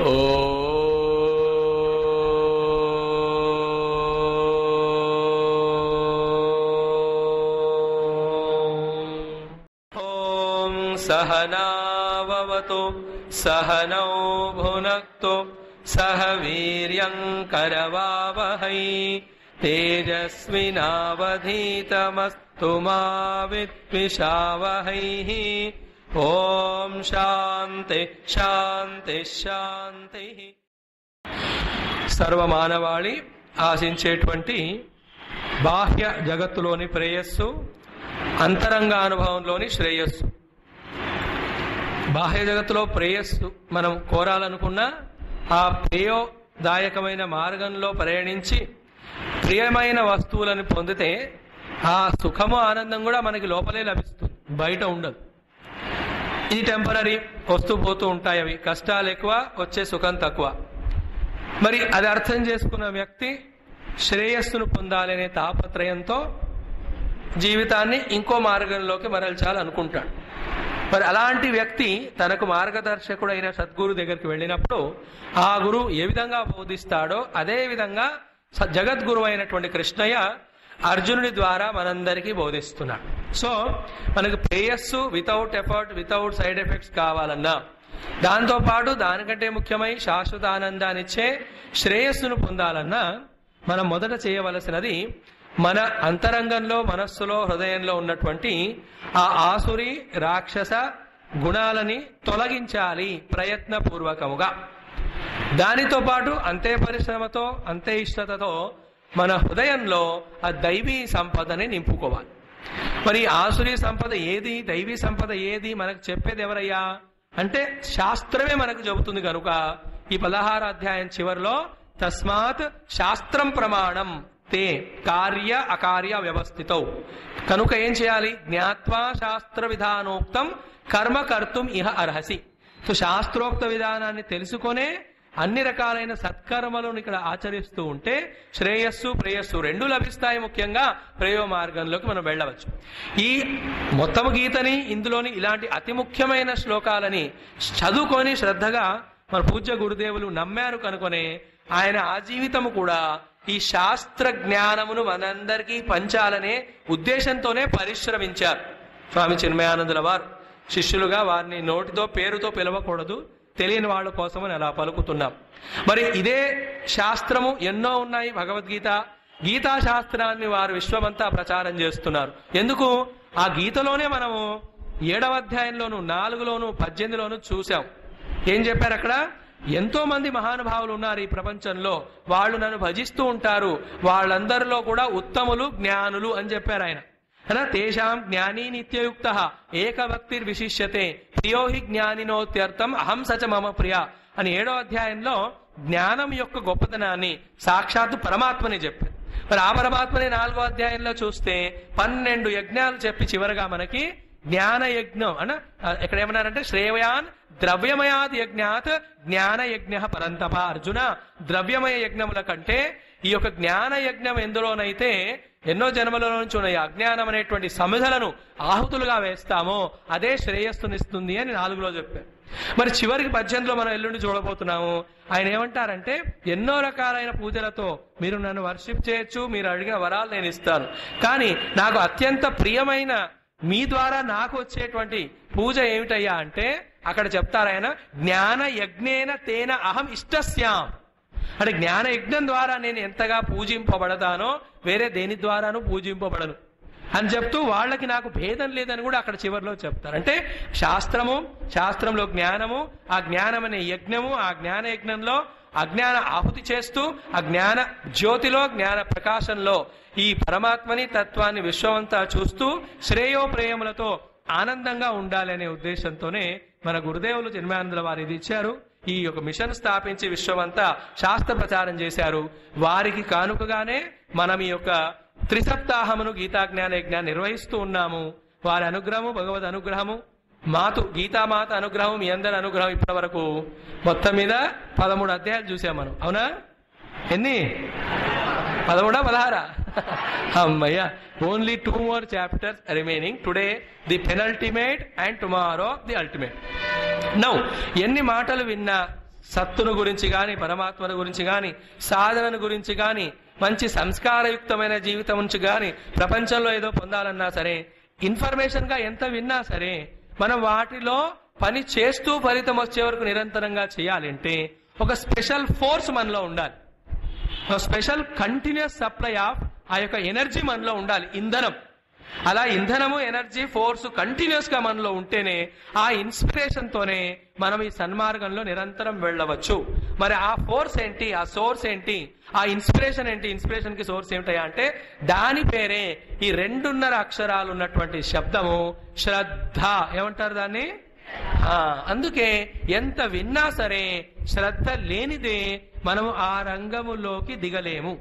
ॐ सहनाववतु सहनौ भुनक्तु सह वीर्यङ्करवावहै तेजस्विनावधीतमस्तु मा विद्विषावहैः ॐ शान्ति శాంతి శాంతి సర్వమానవాళి ఆశించేటువంటి బాహ్య జగత్తులోని ప్రేయస్సు అంతరంగ అనుభవంలోని శ్రేయస్సు బాహ్య జగత్తులో ప్రేయస్సు మనం కోరాలనుకున్నా ఆ ప్రేయోదాయకమైన మార్గంలో ప్రయాణించి ప్రియమైన వస్తువులను పొందితే ఆ సుఖము ఆనందం కూడా మనకి లోపలే లభిస్తుంది బయట ఉండదు ఇది టెంపరీ వస్తూ పోతూ ఉంటాయి అవి కష్టాలు ఎక్కువ వచ్చే సుఖం తక్కువ మరి అది అర్థం చేసుకున్న వ్యక్తి శ్రేయస్సును పొందాలనే తాపత్రయంతో జీవితాన్ని ఇంకో మార్గంలోకి మరల్చాలనుకుంటాడు మరి అలాంటి వ్యక్తి తనకు మార్గదర్శకుడైన సద్గురు దగ్గరికి వెళ్ళినప్పుడు ఆ గురువు ఏ విధంగా బోధిస్తాడో అదే విధంగా స- జగద్గురు అయినటువంటి కృష్ణయ్య అర్జునుడి ద్వారా మనందరికీ బోధిస్తున్నాడు సో మనకు ప్రేయస్సు without effort without side effects కావాలన్నా దాంతో పాటు దానికంటే ముఖ్యమై శాశ్వత ఆనందాన్నిచ్చే శ్రేయస్సును పొందాలన్నా మనం మొదట చేయవలసినది మన అంతరంగంలో మనస్సులో హృదయంలో ఉన్నటువంటి ఆ ఆసురి రాక్షస గుణాలని తొలగించాలి ప్రయత్నపూర్వకముగా దానితో పాటు అంతే పరిశ్రమతో అంతే ఇష్టతతో మన హృదయంలో ఆ దైవీ సంపదని నింపుకోవాలి మరి ఆసురీ సంపద ఏది దైవీ సంపద ఏది మనకు చెప్పేది ఎవరయ్యా అంటే శాస్త్రమే మనకు చెబుతుంది కనుక ఈ పదహారు అధ్యాయం చివరిలో తస్మాత్ శాస్త్రం ప్రమాణం తే కార్య అకార్య వ్యవస్థితో కనుక ఏం చేయాలి జ్ఞాత్వా శాస్త్ర విధానోక్తం కర్మ కర్తుం ఇహ అర్హసి సో శాస్త్రోక్త విధానాన్ని తెలుసుకొనే అన్ని రకాలైన సత్కర్మలను ఇక్కడ ఆచరిస్తూ ఉంటే శ్రేయస్సు ప్రేయస్సు రెండు లభిస్తాయి ముఖ్యంగా ప్రేయో మార్గంలోకి మనం వెళ్ళవచ్చు ఈ మొత్తం గీతని ఇందులోని ఇలాంటి అతి ముఖ్యమైన శ్లోకాలని చదువుకొని శ్రద్ధగా మన పూజ్య గురుదేవులు నమ్మారు కనుకొనే ఆయన ఆ జీవితము కూడా ఈ శాస్త్ర జ్ఞానమును మనందరికీ పంచాలనే ఉద్దేశంతోనే పరిశ్రమించారు స్వామి చిన్మయానందుల వారు శిష్యులుగా వారిని నోటితో పేరుతో పిలవకూడదు తెలియని వాళ్ళ కోసమని అలా పలుకుతున్నాం మరి ఇదే శాస్త్రము ఎన్నో ఉన్నాయి భగవద్గీత గీతా శాస్త్రాన్ని వారు విశ్వమంతా ప్రచారం చేస్తున్నారు ఎందుకు ఆ గీతలోనే మనము ఏడవ అధ్యాయంలోను నాలుగులోను పద్దెనిమిదిలోను చూసాం ఏం చెప్పారు అక్కడ ఎంతో మంది మహానుభావులు ఉన్నారు ఈ ప్రపంచంలో వాళ్ళు నన్ను భజిస్తూ ఉంటారు వాళ్ళందరిలో కూడా ఉత్తములు జ్ఞానులు అని చెప్పారు ఆయన అనా తేషాం జ్ఞానీ నిత్యయుక్త ఏకభక్తిర్ విశిష్యతే ప్రియో హి జ్ఞానినోత్యర్థం అహం సచ మమ ప్రియ అని ఏడో అధ్యాయంలో జ్ఞానం యొక్క గొప్పతనాన్ని సాక్షాత్తు పరమాత్మని చెప్పారు మరి ఆ పరమాత్మని నాలుగో అధ్యాయంలో చూస్తే పన్నెండు యజ్ఞాలు చెప్పి చివరగా మనకి జ్ఞాన యజ్ఞం అన ఇక్కడ ఏమన్నారంటే శ్రేయయాన్ ద్రవ్యమయాద్ యజ్ఞాత్ జ్ఞాన యజ్ఞ పరంతప అర్జున ద్రవ్యమయ యజ్ఞముల కంటే ఈ యొక్క జ్ఞాన యజ్ఞం ఎందులోనైతే ఎన్నో జన్మల నుంచి ఉన్న ఈ అజ్ఞానం అనేటువంటి సమిధలను ఆహుతులుగా వేస్తామో అదే శ్రేయస్సునిస్తుంది అని నాలుగులో చెప్పారు మరి చివరికి పద్యంలో మనం ఎల్లుండి చూడబోతున్నాము ఆయన ఏమంటారంటే ఎన్నో రకాలైన పూజలతో మీరు నన్ను వర్షిప్ చేయొచ్చు మీరు అడిగిన వరాలు నేను ఇస్తాను కానీ నాకు అత్యంత ప్రియమైన మీ ద్వారా నాకు వచ్చేటువంటి పూజ ఏమిటయ్యా అంటే అక్కడ చెప్తారు ఆయన జ్ఞాన యజ్ఞేన తేన అహం ఇష్టస్యాం అంటే జ్ఞాన యజ్ఞం ద్వారా నేను ఎంతగా పూజింపబడతానో వేరే దేని ద్వారాను పూజింపబడను అని చెప్తూ వాళ్ళకి నాకు భేదం లేదని కూడా అక్కడ చివరిలో చెప్తారు అంటే శాస్త్రము శాస్త్రంలో జ్ఞానము ఆ జ్ఞానం అనే యజ్ఞము ఆ జ్ఞాన యజ్ఞంలో అజ్ఞాన ఆహుతి చేస్తూ ఆ జ్ఞాన జ్యోతిలో జ్ఞాన ప్రకాశంలో ఈ పరమాత్మని తత్వాన్ని విశ్వమంతా చూస్తూ శ్రేయోప్రేయములతో ఆనందంగా ఉండాలి అనే ఉద్దేశంతోనే మన గురుదేవులు జన్మానందుల వారు ఇది ఇచ్చారు ఈ యొక్క మిషన్ స్థాపించి విశ్వమంతా శాస్త్ర ప్రచారం చేశారు వారికి కానుకగానే మనం ఈ యొక్క త్రిసప్తాహమును గీతా జ్ఞాన యజ్ఞాన్ని నిర్వహిస్తూ ఉన్నాము వారి అనుగ్రహము భగవద్ అనుగ్రహము మాతు గీతామాత అనుగ్రహం మీ అందరి అనుగ్రహం ఇప్పటి వరకు మొత్తం మీద పదమూడు అధ్యాయాలు చూసాం మనం అవునా ఎన్ని పదమూడా పదహారా అమ్మయ్య only two more chapters remaining today the penultimate and tomorrow the ultimate now ఎన్ని మాటలు విన్నా సత్తును గురించి గాని పరమాత్మను గురించి గాని సాధనను గురించి గాని మంచి సంస్కారయుక్తమైన జీవితం నుంచి గాని ప్రపంచంలో ఏదో పొందాలన్నా సరే ఇన్ఫర్మేషన్ గా ఎంత విన్నా సరే మనం వాటిలో పని చేస్తూ ఫలితం వచ్చే వరకు నిరంతరంగా చేయాలంటే ఒక స్పెషల్ ఫోర్స్ మనలో ఉండాలి ఒక స్పెషల్ కంటిన్యూస్ సప్లై ఆఫ్ ఆ యొక్క ఎనర్జీ మనలో ఉండాలి ఇంధనం అలా ఇంధనము ఎనర్జీ ఫోర్స్ కంటిన్యూస్ గా మనలో ఉంటేనే ఆ ఇన్స్పిరేషన్ తోనే మనం ఈ సన్మార్గంలో నిరంతరం వెళ్ళవచ్చు మరి ఆ ఫోర్స్ ఏంటి ఆ సోర్స్ ఏంటి ఆ ఇన్స్పిరేషన్ ఏంటి ఇన్స్పిరేషన్ కి సోర్స్ ఏమిటయా అంటే దాని పేరే ఈ రెండున్నర అక్షరాలు ఉన్నటువంటి శబ్దము శ్రద్ధ ఏమంటారు దాన్ని ఆ అందుకే ఎంత విన్నా సరే శ్రద్ధ లేనిదే మనము ఆ రంగములోకి దిగలేము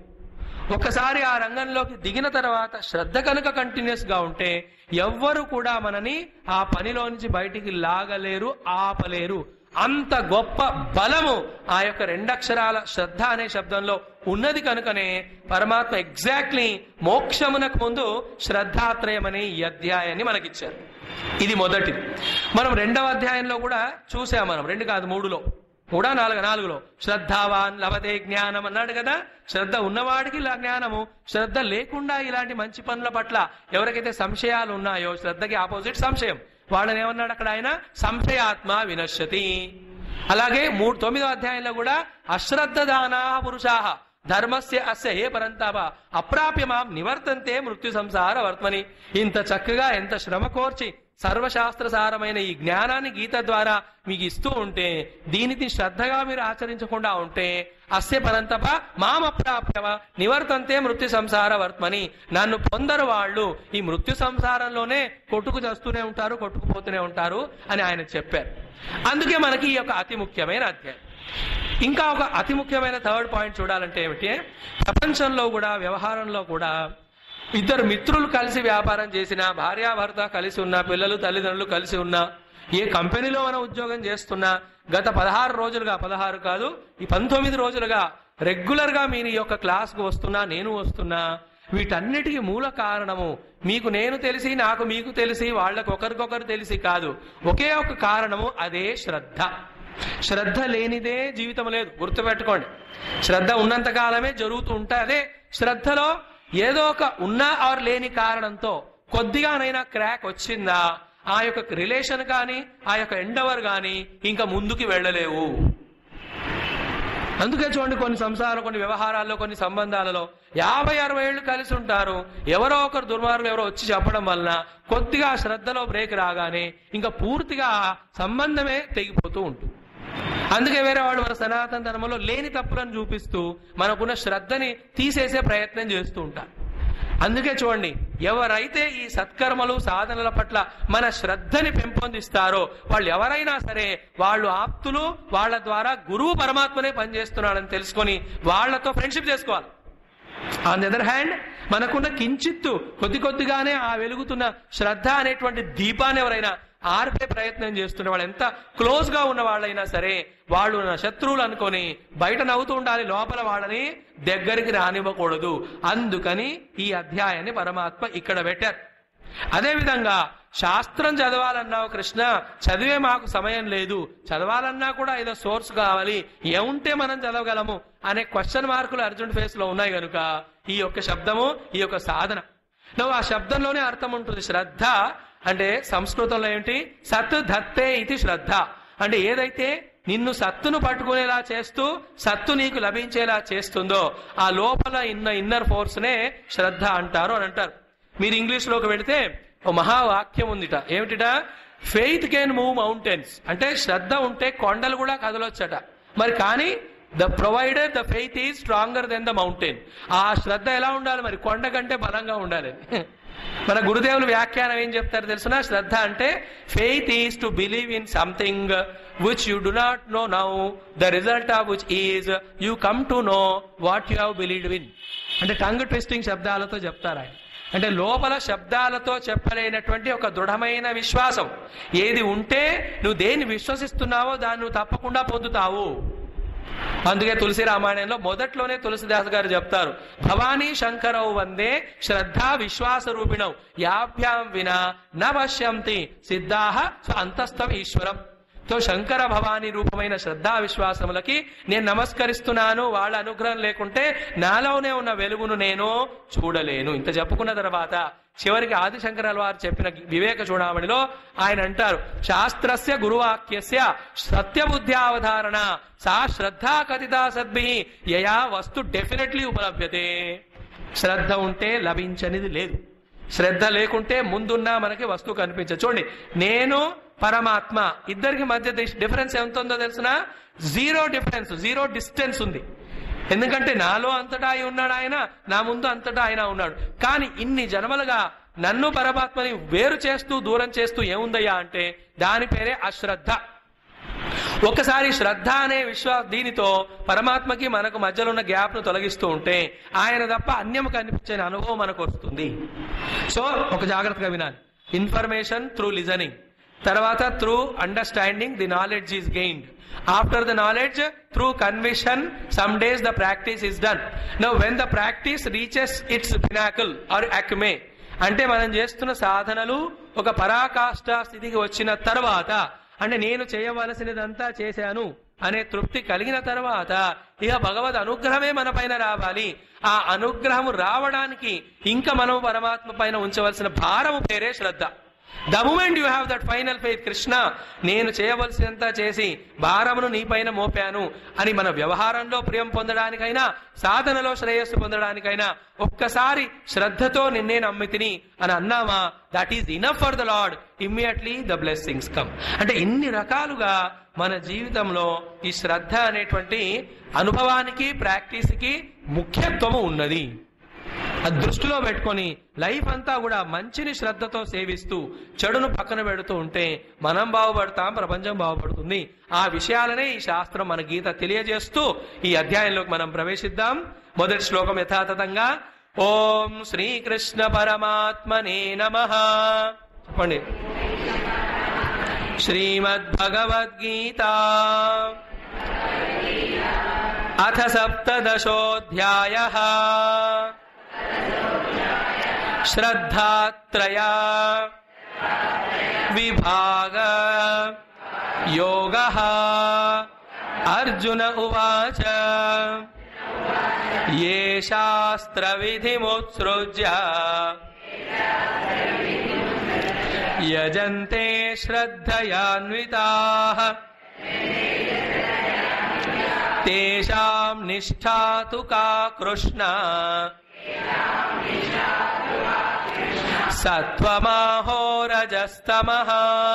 ఒకసారి ఆ రంగంలోకి దిగిన తర్వాత శ్రద్ధ కనుక కంటిన్యూస్ గా ఉంటే ఎవ్వరు కూడా మనని ఆ పనిలో నుంచి బయటికి లాగలేరు ఆపలేరు అంత గొప్ప బలము ఆ యొక్క రెండక్షరాల శ్రద్ధ అనే శబ్దంలో ఉన్నది కనుకనే పరమాత్మ ఎగ్జాక్ట్లీ మోక్షమునకు ముందు శ్రద్ధాత్రయం అనే ఈ అధ్యాయాన్ని మనకిచ్చారు ఇది మొదటిది మనం రెండవ అధ్యాయంలో కూడా చూసాం మనం రెండు కాదు మూడులో కూడా నాలుగు నాలుగులో శ్రద్ధావాన్ లభతే జ్ఞానం అన్నాడు కదా శ్రద్ధ ఉన్నవాడికి ఇలా జ్ఞానము శ్రద్ధ లేకుండా ఇలాంటి మంచి పనుల పట్ల ఎవరికైతే సంశయాలు ఉన్నాయో శ్రద్ధకి ఆపోజిట్ సంశయం వాళ్ళని ఏమన్నాడు అక్కడ ఆయన సంశయాత్మ వినశ్యతి అలాగే మూడు తొమ్మిదో అధ్యాయంలో కూడా అశ్రద్ధ దానా పురుషాహ ధర్మస్య అస్య ఏ పరంతాప అప్రాప్య మాం నివర్తంతే మృత్యు సంసార వర్త్మని ఇంత చక్కగా ఎంత శ్రమ కోర్చి సర్వశాస్త్ర సారమైన ఈ జ్ఞానాన్ని గీత ద్వారా మీకు ఇస్తూ ఉంటే దీనిని శ్రద్ధగా మీరు ఆచరించకుండా ఉంటే అస్య పరంతప మామప్రాప్యవ నివర్తంతే మృత్యు సంసార వర్త్మని నన్ను పొందరు వాళ్ళు ఈ మృత్యు సంసారంలోనే కొట్టుకు చేస్తూనే ఉంటారు కొట్టుకుపోతూనే ఉంటారు అని ఆయన చెప్పారు అందుకే మనకి ఈ యొక్క అతి ముఖ్యమైన అధ్యాయం ఇంకా ఒక అతి ముఖ్యమైన థర్డ్ పాయింట్ చూడాలంటే ఏమిటి ప్రపంచంలో కూడా వ్యవహారంలో కూడా ఇద్దరు మిత్రులు కలిసి వ్యాపారం చేసిన భార్యాభర్త కలిసి ఉన్న పిల్లలు తల్లిదండ్రులు కలిసి ఉన్నా ఏ కంపెనీలో మనం ఉద్యోగం చేస్తున్నా గత పదహారు రోజులుగా పదహారు కాదు ఈ పంతొమ్మిది రోజులుగా రెగ్యులర్ గా మీరు ఈ యొక్క క్లాస్కు వస్తున్నా నేను వస్తున్నా వీటన్నిటికీ మూల కారణము మీకు నేను తెలిసి నాకు మీకు తెలిసి వాళ్ళకు ఒకరికొకరు తెలిసి కాదు ఒకే ఒక కారణము అదే శ్రద్ధ శ్రద్ధ లేనిదే జీవితం లేదు గుర్తుపెట్టుకోండి శ్రద్ధ ఉన్నంత కాలమే జరుగుతూ ఉంటాయి అదే శ్రద్ధలో ఏదో ఒక ఉన్నా ఆర్ లేని కారణంతో కొద్దిగానైనా క్రాక్ వచ్చిందా ఆ యొక్క రిలేషన్ కానీ ఆ యొక్క ఎండవర్ కానీ ఇంకా ముందుకి వెళ్ళలేవు అందుకే చూడండి కొన్ని సంసారాలు కొన్ని వ్యవహారాల్లో కొన్ని సంబంధాలలో యాభై అరవై ఏళ్ళు కలిసి ఉంటారు ఎవరో ఒకరు దుర్మార్గులు ఎవరో వచ్చి చెప్పడం వలన కొద్దిగా ఆ శ్రద్ధలో బ్రేక్ రాగానే ఇంకా పూర్తిగా ఆ సంబంధమే తెగిపోతూ ఉంటుంది అందుకే వేరే వాళ్ళు మన సనాతన ధర్మంలో లేని తప్పులను చూపిస్తూ మనకున్న శ్రద్ధని తీసేసే ప్రయత్నం చేస్తూ ఉంటారు అందుకే చూడండి ఎవరైతే ఈ సత్కర్మలు సాధనల పట్ల మన శ్రద్ధని పెంపొందిస్తారో వాళ్ళు ఎవరైనా సరే వాళ్ళు ఆప్తులు వాళ్ళ ద్వారా గురువు పరమాత్మనే పనిచేస్తున్నాడని తెలుసుకొని వాళ్ళతో ఫ్రెండ్షిప్ చేసుకోవాలి ఆన్ ది అదర్ హ్యాండ్ మనకున్న కించిత్తు కొద్ది కొద్దిగానే ఆ వెలుగుతున్న శ్రద్ధ అనేటువంటి దీపాన్ని ఎవరైనా ఆర్పే ప్రయత్నం చేస్తున్న వాళ్ళు ఎంత క్లోజ్ గా ఉన్న వాళ్ళైనా సరే వాళ్ళు నా శత్రువులు అనుకొని బయట నవ్వుతూ ఉండాలి లోపల వాళ్ళని దగ్గరికి రానివ్వకూడదు అందుకని ఈ అధ్యాయాన్ని పరమాత్మ ఇక్కడ పెట్టారు అదేవిధంగా శాస్త్రం చదవాలన్నావు కృష్ణ చదివే మాకు సమయం లేదు చదవాలన్నా కూడా ఏదో సోర్స్ కావాలి ఏముంటే మనం చదవగలము అనే క్వశ్చన్ మార్కులు అర్జున్ ఫేస్ లో ఉన్నాయి కనుక ఈ యొక్క శబ్దము ఈ యొక్క సాధన నువ్వు ఆ శబ్దంలోనే అర్థం ఉంటుంది శ్రద్ధ అంటే సంస్కృతంలో ఏంటి సత్ ధత్తే ఇది శ్రద్ధ అంటే ఏదైతే నిన్ను సత్తును పట్టుకునేలా చేస్తూ సత్తు నీకు లభించేలా చేస్తుందో ఆ లోపల ఇన్న ఇన్నర్ ఫోర్స్ నే శ్రద్ధ అంటారు అని అంటారు మీరు ఇంగ్లీష్ లోకి వెళితే ఓ మహావాక్యం ఉందిట ఏమిటిట ఫెయిత్ కెన్ మూవ్ మౌంటైన్స్ అంటే శ్రద్ధ ఉంటే కొండలు కూడా కదలొచ్చట మరి కానీ the provider the faith is stronger than the mountain ఆ శ్రద్ధ ఎలా ఉండాలి మరి కొండ కంటే బలంగా ఉండాలి మన గురుదేవులు వ్యాఖ్యానం ఏం చెప్తారు తెలుసునా శ్రద్ధ అంటే faith is to believe in something which you do not know now the result of which is you come to know what you have believed in అంటే టంగ్ ట్విస్టింగ్ శబ్దాలతో చెప్తారు ఆయన అంటే లోపల శబ్దాలతో చెప్పలేనటువంటి ఒక దృఢమైన విశ్వాసం ఏది ఉంటే నువ్వు దేన్ని విశ్వసిస్తున్నావో దాన్ని నువ్వు తప్పకుండా పొందుతావు అందుకే తులసి రామాయణంలో మొదట్లోనే తులసిదాస్ గారు చెప్తారు భవానీ శంకరవు వందే శ్రద్ధా విశ్వాస రూపిణం యాభ్యాం వినా న పశ్యంతి సిద్ధాహ అంతస్థం ఈశ్వరం తో శంకర భవాని రూపమైన శ్రద్ధా విశ్వాసములకి నేను నమస్కరిస్తున్నాను వాళ్ళ అనుగ్రహం లేకుంటే నాలోనే ఉన్న వెలుగును నేను చూడలేను ఇంత చెప్పుకున్న తర్వాత చివరికి ఆదిశంకరాల వారు చెప్పిన వివేక చూడమణిలో ఆయన అంటారు శాస్త్రస్య గురువాక్యస్య సత్యబుద్ధ్యావధారణ సా శ్రద్ధా కథితా సద్భి యయా వస్తు డెఫినెట్లీ ఉపలభ్యతే శ్రద్ధ ఉంటే లభించనిది లేదు శ్రద్ధ లేకుంటే ముందున్నా మనకి వస్తువు కనిపించదు చూడండి నేను పరమాత్మ ఇద్దరికి మధ్య డిఫరెన్స్ ఎంత ఉందో తెలిసిన జీరో డిఫరెన్స్ జీరో డిస్టెన్స్ ఉంది ఎందుకంటే నాలో అంతటా ఆయన ఉన్నాడు ఆయన నా ముందు అంతటా ఆయన ఉన్నాడు కానీ ఇన్ని జన్మలుగా నన్ను పరమాత్మని వేరు చేస్తూ దూరం చేస్తూ ఏముందయ్యా అంటే దాని పేరే అశ్రద్ధ ఒకసారి శ్రద్ధ అనే విశ్వా దీనితో పరమాత్మకి మనకు మధ్యలో ఉన్న గ్యాప్ ను తొలగిస్తూ ఉంటే ఆయన తప్ప అన్యము కనిపించే అనుభవం మనకు వస్తుంది సో ఒక జాగ్రత్తగా వినాలి ఇన్ఫర్మేషన్ త్రూ లిజనింగ్ తర్వాత through understanding the knowledge is gained after the knowledge through conviction some days the practice is done no when the practice reaches its pinnacle or acme అంటే మనం చేస్తున్న సాధనలు ఒక పరాకాష్ఠ స్థితికి వచ్చిన తర్వాత అంటే నేను చేయవలసినదంతా చేశాను అనే తృప్తి కలిగిన తర్వాత ఇక భగవద్ అనుగ్రహమే మన పైన రావాలి ఆ అనుగ్రహము రావడానికి ఇంకా మనం పరమాత్మ పైన ఉంచవలసిన భారము పేరే శ్రద్ధ the moment you have that final faith Krishna నేను చేయవలసినంత చేసి భారమును నీ పైన మోపాను అని మన వ్యవహారంలో ప్రియం పొందడానికైనా సాధనలో శ్రేయస్సు పొందడానికైనా ఒక్కసారి శ్రద్ధతో నిన్నే నమ్మితిని అని అన్నామా that is enough for the lord immediately the blessings come అంటే ఇన్ని రకాలుగా మన జీవితంలో ఈ శ్రద్ధ అనేటువంటి అనుభవానికి ప్రాక్టీస్కి ముఖ్యత్వము ఉన్నది అది దృష్టిలో పెట్టుకొని లైఫ్ అంతా కూడా మంచిని శ్రద్ధతో సేవిస్తూ చెడును పక్కన పెడుతూ ఉంటే మనం బాగుపడతాం ప్రపంచం బాగుపడుతుంది ఆ విషయాలనే ఈ శాస్త్రం మన గీత తెలియజేస్తూ ఈ అధ్యాయంలోకి మనం ప్రవేశిద్దాం మొదటి శ్లోకం యథాతథంగా ఓం శ్రీకృష్ణ పరమాత్మనే నమ చెప్పండి శ్రీమద్భగవద్గీత అథ సప్తదశోऽధ్యాయ శ్రద్ధాత్రయ విభాగ యోగ అర్జున ఉవాచ ఏ శాస్త్రవిధిముత్సృజ్య యజంతే శ్రద్ధయాన్వితాః తేషాం నిష్ఠా తు కా కృష్ణ సత్వమాహోరజస్తమః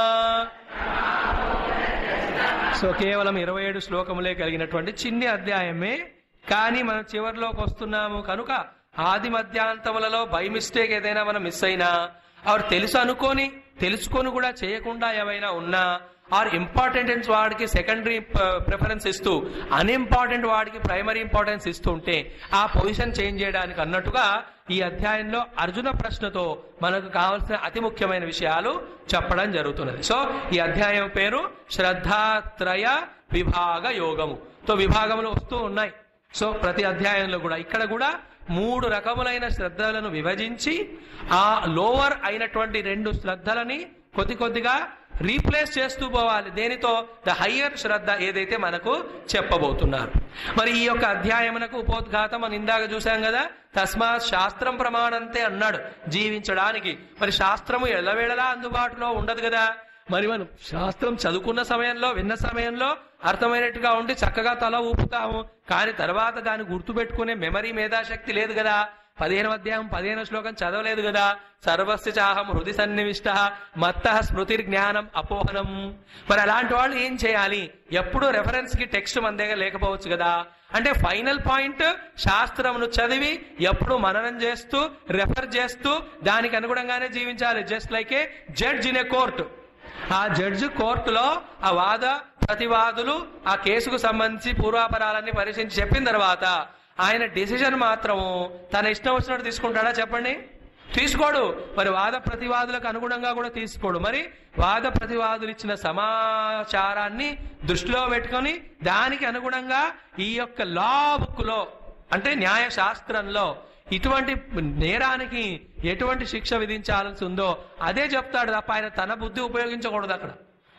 సో కేవలం ఇరవై ఏడు శ్లోకములే కలిగినటువంటి చిన్ని అధ్యాయమే కానీ మనం చివరిలోకి వస్తున్నాము కనుక ఆది మధ్యాంతములలో బై మిస్టేక్ ఏదైనా మనం మిస్ అయినా ఆర్ తెలుసు అనుకొని తెలుసుకొని కూడా చేయకుండా ఏవైనా ఉన్నా ఆర్ ఇంపార్టెంట్ వాడికి సెకండరీ ప్రిఫరెన్స్ ఇస్తూ అన్ఇంపార్టెంట్ వాడికి ప్రైమరీ ఇంపార్టెన్స్ ఇస్తూ ఉంటే ఆ పొజిషన్ చేంజ్ చేయడానికి అన్నట్టుగా ఈ అధ్యాయంలో అర్జున ప్రశ్నతో మనకు కావలసిన అతి ముఖ్యమైన విషయాలు చెప్పడం జరుగుతున్నది సో ఈ అధ్యాయం పేరు శ్రద్ధాత్రయ విభాగ యోగము తో విభాగములు వస్తూ ఉన్నాయి సో ప్రతి అధ్యాయంలో కూడా ఇక్కడ కూడా మూడు రకములైన శ్రద్ధలను విభజించి ఆ లోవర్ అయినటువంటి రెండు శ్రద్ధలని కొద్ది కొద్దిగా రీప్లేస్ చేస్తూ పోవాలి దేనితో ద హయ్యర్ శ్రద్ధ ఏదైతే మనకు చెప్పబోతున్నారు మరి ఈ యొక్క అధ్యాయమునకు ఉపోద్ఘాతం అని ఇందాక చూసాం కదా తస్మాత్ శాస్త్రం ప్రమాణంతే అన్నాడు జీవించడానికి మరి శాస్త్రము ఎల్లవేళలా అందుబాటులో ఉండదు కదా మరి మనం శాస్త్రం చదువుకున్న సమయంలో విన్న సమయంలో అర్థమైనట్టుగా ఉండి చక్కగా తల ఊపుతాము కానీ తర్వాత దాన్ని గుర్తుపెట్టుకునే మెమరీ మేధాశక్తి లేదు కదా పదిహేను అధ్యాయం పదిహేను శ్లోకం చదవలేదు కదా సర్వస్య చాహం హృది సన్నివిష్ట మత్త స్మృతి జ్ఞానం అపోహనం మరి అలాంటి వాళ్ళు ఏం చేయాలి ఎప్పుడు రెఫరెన్స్ కి టెక్స్ట్ మన దగ్గర లేకపోవచ్చు కదా అంటే ఫైనల్ పాయింట్ శాస్త్రమును చదివి ఎప్పుడు మననం చేస్తూ రెఫర్ చేస్తూ దానికి అనుగుణంగానే జీవించాలి just like a judge in a court ఆ జడ్జి కోర్టులో ఆ వాద ప్రతివాదులు ఆ కేసుకు సంబంధించి పూర్వాపరాలన్నీ పరిశీలించి చెప్పిన తర్వాత ఆయన డెసిషన్ మాత్రము తన ఇష్టం వచ్చినట్టు తీసుకుంటాడా చెప్పండి తీసుకోడు మరి వాద ప్రతివాదులకు అనుగుణంగా కూడా తీసుకోడు మరి వాద ప్రతివాదులు ఇచ్చిన సమాచారాన్ని దృష్టిలో పెట్టుకొని దానికి అనుగుణంగా ఈ యొక్క లా బుక్ లో అంటే న్యాయ శాస్త్రంలో ఇటువంటి నేరానికి ఎటువంటి శిక్ష విధించాల్సి ఉందో అదే చెప్తాడు తప్ప ఆయన తన బుద్ధి ఉపయోగించకూడదు అక్కడ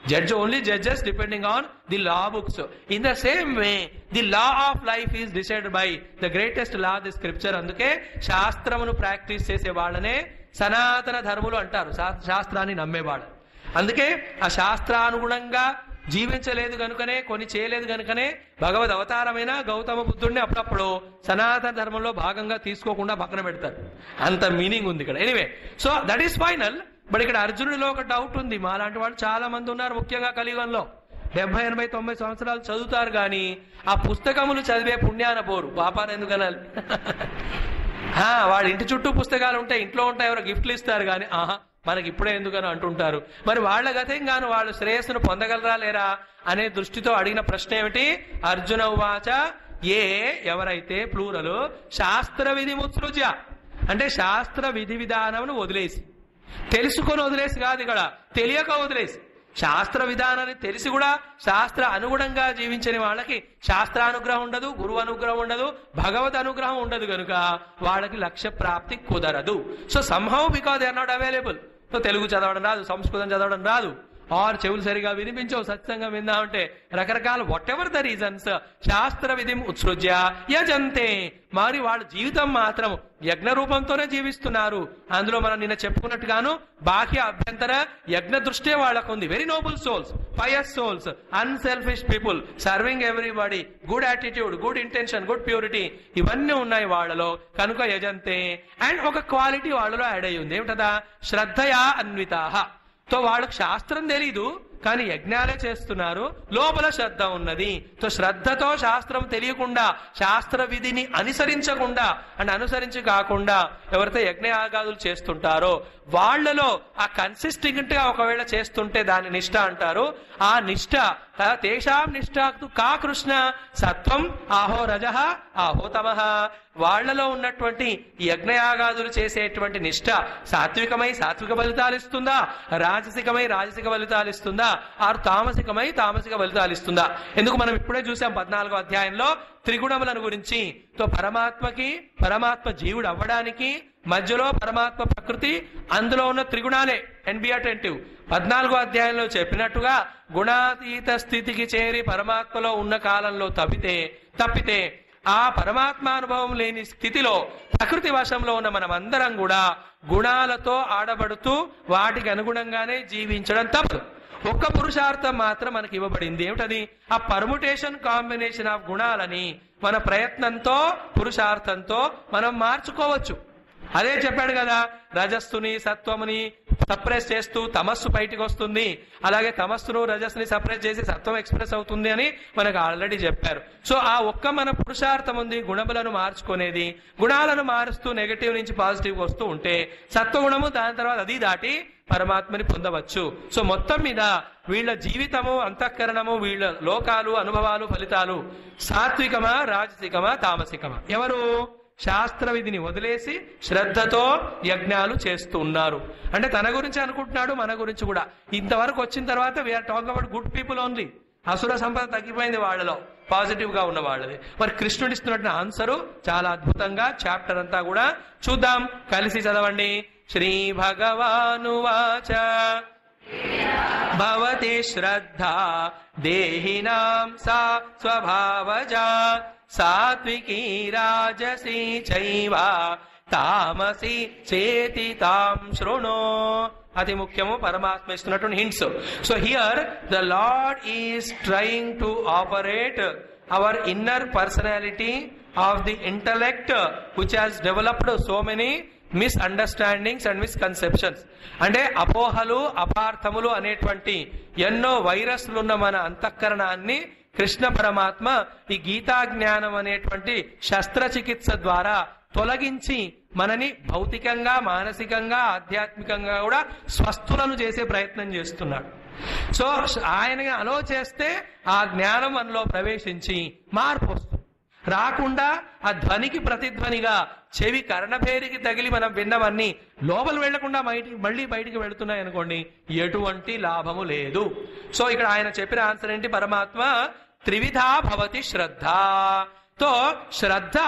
judge only judges depending on the law books in the same way the law of life is decide by the greatest law the scripture అందుకే శాస్త్రమును ప్రాక్టీస్ చేసే వాళ్ళనే సనాతన ధర్ములు అంటారు శా- శాస్త్రాన్ని నమ్మేవాళ్ళు అందుకే ఆ శాస్త్రానుగుణంగా జీవించలేదు కనుకనే కొన్ని చేయలేదు కనుకనే భగవద్ అవతారమైన గౌతమ బుద్ధుడిని అప్పుడప్పుడు సనాతన ధర్మంలో భాగంగా తీసుకోకుండా పక్కన పెడతారు అంత మీనింగ్ ఉంది ఇక్కడ anyway so that is final but ఇక్కడ అర్జునుడిలో ఒక డౌట్ ఉంది మాలాంటి వాళ్ళు చాలా మంది ఉన్నారు ముఖ్యంగా కలియుగంలో డెబ్బై ఎనభై తొంభై సంవత్సరాలు చదువుతారు కానీ ఆ పుస్తకములు చదివే పుణ్యాన పోరు పాపాన్ని ఎందుకనాలి ఆ, వాడి ఇంటి చుట్టూ పుస్తకాలు ఉంటాయి ఇంట్లో ఉంటాయి ఎవరో గిఫ్ట్లు ఇస్తారు కానీ ఆహా మనకి ఇప్పుడే ఎందుకని అంటుంటారు మరి వాళ్ళ గతం గాను వాళ్ళు శ్రేయస్సును పొందగలరా లేరా అనే దృష్టితో అడిగిన ప్రశ్న ఏమిటి అర్జున ఉవాచ ఏ ఎవరైతే ప్లూరలు శాస్త్ర విధి ముత్సృజ అంటే శాస్త్ర విధి విధానమును వదిలేసి తెలుసుకొని వదిలేసి కాదు ఇక్కడ తెలియక వదిలేసి శాస్త్ర విధానాన్ని తెలిసి కూడా శాస్త్ర అనుగుణంగా జీవించని వాళ్ళకి శాస్త్రానుగ్రహం ఉండదు గురువు అనుగ్రహం ఉండదు భగవత్ అనుగ్రహం ఉండదు కనుక వాళ్ళకి లక్ష్య ప్రాప్తి కుదరదు so somehow because they are not available so Telugu చదవడం రాదు సంస్కృతం చదవడం రాదు ఆర్ చెవులు సరిగా వినిపించవు సత్సంగం విందామంటే రకరకాల వాట్ ఎవర్ ద రీజన్స్ శాస్త్ర విధిం ఉత్సృజ్య యజంతే మరి వాళ్ళ జీవితం మాత్రం యజ్ఞ రూపంతోనే జీవిస్తున్నారు అందులో మనం నిన్న చెప్పుకున్నట్టుగాను బాహ్య అభ్యంతర యజ్ఞ దృష్టే వాళ్ళకు ఉంది very noble souls pious souls unselfish people serving everybody good attitude good intention good purity ఇవన్నీ ఉన్నాయి వాళ్ళలో కనుక యజంతే అండ్ ఒక క్వాలిటీ వాళ్ళలో యాడ్ అయ్యి ఉంది ఏమిటదా శ్రద్ధయా అన్వితాహ సో వాళ్ళకు శాస్త్రం తెలీదు కానీ యజ్ఞాలే చేస్తున్నారు లోపల శ్రద్ధ ఉన్నది సో శ్రద్ధతో శాస్త్రం తెలియకుండా శాస్త్ర విధిని అనుసరించకుండా అండ్ అనుసరించి కాకుండా ఎవరైతే యజ్ఞయాగాదులు చేస్తుంటారో వాళ్ళలో ఆ కన్సిస్టెంట్ గా ఒకవేళ చేస్తుంటే దాని నిష్ఠ అంటారు ఆ నిష్ఠ త- తేషాం నిష్ఠాక్తు కా కృష్ణ సత్వం ఆహో రజ ఆహో తమః వాళ్ళలో ఉన్నటువంటి ఈ యజ్ఞయాగాదులు చేసేటువంటి నిష్ఠ సాత్వికమై సాత్విక ఫలితాలు ఇస్తుందా రాజసికమై రాజసిక ఫలితాలు ఇస్తుందా ఆరు తామసికమై తామసిక ఫలితాలు ఇస్తుందా ఎందుకు మనం ఇప్పుడే చూసాం పద్నాలుగో అధ్యాయంలో త్రిగుణములను గురించి తో పరమాత్మకి పరమాత్మ జీవుడు అవ్వడానికి మధ్యలో పరమాత్మ ప్రకృతి అందులో ఉన్న త్రిగుణాలే అండ్ బి అటెంటివ్ పద్నాలుగో అధ్యాయంలో చెప్పినట్టుగా గుణాతీత స్థితికి చేరి పరమాత్మలో ఉన్న కాలంలో తప్పితే తప్పితే ఆ పరమాత్మానుభవం లేని స్థితిలో ప్రకృతి వశంలో ఉన్న మనమందరం కూడా గుణాలతో ఆడబడుతూ వాటికి అనుగుణంగానే జీవించడం తప్పదు ఒక్క పురుషార్థం మాత్రం మనకి ఇవ్వబడింది ఏమిటది ఆ పర్ముటేషన్ కాంబినేషన్ ఆఫ్ గుణాలని మన ప్రయత్నంతో పురుషార్థంతో మనం మార్చుకోవచ్చు అదే చెప్పాడు కదా రజస్సుని సత్వముని సప్రెస్ చేస్తూ తమస్సు బయటికి వస్తుంది అలాగే తమస్సును రజస్సుని సప్రెస్ చేసి సత్వం ఎక్స్ప్రెస్ అవుతుంది అని మనకు ఆల్రెడీ చెప్పారు సో ఆ ఒక్క మన పురుషార్థం ఉంది గుణములను మార్చుకునేది గుణాలను మారుస్తూ నెగటివ్ నుంచి పాజిటివ్ వస్తూ ఉంటే సత్వగుణము దాని తర్వాత అది దాటి పరమాత్మని పొందవచ్చు సో మొత్తం మీద వీళ్ళ జీవితము అంతఃకరణము వీళ్ళ లోకాలు అనుభవాలు ఫలితాలు సాత్వికమా రాజసికమా తామసికమా ఎవరు శాస్త్ర విధిని వదిలేసి శ్రద్ధతో యజ్ఞాలు చేస్తూ ఉన్నారు అంటే తన గురించి అనుకుంటున్నాడు మన గురించి కూడా ఇంతవరకు వచ్చిన తర్వాత we are talk about good people only అసుర సంపద తగ్గిపోయింది వాళ్ళలో పాజిటివ్ గా ఉన్న వాళ్ళది మరి కృష్ణుడు ఇస్తున్నట్టు ఆన్సరు చాలా అద్భుతంగా చాప్టర్ అంతా కూడా చూద్దాం కలిసి చదవండి శ్రీ భగవానువాచ భవతి శ్రద్ధా దేహినాం సా స్వభావజా సాత్వికీ రాజసీ చైవ తామసి చేతి తాం శృణో అతి ముఖ్యము పరమాత్మ ఇస్తున్నటువంటి hints so here the lord is trying to operate our inner personality of the intellect which has developed so many misunderstandings and misconceptions అంటే అపోహలు అపార్థములు అనేటువంటి ఎన్నో వైరస్లు ఉన్న మన అంతఃకరణాన్ని కృష్ణ పరమాత్మ ఈ గీతా జ్ఞానం అనేటువంటి శస్త్రచికిత్స ద్వారా తొలగించి మనని భౌతికంగా మానసికంగా ఆధ్యాత్మికంగా కూడా స్వస్థులను చేసే ప్రయత్నం చేస్తున్నాడు సో ఆయన అలో చేస్తే ఆ జ్ఞానం మనలో ప్రవేశించి మార్పు వస్తుంది రాకుండా ఆ ధ్వనికి ప్రతిధ్వనిగా చెవి కర్ణభేరికి తగిలి మనం విన్నవన్నీ లోపల వెళ్లకుండా బయటికి మళ్ళీ బయటికి వెళుతున్నాయి అనుకోండి ఎటువంటి లాభము లేదు సో ఇక్కడ ఆయన చెప్పిన ఆన్సర్ ఏంటి పరమాత్మ త్రివిధా భవతి శ్రద్ధ తో శ్రద్ధ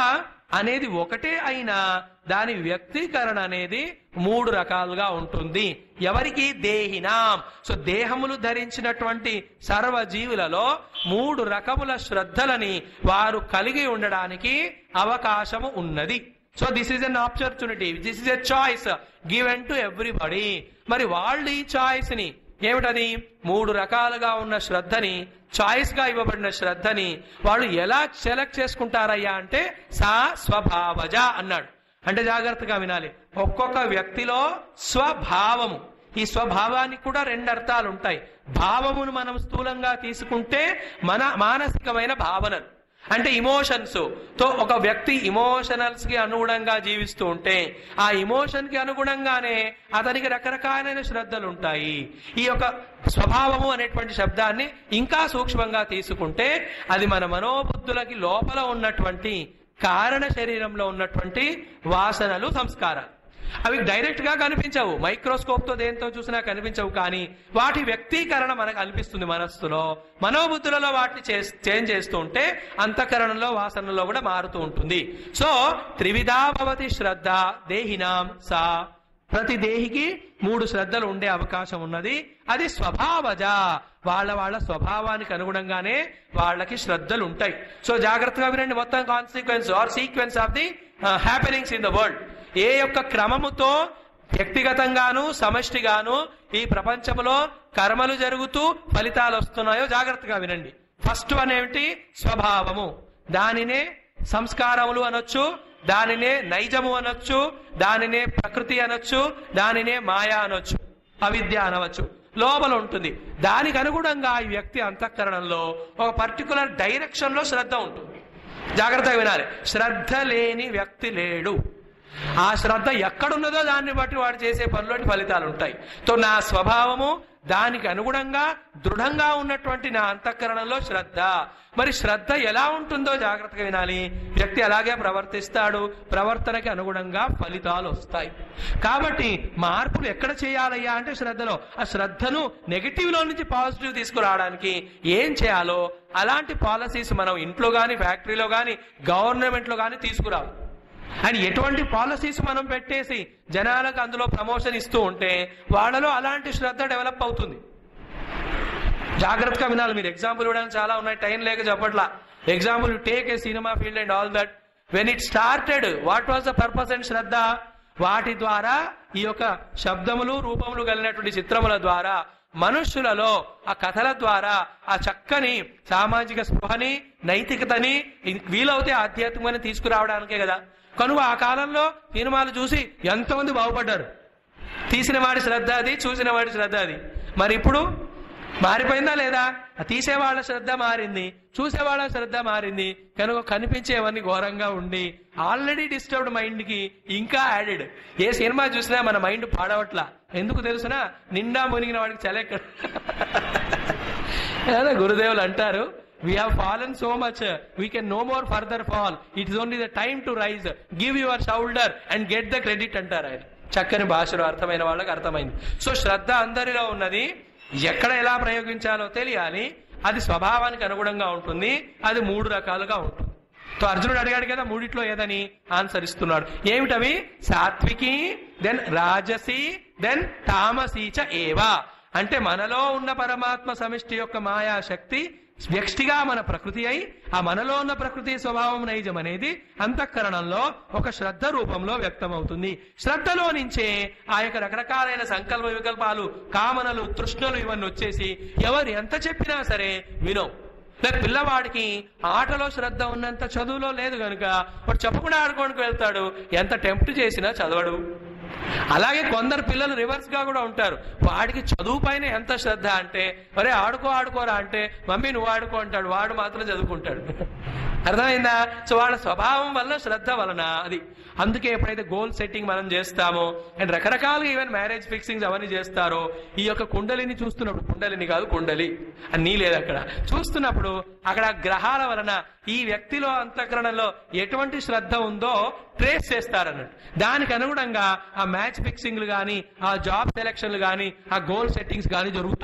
అనేది ఒకటే అయినా దాని వ్యక్తీకరణ అనేది మూడు రకాలుగా ఉంటుంది ఎవరికి దేహినాం సో దేహములు ధరించినటువంటి సర్వ జీవులలో మూడు రకముల శ్రద్ధలని వారు కలిగి ఉండడానికి అవకాశము ఉన్నది so this is an opportunity this is a choice given to everybody మరి వాళ్ళు ఈ చాయిస్ ని ఏమిటది మూడు రకాలుగా ఉన్న శ్రద్ధని చాయిస్ గా ఇవ్వబడిన శ్రద్ధని వాళ్ళు ఎలా సెలెక్ట్ చేసుకుంటారయ్యా అంటే సా స్వభావజ అన్నాడు అంటే జాగ్రత్తగా వినాలి ఒక్కొక్క వ్యక్తిలో స్వభావము ఈ స్వభావానికి కూడా రెండు అర్థాలు ఉంటాయి భావమును మనం స్థూలంగా తీసుకుంటే మన మానసికమైన భావనలు అంటే ఇమోషన్స్ తో ఒక వ్యక్తి ఇమోషనల్స్ కి అనుగుణంగా జీవిస్తూ ఉంటే ఆ ఇమోషన్ కి అనుగుణంగానే అతనికి రకరకాలైన శ్రద్ధలు ఉంటాయి ఈ యొక్క స్వభావము అనేటువంటి శబ్దాన్ని ఇంకా సూక్ష్మంగా తీసుకుంటే అది మన మనోబుద్ధులకి లోపల ఉన్నటువంటి కారణ శరీరంలో ఉన్నటువంటి వాసనలు సంస్కారాలు అవి డైరెక్ట్ గా కనిపించవు మైక్రోస్కోప్ తో దేంతో చూసినా కనిపించవు కానీ వాటి వ్యక్తీకరణ మనకు అనిపిస్తుంది మనస్సులో మనోబుద్ధులలో వాటిని చే- చేంజ్ చేస్తూ ఉంటే అంతఃకరణలో వాసనలో కూడా మారుతూ ఉంటుంది సో త్రివిధా భవతి శ్రద్ధ దేహినాం సా ప్రతి దేహికి మూడు శ్రద్ధలు ఉండే అవకాశం ఉన్నది అది స్వభావజ వాళ్ళ వాళ్ళ స్వభావానికి అనుగుణంగానే వాళ్ళకి శ్రద్ధలు ఉంటాయి సో జాగ్రత్తగా వినండి మొత్తం consequence or sequence of the happenings in the world ఏ యొక్క క్రమముతో వ్యక్తిగతంగాను సమష్టిగాను ఈ ప్రపంచంలో కర్మలు జరుగుతూ ఫలితాలు వస్తున్నాయో జాగ్రత్తగా వినండి ఫస్ట్ వన్ ఏమిటి స్వభావము దానినే సంస్కారములు అనొచ్చు దానినే నైజము అనొచ్చు దానినే ప్రకృతి అనొచ్చు దానినే మాయా అనొచ్చు అవిద్య అనవచ్చు లోపల ఉంటుంది దానికి అనుగుణంగా ఈ వ్యక్తి అంతఃకరణంలో ఒక పర్టికులర్ డైరెక్షన్ లో శ్రద్ధ ఉంటుంది జాగ్రత్తగా వినాలి శ్రద్ధ లేని వ్యక్తి లేడు ఆ శ్రద్ధ ఎక్కడున్నదో దాన్ని బట్టి వాడు చేసే పనిలోని ఫలితాలు ఉంటాయి సో నా స్వభావము దానికి అనుగుణంగా దృఢంగా ఉన్నటువంటి నా అంతఃకరణలో శ్రద్ధ మరి శ్రద్ధ ఎలా ఉంటుందో జాగ్రత్తగా వినాలి వ్యక్తి అలాగే ప్రవర్తిస్తాడు ప్రవర్తనకి అనుగుణంగా ఫలితాలు వస్తాయి కాబట్టి మార్పులు ఎక్కడ చేయాలయ్యా అంటే శ్రద్ధలో ఆ శ్రద్ధను నెగిటివ్ లో నుంచి పాజిటివ్ తీసుకురావడానికి ఏం చేయాలో అలాంటి పాలసీస్ మనం ఇంట్లో గాని ఫ్యాక్టరీలో గాని గవర్నమెంట్ లో గాని తీసుకురావు అండ్ ఎటువంటి పాలసీస్ మనం పెట్టేసి జనాలకు అందులో ప్రమోషన్ ఇస్తూ ఉంటే వాళ్ళలో అలాంటి శ్రద్ధ డెవలప్ అవుతుంది జాగ్రత్తగా వినాలి మీరు ఎగ్జాంపుల్ ఇవ్వడానికి చాలా ఉన్నాయి టైం లేక చెప్పట్లా example take a cinema field and all that when it started what was the purpose and శ్రద్ధ వాటి ద్వారా ఈ యొక్క శబ్దములు రూపములు కలిగినటువంటి చిత్రముల ద్వారా మనుష్యులలో ఆ కథల ద్వారా ఆ చక్కని సామాజిక స్పృహని నైతికతని ఇది వీలవుతే ఆధ్యాత్మికని తీసుకురావడానికే కదా కనుక ఆ కాలంలో సినిమాలు చూసి ఎంతమంది బాగుపడ్డారు తీసిన వాడి శ్రద్ధ అది చూసిన వాడి శ్రద్ధ అది మరి ఇప్పుడు మారిపోయిందా లేదా ఆ తీసేవాళ్ళ శ్రద్ధ మారింది చూసేవాళ్ళ శ్రద్ధ మారింది కనుక కనిపించేవన్నీ ఘోరంగా ఉండి ఆల్రెడీ డిస్టర్బ్డ్ మైండ్ కి ఇంకా యాడెడ్ ఏ సినిమా చూసినా మన మైండ్ పాడవట్లా ఎందుకు తెలుసునా నిండా మునిగిన వాడికి చలెక్కడ ఏదో గురుదేవులు అంటారు we have fallen so much we can no more further fall it is only the time to rise give your shoulder and get the credit అంటారు ఆయన చక్కని భాషలో అర్థమైన వాళ్ళకి అర్థమైంది సో శ్రద్ధ అందరిలో ఉన్నది ఎక్కడ ఎలా ప్రయోగించాలో తెలియాలి అది స్వభావానికి అనుగుణంగా ఉంటుంది అది మూడు రకాలుగా ఉంటుంది సో అర్జునుడు అడిగాడు కదా మూడిట్లో ఏదని ఆన్సర్ ఇస్తున్నాడు ఏమిటవి సాత్వికి దెన్ రాజసి దెన్ తామసీచ ఏవా అంటే మనలో ఉన్న పరమాత్మ సమిష్టి యొక్క మాయా శక్తి వ్యక్తిగా మన ప్రకృతి అయి ఆ మనలో ఉన్న ప్రకృతి స్వభావం నైజం అనేది అంతఃకరణంలో ఒక శ్రద్ధ రూపంలో వ్యక్తమవుతుంది శ్రద్ధలో నుంచే ఆ యొక్క రకరకాలైన సంకల్ప వికల్పాలు కామనలు తృష్ణలు ఇవన్నీ వచ్చేసి ఎవరు ఎంత చెప్పినా సరే వినవు లేక పిల్లవాడికి ఆటలో శ్రద్ధ ఉన్నంత చదువులో లేదు కనుక వాడు చెప్పకుండా ఆడుకోవడానికి వెళ్తాడు ఎంత టెంప్ట్ చేసినా చదవడు అలాగే కొందరు పిల్లలు రివర్స్ గా కూడా ఉంటారు వాడికి చదువు పైన ఎంత శ్రద్ధ అంటే ఒరే ఆడుకో ఆడుకోరా అంటే మమ్మీ నువ్వు ఆడుకో అంటాడు వాడు మాత్రం చదువుకుంటాడు అర్థమైందా సో వాళ్ళ స్వభావం వల్ల శ్రద్ధ వలన అది అందుకే ఎప్పుడైతే గోల్ సెట్టింగ్ మనం చేస్తామో అండ్ రకరకాలుగా ఈవెన్ మ్యారేజ్ ఫిక్సింగ్స్ అవన్నీ చేస్తారో ఈ యొక్క కుండలిని చూస్తున్నప్పుడు కుండలిని కాదు కుండలి అని నీ లేదు అక్కడ చూస్తున్నప్పుడు అక్కడ గ్రహాల వలన ఈ వ్యక్తిలో అంతఃకరణలో ఎటువంటి శ్రద్ధ ఉందో ట్రేస్ చేస్తారన్నట్టు దానికి అనుగుణంగా ఆ మ్యాచ్ ఫిక్సింగ్లు కానీ ఆ జాబ్ సెలక్షన్లు కానీ ఆ గోల్ సెట్టింగ్స్ కానీ జరుగుతాయి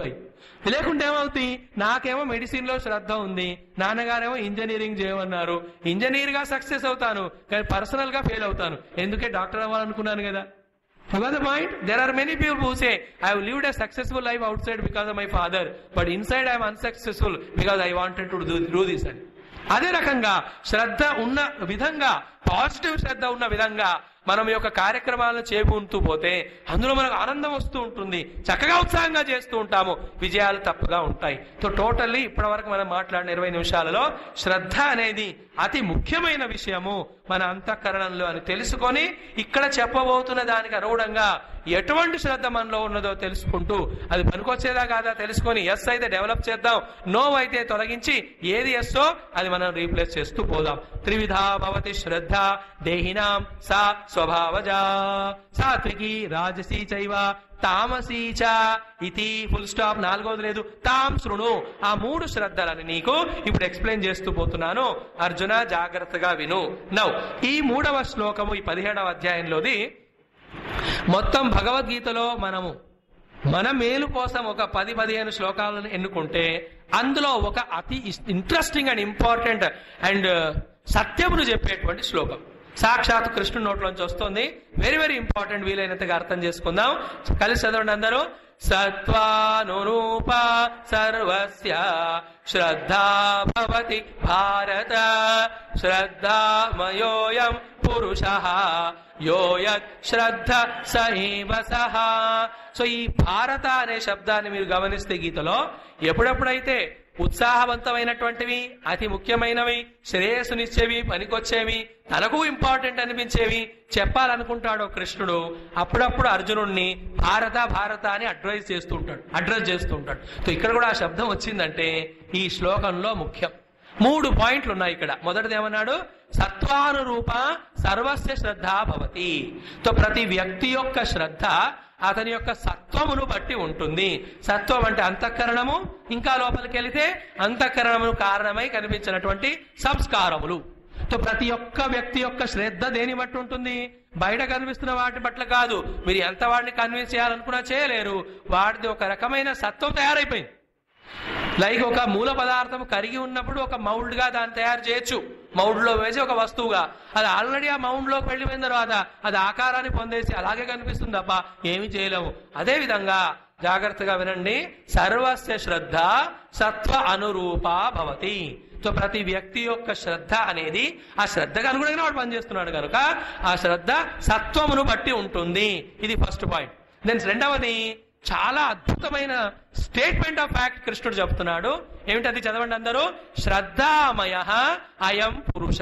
లేకుంటే ఏమవుతుంది నాకేమో మెడిసిన్ లో శ్రద్ధ ఉంది నాన్నగారేమో ఇంజనీరింగ్ చేయమన్నారు ఇంజనీర్ గా సక్సెస్ అవుతాను కానీ పర్సనల్ గా ఫెయిల్ అవుతాను ఎందుకే డాక్టర్ అవ్వాలనుకున్నాను కదా You got the point? There are many people who say, I have lived a successful life outside because of my father, but inside I am unsuccessful because I wanted to do, do this. అని అదే రకంగా శ్రద్ధ ఉన్న విధంగా positive శ్రద్ధ ఉన్న విధంగా మనం ఈ యొక్క కార్యక్రమాలను చేకూరుతూ పోతే అందులో మనకు ఆనందం వస్తూ ఉంటుంది చక్కగా ఉత్సాహంగా చేస్తూ ఉంటాము విజయాలు తప్పుగా ఉంటాయి సో టోటల్లీ ఇప్పటి వరకు మనం మాట్లాడిన ఇరవై నిమిషాలలో శ్రద్ధ అనేది అతి ముఖ్యమైన విషయము మన అంతఃకరణంలో అని తెలుసుకొని ఇక్కడ చెప్పబోతున్న దానికి అనుగుణంగా ఎటువంటి శ్రద్ధ మనలో ఉన్నదో తెలుసుకుంటూ అది పనికొచ్చేదా కాదా తెలుసుకొని ఎస్ అయితే డెవలప్ చేద్దాం నో అయితే తొలగించి ఏది ఎస్సో అది మనం రీప్లేస్ చేస్తూ పోదాం త్రివిధా భవతి శ్రద్ధ దేహినాం సా స్వభావజా సాత్వికి రాజసీ చైవ తామసీ చ ఇది ఫుల్ స్టాప్ నాలుగోది లేదు తాం శృణు ఆ మూడు శ్రద్ధలని నీకు ఇప్పుడు ఎక్స్ప్లెయిన్ చేస్తూ పోతున్నాను అర్జున జాగ్రత్తగా విను నౌ ఈ మూడవ శ్లోకము ఈ పదిహేడవ అధ్యాయంలోది మొత్తం భగవద్గీతలో మనము మన మేలు కోసం ఒక పది పదిహేను శ్లోకాలను ఎన్నుకుంటే అందులో ఒక అతి ఇంట్రెస్టింగ్ అండ్ ఇంపార్టెంట్ అండ్ సత్యమును చెప్పేటువంటి శ్లోకం సాక్షాత్ కృష్ణుడి నోట్లోంచి వస్తుంది వెరీ వెరీ ఇంపార్టెంట్ వీలైనంతగా అర్థం చేసుకుందాం కలిసి చదవండి అందరూ సత్వానురూప సర్వస్య శ్రద్ధా భవతి భారత శ్రద్ధామయోయం పురుష యోయత్ శ్రద్ధ సహేవ సహ సో ఈ భారత అనే శబ్దాన్ని మీరు గమనిస్తే గీతలో ఎప్పుడెప్పుడైతే ఉత్సాహవంతమైనటువంటివి అతి ముఖ్యమైనవి శ్రేయస్సునిచ్చేవి పనికొచ్చేవి తనకు ఇంపార్టెంట్ అనిపించేవి చెప్పాలనుకుంటాడో కృష్ణుడు అప్పుడప్పుడు అర్జునుడిని భారత భారత అని అడ్వైజ్ చేస్తూ ఉంటాడు అడ్రస్ చేస్తూ ఉంటాడు సో ఇక్కడ కూడా ఆ శబ్దం వచ్చిందంటే ఈ శ్లోకంలో ముఖ్యం మూడు పాయింట్లు ఉన్నాయి ఇక్కడ మొదటిది ఏమన్నాడు సత్వానురూప సర్వస్య శ్రద్ధ భవతి తో ప్రతి వ్యక్తి యొక్క శ్రద్ధ అతని యొక్క సత్వమును బట్టి ఉంటుంది సత్వం అంటే అంతఃకరణము ఇంకా లోపలికి వెళితే అంతఃకరణము కారణమై కనిపించినటువంటి సంస్కారములు తో ప్రతి ఒక్క వ్యక్తి యొక్క శ్రద్ధ దేని బట్టి ఉంటుంది బయట కనిపిస్తున్న వాటి పట్ల కాదు మీరు ఎంత వాడిని కన్విన్స్ చేయాలనుకున్నా చేయలేరు వాడిది ఒక రకమైన సత్వం తయారైపోయింది లైక్ ఒక మూల పదార్థం కరిగి ఉన్నప్పుడు ఒక మౌల్డ్ గా దాన్ని తయారు చేయొచ్చు మౌల్డ్ లో వేసి ఒక వస్తువుగా అది ఆల్రెడీ ఆ మౌండ్ లోకి వెళ్ళిపోయిన తర్వాత అది ఆకారాన్ని పొందేసి అలాగే కనిపిస్తుంది తప్ప ఏమి చేయలేము అదే విధంగా జాగ్రత్తగా వినండి సర్వస్య శ్రద్ధ సత్వ అనురూపా భవతి సో ప్రతి వ్యక్తి యొక్క శ్రద్ధ అనేది ఆ శ్రద్ధకు అనుగుణంగా వాడు పనిచేస్తున్నాడు కనుక ఆ శ్రద్ధ సత్వమును బట్టి ఉంటుంది ఇది ఫస్ట్ పాయింట్ దెన్ రెండవది చాలా అద్భుతమైన స్టేట్మెంట్ ఆఫ్ ఫ్యాక్ట్ కృష్ణుడు చెప్తున్నాడు ఏమిటది చదవండి అందరూ శ్రద్ధామయ అయం పురుష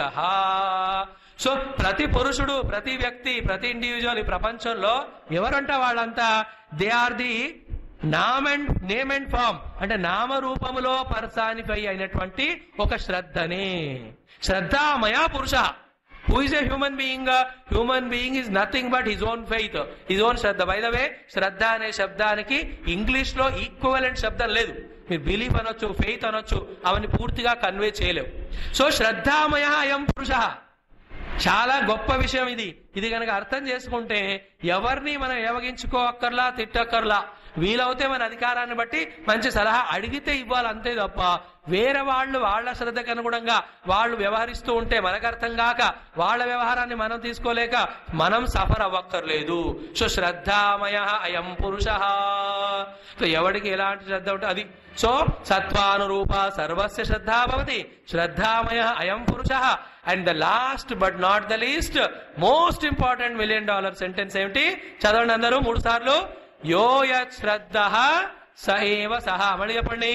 సో ప్రతి పురుషుడు ప్రతి వ్యక్తి ప్రతి ఇండివిజువల్ ఈ ప్రపంచంలో ఎవరంటే వాళ్ళంతా దే ఆర్ ది నామ్ అండ్ నేమ్ అండ్ ఫామ్ అంటే నామరూపములో పర్సానిఫై అయినటువంటి ఒక శ్రద్ధనే శ్రద్ధామయ పురుష who is a human being human being is nothing but his own faith his own శ్రద్ధ బై ద వే శ్రద్ధ అనే శబ్దానికి ఇంగ్లీష్ లో ఈక్వలెంట్ శబ్దం లేదు మీరు బిలీఫ్ అనొచ్చు ఫెయిత్ అనొచ్చు అవన్నీ పూర్తిగా కన్వే చేయలేవు సో శ్రద్ధామయ అయం పురుష చాలా గొప్ప విషయం ఇది ఇది కనుక అర్థం చేసుకుంటే ఎవరిని మనం ఏవగించుకోక్కర్లా తిట్టక్కర్లా వీలవుతే మన అధికారాన్ని బట్టి మంచి సలహా అడిగితే ఇవ్వాలి అంతే తప్ప వేరే వాళ్ళు వాళ్ళ శ్రద్ధకు అనుగుణంగా వాళ్ళు వ్యవహరిస్తూ ఉంటే మనకు అర్థం కాక వాళ్ళ వ్యవహారాన్ని మనం తీసుకోలేక మనం సఫర్ అవ్వక్కర్లేదు సో శ్రద్ధామయ అయం పురుష సో ఎవడికి ఎలాంటి శ్రద్ధ ఉంటే అది సో సత్వానురూప సర్వస్య శ్రద్ధా భవతి శ్రద్ధామయ అయం పురుష and the last but not the least most important million dollar sentence ఏమిటి చదవండి అందరూ మూడు సార్లు యో యత్ శ్రద్ధ స ఏవ సహ మళ్ళీ చెప్పండి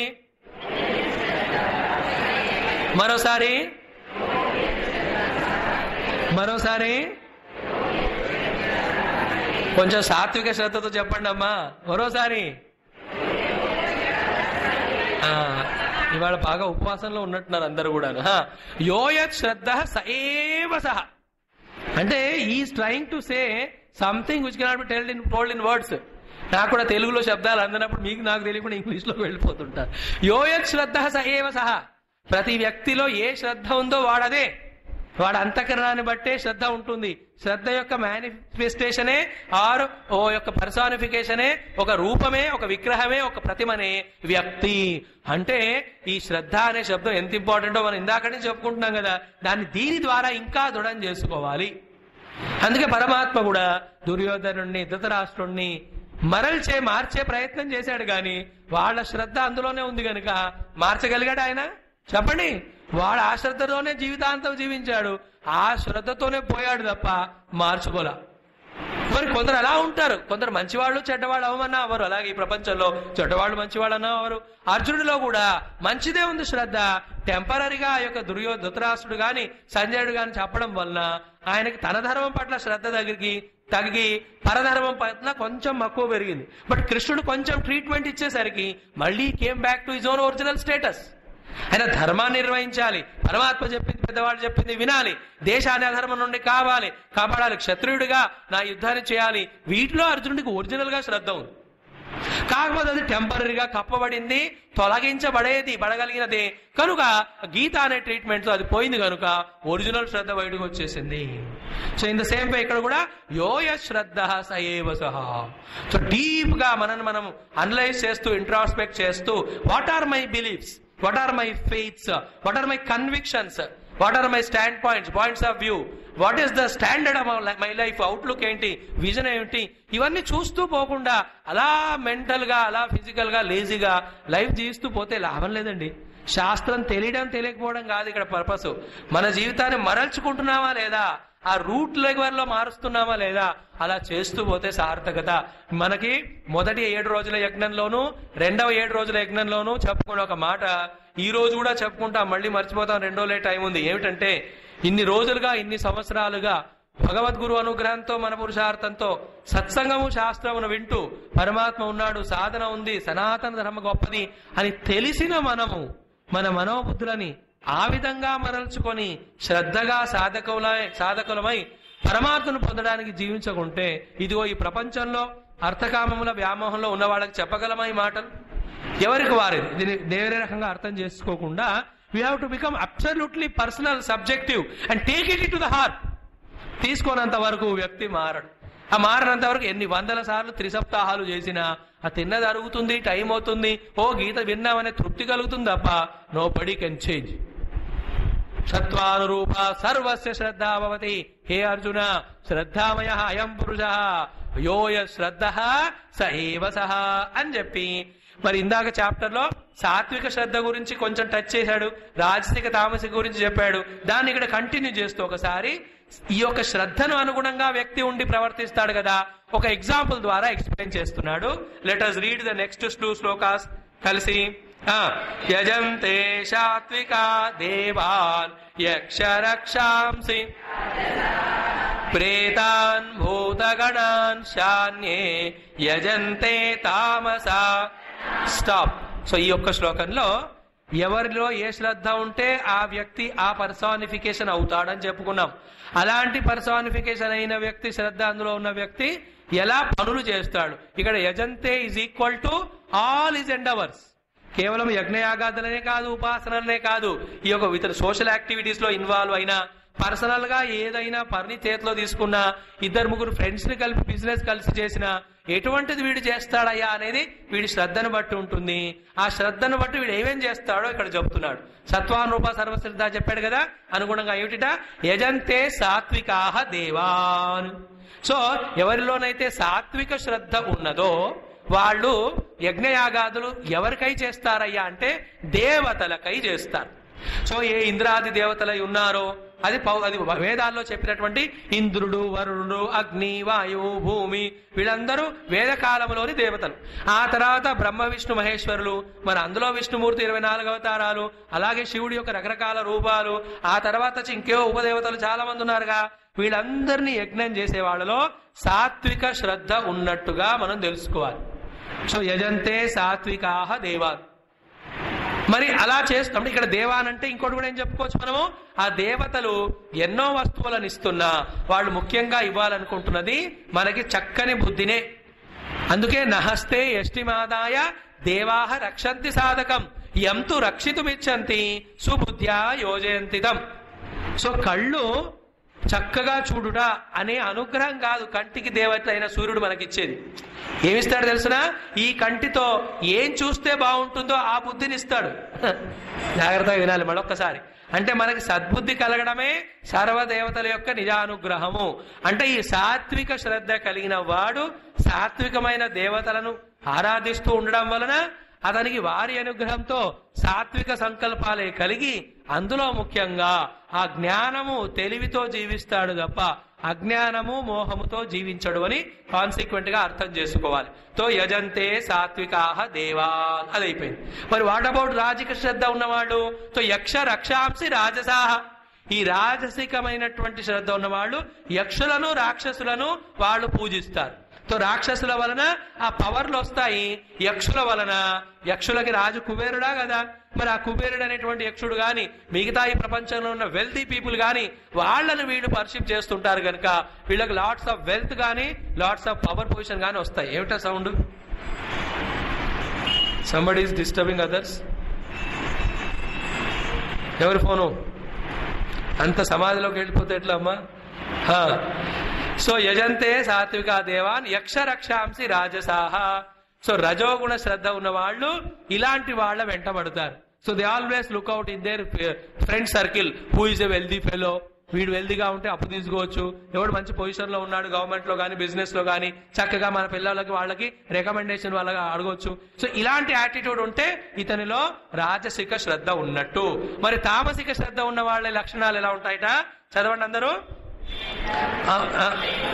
మరోసారి మరోసారి కొంచెం సాత్విక శ్రద్ధతో చెప్పండి అమ్మా మరోసారి ఆ, ఇవాళ బాగా ఉపవాసంలో ఉన్నట్టున్నారు అందరు కూడాను హా. యోయత్ శ్రద్ధ సఏవ సహ అంటే is trying to say something which cannot be telled in told in words నాకు కూడా తెలుగులో శబ్దాలు అందినప్పుడు మీకు నాకు తెలియకుండా ఇంగ్లీష్లోకి వెళ్ళిపోతుంటారు యోయత్ శ్రద్ధ సఏవ సహ ప్రతి వ్యక్తిలో ఏ శ్రద్ధ ఉందో వాడదే వాడు అంతఃకరణాన్ని బట్టే శ్రద్ధ ఉంటుంది శ్రద్ధ యొక్క మేనిఫెస్టేషనే ఆర్ ఓ యొక్క పర్సానిఫికేషనే ఒక రూపమే ఒక విగ్రహమే ఒక ప్రతిమనే వ్యక్తి అంటే ఈ శ్రద్ధ అనే శబ్దం ఎంత ఇంపార్టెంటో మనం ఇందాక నుంచి చెప్పుకుంటున్నాం కదా దాన్ని దీని ద్వారా ఇంకా దృఢం చేసుకోవాలి అందుకే పరమాత్మ కూడా దుర్యోధనుణ్ణి ధృతరాష్ట్రుణ్ణి మరల్చే మార్చే ప్రయత్నం చేశాడు గాని వాళ్ళ శ్రద్ధ అందులోనే ఉంది గనుక మార్చగలిగాడు ఆయన చెప్పండి వాడు ఆ శ్రద్ధతోనే జీవితాంతం జీవించాడు ఆ శ్రద్ధతోనే పోయాడు తప్ప మార్చుకోలా మరి కొందరు అలా ఉంటారు కొందరు మంచివాళ్ళు చెడ్డవాళ్ళు అవమన్నా అవరు అలాగే ఈ ప్రపంచంలో చెడ్డవాళ్ళు మంచివాళ్ళు అన్నా అవరు అర్జునుడిలో కూడా మంచిదే ఉంది శ్రద్ధ టెంపరీగా ఆ యొక్క దుర్యో ధృతరాష్ట్రుడు గాని సంజయుడు గాని చెప్పడం వలన ఆయనకి తన ధర్మం పట్ల శ్రద్ధ దగ్గరికి తగ్గి పరధర్మం పట్ల కొంచెం మక్కువ పెరిగింది బట్ కృష్ణుడు కొంచెం ట్రీట్మెంట్ ఇచ్చేసరికి మళ్ళీ came back to his own original status ఆయన ధర్మాన్ని నిర్వహించాలి పరమాత్మ చెప్పింది పెద్దవాళ్ళు చెప్పింది వినాలి దేశాన్ని అధర్మం నుండి కావాలి కాపాడాలి క్షత్రియుడిగా నా యుద్ధాన్ని చేయాలి వీటిలో అర్జునుడికి ఒరిజినల్ గా శ్రద్ధ ఉంది కాకపోతే అది టెంపరీగా కప్పబడింది తొలగించబడేది పడగలిగినది కనుక గీత అనే ట్రీట్మెంట్ తో అది పోయింది కనుక ఒరిజినల్ శ్రద్ధ బయటకు వచ్చేసింది so in the same way ఇక్కడ కూడా యోయ శ్రద్ధ సయేవ సహ సో డీప్ గా మనల్ని మనం అనలైజ్ చేస్తూ ఇంట్రాస్పెక్ట్ చేస్తూ what are my beliefs what are my faiths what are my convictions what are my standpoints points of view what is the standard of my life outlook ఏంటి vision ఏంటి ఇవన్నీ చూస్తూ పోకుండా అలా mental గా అలా physical గా లేజీగా లైఫ్ జీవిస్తూ పోతే లాభం లేదండి శాస్త్రం తెలియడం తెలియకపోవడం కాదు ఇక్కడ పర్పస్ మన జీవితాన్ని మరల్చుకుంటున్నామా లేదా ఆ రూట్ లెవెల్లో మారుస్తున్నామా లేదా అలా చేస్తూ పోతే సార్థకత మనకి మొదటి ఏడు రోజుల యజ్ఞంలోను రెండవ ఏడు రోజుల యజ్ఞంలోను చెప్పుకున్న ఒక మాట ఈ రోజు కూడా చెప్పుకుంటాం మళ్ళీ మర్చిపోతాం రెండో లే టైం ఉంది ఏమిటంటే ఇన్ని రోజులుగా ఇన్ని సంవత్సరాలుగా భగవద్గురు అనుగ్రహంతో మన పురుషార్థంతో సత్సంగము శాస్త్రమును వింటూ పరమాత్మ ఉన్నాడు సాధన ఉంది సనాతన ధర్మ గొప్పది అని తెలిసిన మనము మన మనోబుద్ధులని ఆ విధంగా మరల్చుకొని శ్రద్ధగా సాధకులై సాధకులమై పరమాత్మను పొందడానికి జీవించకుంటే ఇదిగో ఈ ప్రపంచంలో అర్థకామముల వ్యామోహంలో ఉన్న వాళ్ళకి చెప్పగలమా ఈ మాటలు ఎవరికి వారిది దీన్ని వేరే రకంగా అర్థం చేసుకోకుండా we have to become absolutely personal subjective and take it to the heart తీసుకోనంత వరకు వ్యక్తి మారడు ఆ మారినంత వరకు ఎన్ని వందల సార్లు త్రిసప్తాహాలు చేసినా ఆ తిన్నది అరుగుతుంది టైం అవుతుంది ఓ గీత విన్నామనే తృప్తి కలుగుతుంది తప్ప నో బడీ కెన్ చేంజ్ సత్వానురూప సర్వస్య శ్రద్ధా భవతి హే అర్జున శ్రద్ధామయ అయం పురుష యోయ శ్రద్ధ స ఏవ సహ అని చెప్పి మరి ఇందాక చాప్టర్ లో సాత్విక శ్రద్ధ గురించి కొంచెం టచ్ చేశాడు రాజసిక తామసిక గురించి చెప్పాడు దాన్ని ఇక్కడ కంటిన్యూ చేస్తూ ఒకసారి ఈ యొక్క శ్రద్ధను అనుగుణంగా వ్యక్తి ఉండి ప్రవర్తిస్తాడు కదా ఒక ఎగ్జాంపుల్ ద్వారా ఎక్స్ప్లెయిన్ చేస్తున్నాడు let us read the next two shlokas కలిసి ఆ, యజంతే సాత్వికా దేవాన్ యక్ష రక్షాంసి ప్రేతాన్ భూతగణాన్ శాన్యే యజంతే తామసా స్టాప్ సో ఈ యొక్క శ్లోకంలో ఎవరిలో ఏ శ్రద్ధ ఉంటే ఆ వ్యక్తి ఆ పర్సానిఫికేషన్ అవుతాడని చెప్పుకున్నాం అలాంటి పర్సానిఫికేషన్ అయిన వ్యక్తి శ్రద్ధ అందులో ఉన్న వ్యక్తి ఎలా పనులు చేస్తాడు ఇక్కడ యజంతే is equal to all his endeavours కేవలం యజ్ఞయాగాదులనే కాదు ఉపాసనలనే కాదు ఈ యొక్క ఇతర సోషల్ యాక్టివిటీస్ లో ఇన్వాల్వ్ అయినా పర్సనల్ గా ఏదైనా పని చేతిలో తీసుకున్నా ఇద్దరు ముగ్గురు ఫ్రెండ్స్ ని కలిపి బిజినెస్ కలిసి చేసినా ఎటువంటిది వీడు చేస్తాడయ్యా అనేది వీడి శ్రద్ధను బట్టి ఉంటుంది ఆ శ్రద్ధను బట్టి వీడు ఏమేం చేస్తాడో ఇక్కడ చెప్తున్నాడు సత్వానురూప సర్వశ్రద్ధ చెప్పాడు కదా అనుగుణంగా ఏమిటిట యజంతే సాత్వికాహ దేవాన్ సో ఎవరిలోనైతే సాత్విక శ్రద్ధ ఉన్నదో వాళ్ళు యజ్ఞయాగాదులు ఎవరికై చేస్తారయ్యా అంటే దేవతలకై చేస్తారు సో ఏ ఇంద్రాది దేవతలై ఉన్నారో అది పౌ అది వేదాల్లో చెప్పినటువంటి ఇంద్రుడు వరుణుడు అగ్ని వాయువు భూమి వీళ్ళందరూ వేదకాలంలోని దేవతలు ఆ తర్వాత బ్రహ్మ విష్ణు మహేశ్వరులు మన అందులో విష్ణుమూర్తి ఇరవై నాలుగు అవతారాలు అలాగే శివుడి యొక్క రకరకాల రూపాలు ఆ తర్వాత వచ్చి ఇంకేవో ఉపదేవతలు చాలా మంది ఉన్నారుగా వీళ్ళందరినీ యజ్ఞం చేసే వాళ్ళలో సాత్విక శ్రద్ధ ఉన్నట్టుగా మనం తెలుసుకోవాలి సో యజంతే సాత్వికాహ దేవాలు మరి అలా చేస్తాం ఇక్కడ దేవానంటే ఇంకోటి కూడా ఏం చెప్పుకోవచ్చు మనము ఆ దేవతలు ఎన్నో వస్తువులను ఇస్తున్నా వాళ్ళు ముఖ్యంగా ఇవ్వాలనుకుంటున్నది మనకి చక్కని బుద్ధినే అందుకే నహస్తే యష్టిమాదాయ దేవాహ రక్షంతి సాధకం ఎంతు రక్షితుమిచ్చంతి సుబుద్ధ్యా యోజయంతితం సో కళ్ళు చక్కగా చూడుట అనే అనుగ్రహం కాదు కంటికి దేవత అయిన సూర్యుడు మనకిచ్చేది ఏమిస్తాడు తెలుసునా ఈ కంటితో ఏం చూస్తే బాగుంటుందో ఆ బుద్ధిని ఇస్తాడు జాగ్రత్తగా వినాలి మరొక్కసారి అంటే మనకి సద్బుద్ధి కలగడమే సర్వదేవతల యొక్క నిజానుగ్రహము అంటే ఈ సాత్విక శ్రద్ధ కలిగిన వాడు సాత్వికమైన దేవతలను ఆరాధిస్తూ ఉండడం వలన అతనికి వారి అనుగ్రహంతో సాత్విక సంకల్పాలే కలిగి అందులో ముఖ్యంగా ఆ జ్ఞానము తెలివితో జీవిస్తాడు తప్ప అజ్ఞానము మోహముతో జీవించడు అని కాన్సిక్వెంట్ గా అర్థం చేసుకోవాలి తో యజంతే సాత్వికాహ దేవా అది అయిపోయింది మరి వాట్ అబౌట్ రాజక శ్రద్ధ ఉన్నవాళ్ళు తో యక్ష రక్షాంసి రాజసాహ ఈ రాజసికమైనటువంటి శ్రద్ధ ఉన్నవాళ్ళు యక్షులను రాక్షసులను వాళ్ళు పూజిస్తారు తో రాక్షసుల వలన ఆ పవర్లు వస్తాయి యక్షుల వలన యక్షులకి రాజు కుబేరుడా కదా మరి ఆ కుబేరుడు అనేటువంటి యక్షుడు గాని మిగతా ఈ ప్రపంచంలో ఉన్న వెల్తీ పీపుల్ గాని వాళ్ళని వీళ్ళు పర్షిప్ చేస్తుంటారు కనుక వీళ్ళకి లాట్స్ ఆఫ్ వెల్త్ గాని లాట్స్ ఆఫ్ పవర్ పొజిషన్ గాని వస్తాయి ఏమిటా sound somebody is disturbing others ఎవరి ఫోను అంత సమాధిలోకి వెళ్ళిపోతే ఎట్లా అమ్మా హా. సో యజంతే సాత్విక దేవాన్ యక్ష రక్షాంసి రాజసాహ సో రజోగుణ శ్రద్ధ ఉన్న వాళ్ళు ఇలాంటి వాళ్ళ వెంటబడతారు so they always look out in their friend circle who is a wealthy fellow వీడు వెల్దీగా ఉంటే అప్పు తీసుకోవచ్చు ఎవడు మంచి పొజిషన్ లో ఉన్నాడు గవర్నమెంట్ లో కానీ బిజినెస్ లో కానీ చక్కగా మన పిల్లలకి వాళ్ళకి రికమెండేషన్ వాళ్ళగా అడగొచ్చు సో ఇలాంటి యాటిట్యూడ్ ఉంటే ఇతనిలో రాజసిక శ్రద్ధ ఉన్నట్టు మరి తామసిక శ్రద్ధ ఉన్న వాళ్ళ లక్షణాలు ఎలా ఉంటాయట చదవండి అందరూ ఆ, ఆ.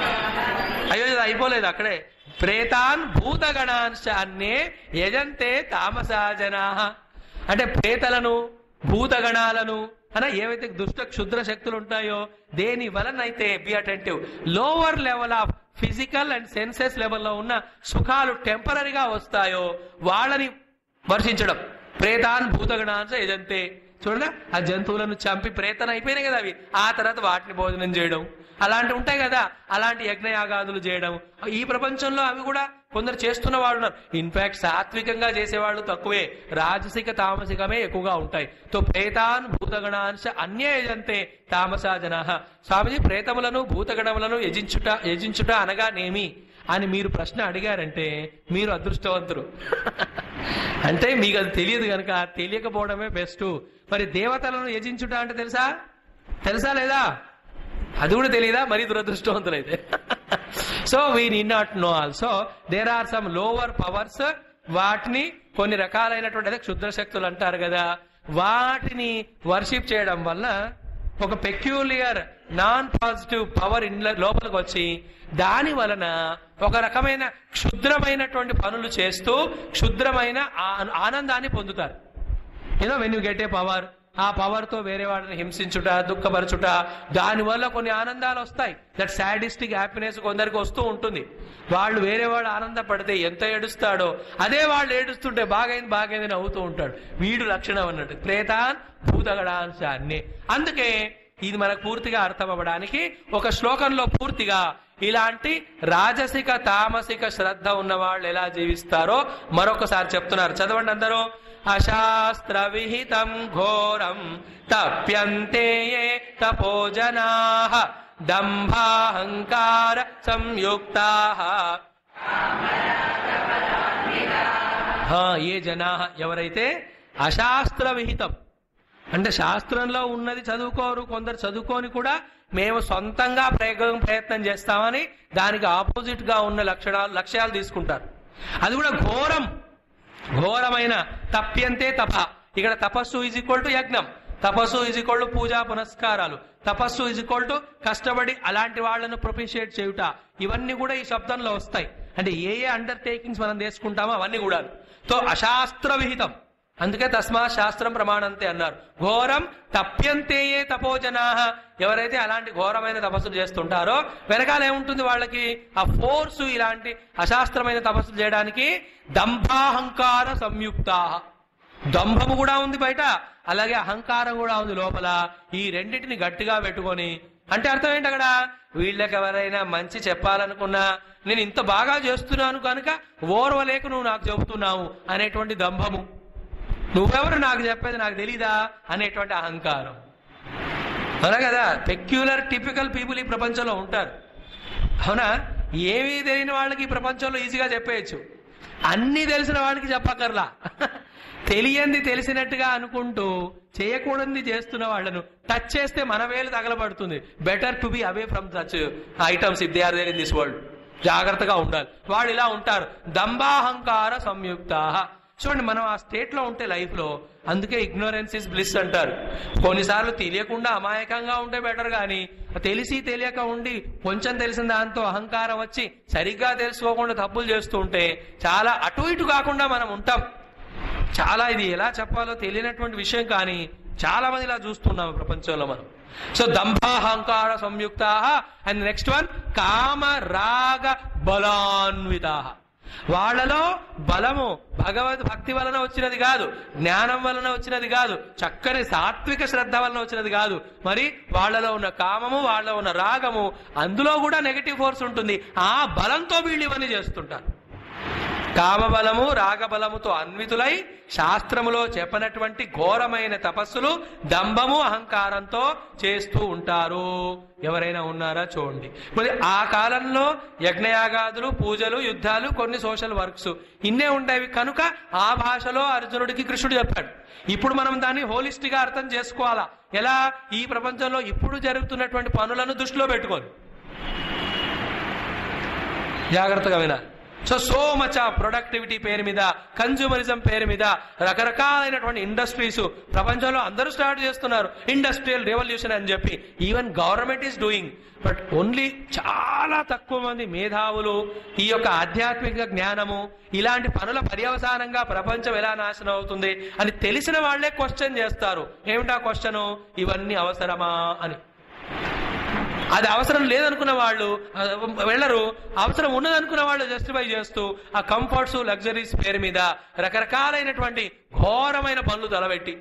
అయ్యో ఇది అయిపోలేదు అక్కడే ప్రేతాన్ భూతగణాంశ అన్నే యజంతే తామసాజనా అంటే ప్రేతలను భూతగణాలను అన ఏవైతే దుష్ట క్షుద్ర శక్తులు ఉంటాయో దేని వలనైతే be attentive lower level of physical and senses లెవెల్లో ఉన్న సుఖాలు టెంపరీగా వస్తాయో వాళ్ళని వర్షించడం ప్రేతాన్ భూతగణాంశ యజంతే చూడండి ఆ జంతువులను చంపి ప్రేతన అయిపోయినాయి కదా అవి ఆ తర్వాత వాటిని భోజనం చేయడం అలాంటి ఉంటాయి కదా అలాంటి యజ్ఞయాగాదులు చేయడం ఈ ప్రపంచంలో అవి కూడా కొందరు చేస్తున్న వాళ్ళు ఉన్నారు ఇన్ఫాక్ట్ సాత్వికంగా చేసేవాళ్ళు తక్కువే రాజసిక తామసికమే ఎక్కువగా ఉంటాయి తో ప్రేతాన్ భూతగణాంశ అన్యయజంతే తామసా జనా స్వామిజీ ప్రేతములను భూతగణములను యజించుట యజించుట అనగానేమి అని మీరు ప్రశ్న అడిగారంటే మీరు అదృష్టవంతులు అంటే మీకు అది తెలియదు కనుక తెలియకపోవడమే బెస్ట్ మరి దేవతలను యజించుట అంటే తెలుసా తెలుసా లేదా అది కూడా తెలియదా మరీ దురదృష్టవంతులైతే so we need not know also there are some lower powers వాటిని కొన్ని రకాలైనటువంటి అదే క్షుద్ర శక్తులు అంటారు కదా వాటిని వర్షిప్ చేయడం వల్ల ఒక peculiar non positive power in లోపలికి వచ్చి దాని వలన ఒక రకమైన క్షుద్రమైనటువంటి పనులు చేస్తూ క్షుద్రమైన ఆ- ఆనందాన్ని పొందుతారు you know when you get a power ఆ పవర్ తో వేరే వాళ్ళని హింసించుట దుఃఖపరచుట దాని వల్ల కొన్ని ఆనందాలు వస్తాయి దట్ సాడిస్టిక్ హ్యాపీనెస్ కొందరికి వస్తూ ఉంటుంది వాళ్ళు వేరే వాడు ఆనందపడితే ఎంత ఏడుస్తాడో అదే వాళ్ళు ఏడుస్తుంటే బాగైంది బాగైంది అని అవుతూ ఉంటాడు వీడు లక్షణం అన్నట్టు ప్రేతాన్ భూతగడాంశ అన్ని అందుకే ఇది మనకు పూర్తిగా అర్థం అవ్వడానికి ఒక శ్లోకంలో పూర్తిగా ఇలాంటి రాజసిక తామసిక శ్రద్ధ ఉన్న వాళ్ళు ఎలా జీవిస్తారో మరొకసారి చెప్తున్నారు చదవండి అందరూ అశాస్త్ర విహితం ఘోరం తప్యంతే ఏ తపోజనా దంభాహంకార సంయుక్తా ఏ జనా ఎవరైతే అశాస్త్ర విహితం అంటే శాస్త్రంలో ఉన్నది చదువుకోరు కొందరు చదువుకొని కూడా మేము సొంతంగా ప్రయోగం ప్రయత్నం చేస్తామని దానికి ఆపోజిట్ గా ఉన్న లక్షణాలు లక్ష్యాలు తీసుకుంటారు అది కూడా ఘోరం ఘోరమైన తప్యంతే తప ఇక్కడ తపస్సు ఈజ్ ఈక్వల్ టు యజ్ఞం తపస్సు ఈజ్ ఈక్వల్ టు పూజా పునస్కారాలు తపస్సు ఈజ్ ఈక్వల్ టు కష్టపడి అలాంటి వాళ్ళను ప్రొఫిషియేట్ చేయుట ఇవన్నీ కూడా ఈ శబ్దంలో వస్తాయి అంటే ఏ ఏ అండర్టేకింగ్స్ మనం తీసుకుంటామో అవన్నీ కూడా తో అశాస్త్ర విహితం అందుకే తస్మా శాస్త్రం ప్రమాణంతే అన్నారు ఘోరం తప్యంతేయే తపోజనా ఎవరైతే అలాంటి ఘోరమైన తపస్సులు చేస్తుంటారో వెనకాల ఏముంటుంది వాళ్ళకి ఆ ఫోర్స్ ఇలాంటి అశాస్త్రమైన తపస్సులు చేయడానికి దంభాహంకార సంయుక్తా దంభము కూడా ఉంది బయట అలాగే అహంకారం కూడా ఉంది లోపల ఈ రెండింటిని గట్టిగా పెట్టుకొని అంటే అర్థం ఏంటి అక్కడ వీళ్ళకి ఎవరైనా మంచి చెప్పాలనుకున్నా నేను ఇంత బాగా చేస్తున్నాను కనుక ఓర్వలేక నువ్వు నాకు చెబుతున్నావు అనేటువంటి దంభము నువ్వెవరు నాకు చెప్పేది నాకు తెలీదా అనేటువంటి అహంకారం అవునా కదా పెక్యులర్ టిపికల్ పీపుల్ ఈ ప్రపంచంలో ఉంటారు అవునా ఏమీ తెలియని వాళ్ళకి ఈ ప్రపంచంలో ఈజీగా చెప్పేయచ్చు అన్నీ తెలిసిన వాడికి చెప్పక్కర్లా తెలియంది తెలిసినట్టుగా అనుకుంటూ చేయకూడనిది చేస్తున్న వాళ్ళను టచ్ చేస్తే మన వేలు తగలబడుతుంది better to be away from such items if they are there in this world జాగ్రత్తగా ఉండాలి వాళ్ళు ఇలా ఉంటారు దంబాహంకార సంయుక్త చూడండి మనం ఆ స్టేట్ లో ఉంటే లైఫ్ లో అందుకే ఇగ్నోరెన్స్ ఇస్ బ్లిస్ అంటారు కొన్నిసార్లు తెలియకుండా అమాయకంగా ఉంటే బెటర్ కానీ తెలిసి తెలియక ఉండి కొంచెం తెలిసిన దాంతో అహంకారం వచ్చి సరిగ్గా తెలుసుకోకుండా తప్పులు చేస్తూ ఉంటే చాలా అటు ఇటు కాకుండా మనం ఉంటాం చాలా ఇది ఎలా చెప్పాలో తెలియనటువంటి విషయం కానీ చాలా మంది ఇలా చూస్తున్నాం ప్రపంచంలో మనం సో దంభాహంకార సంయుక్త అండ్ నెక్స్ట్ వన్ కామ రాగ బలాన్విత వాళ్ళలో బలము భగవద్ భక్తి వలన వచ్చినది కాదు జ్ఞానం వలన వచ్చినది కాదు చక్కని సాత్విక శ్రద్ధ వలన వచ్చినది కాదు మరి వాళ్ళలో ఉన్న కామము వాళ్ళలో ఉన్న రాగము అందులో కూడా నెగటివ్ ఫోర్స్ ఉంటుంది ఆ బలంతో వీళ్ళు ఇవన్నీ చేస్తుంటారు కామబలము రాగబలముతో అన్వితులై శాస్త్రములో చెప్పనటువంటి ఘోరమైన తపస్సులు దంభము అహంకారంతో చేస్తూ ఉంటారు ఎవరైనా ఉన్నారా చూడండి మరి ఆ కాలంలో యజ్ఞయాగాదులు పూజలు యుద్ధాలు కొన్ని సోషల్ వర్క్స్ ఇన్నే ఉండేవి కనుక ఆ భాషలో అర్జునుడికి కృష్ణుడు చెప్పాడు ఇప్పుడు మనం దాన్ని హోలిస్టిక్ గా అర్థం చేసుకోవాలా ఎలా ఈ ప్రపంచంలో ఇప్పుడు జరుగుతున్నటువంటి పనులను దృష్టిలో పెట్టుకోని జాగ్రత్తగా వినాలి సో సో మచ్ ఆ ప్రొడక్టివిటీ పేరు మీద కన్జ్యూమరిజం పేరు మీద రకరకాలైనటువంటి ఇండస్ట్రీస్ ప్రపంచంలో అందరూ స్టార్ట్ చేస్తున్నారు ఇండస్ట్రియల్ రెవల్యూషన్ అని చెప్పి even government is doing but only చాలా తక్కువ మంది మేధావులు ఈ యొక్క ఆధ్యాత్మిక జ్ఞానము ఇలాంటి పనుల పర్యవసానంగా ప్రపంచం ఎలా నాశనం అవుతుంది అని తెలిసిన వాళ్లే క్వశ్చన్ చేస్తారు ఏమిటా క్వశ్చన్ ఇవన్నీ అవసరమా అని అది అవసరం లేదనుకున్న వాళ్ళు ఆ, వెళ్ళరు అవసరం ఉన్నదనుకున్న వాళ్ళు జస్టిఫై చేస్తూ ఆ కంఫర్ట్స్ లగ్జరీస్ పేరు మీద రకరకాలైనటువంటి ఘోరమైన పనులు తలబెట్టి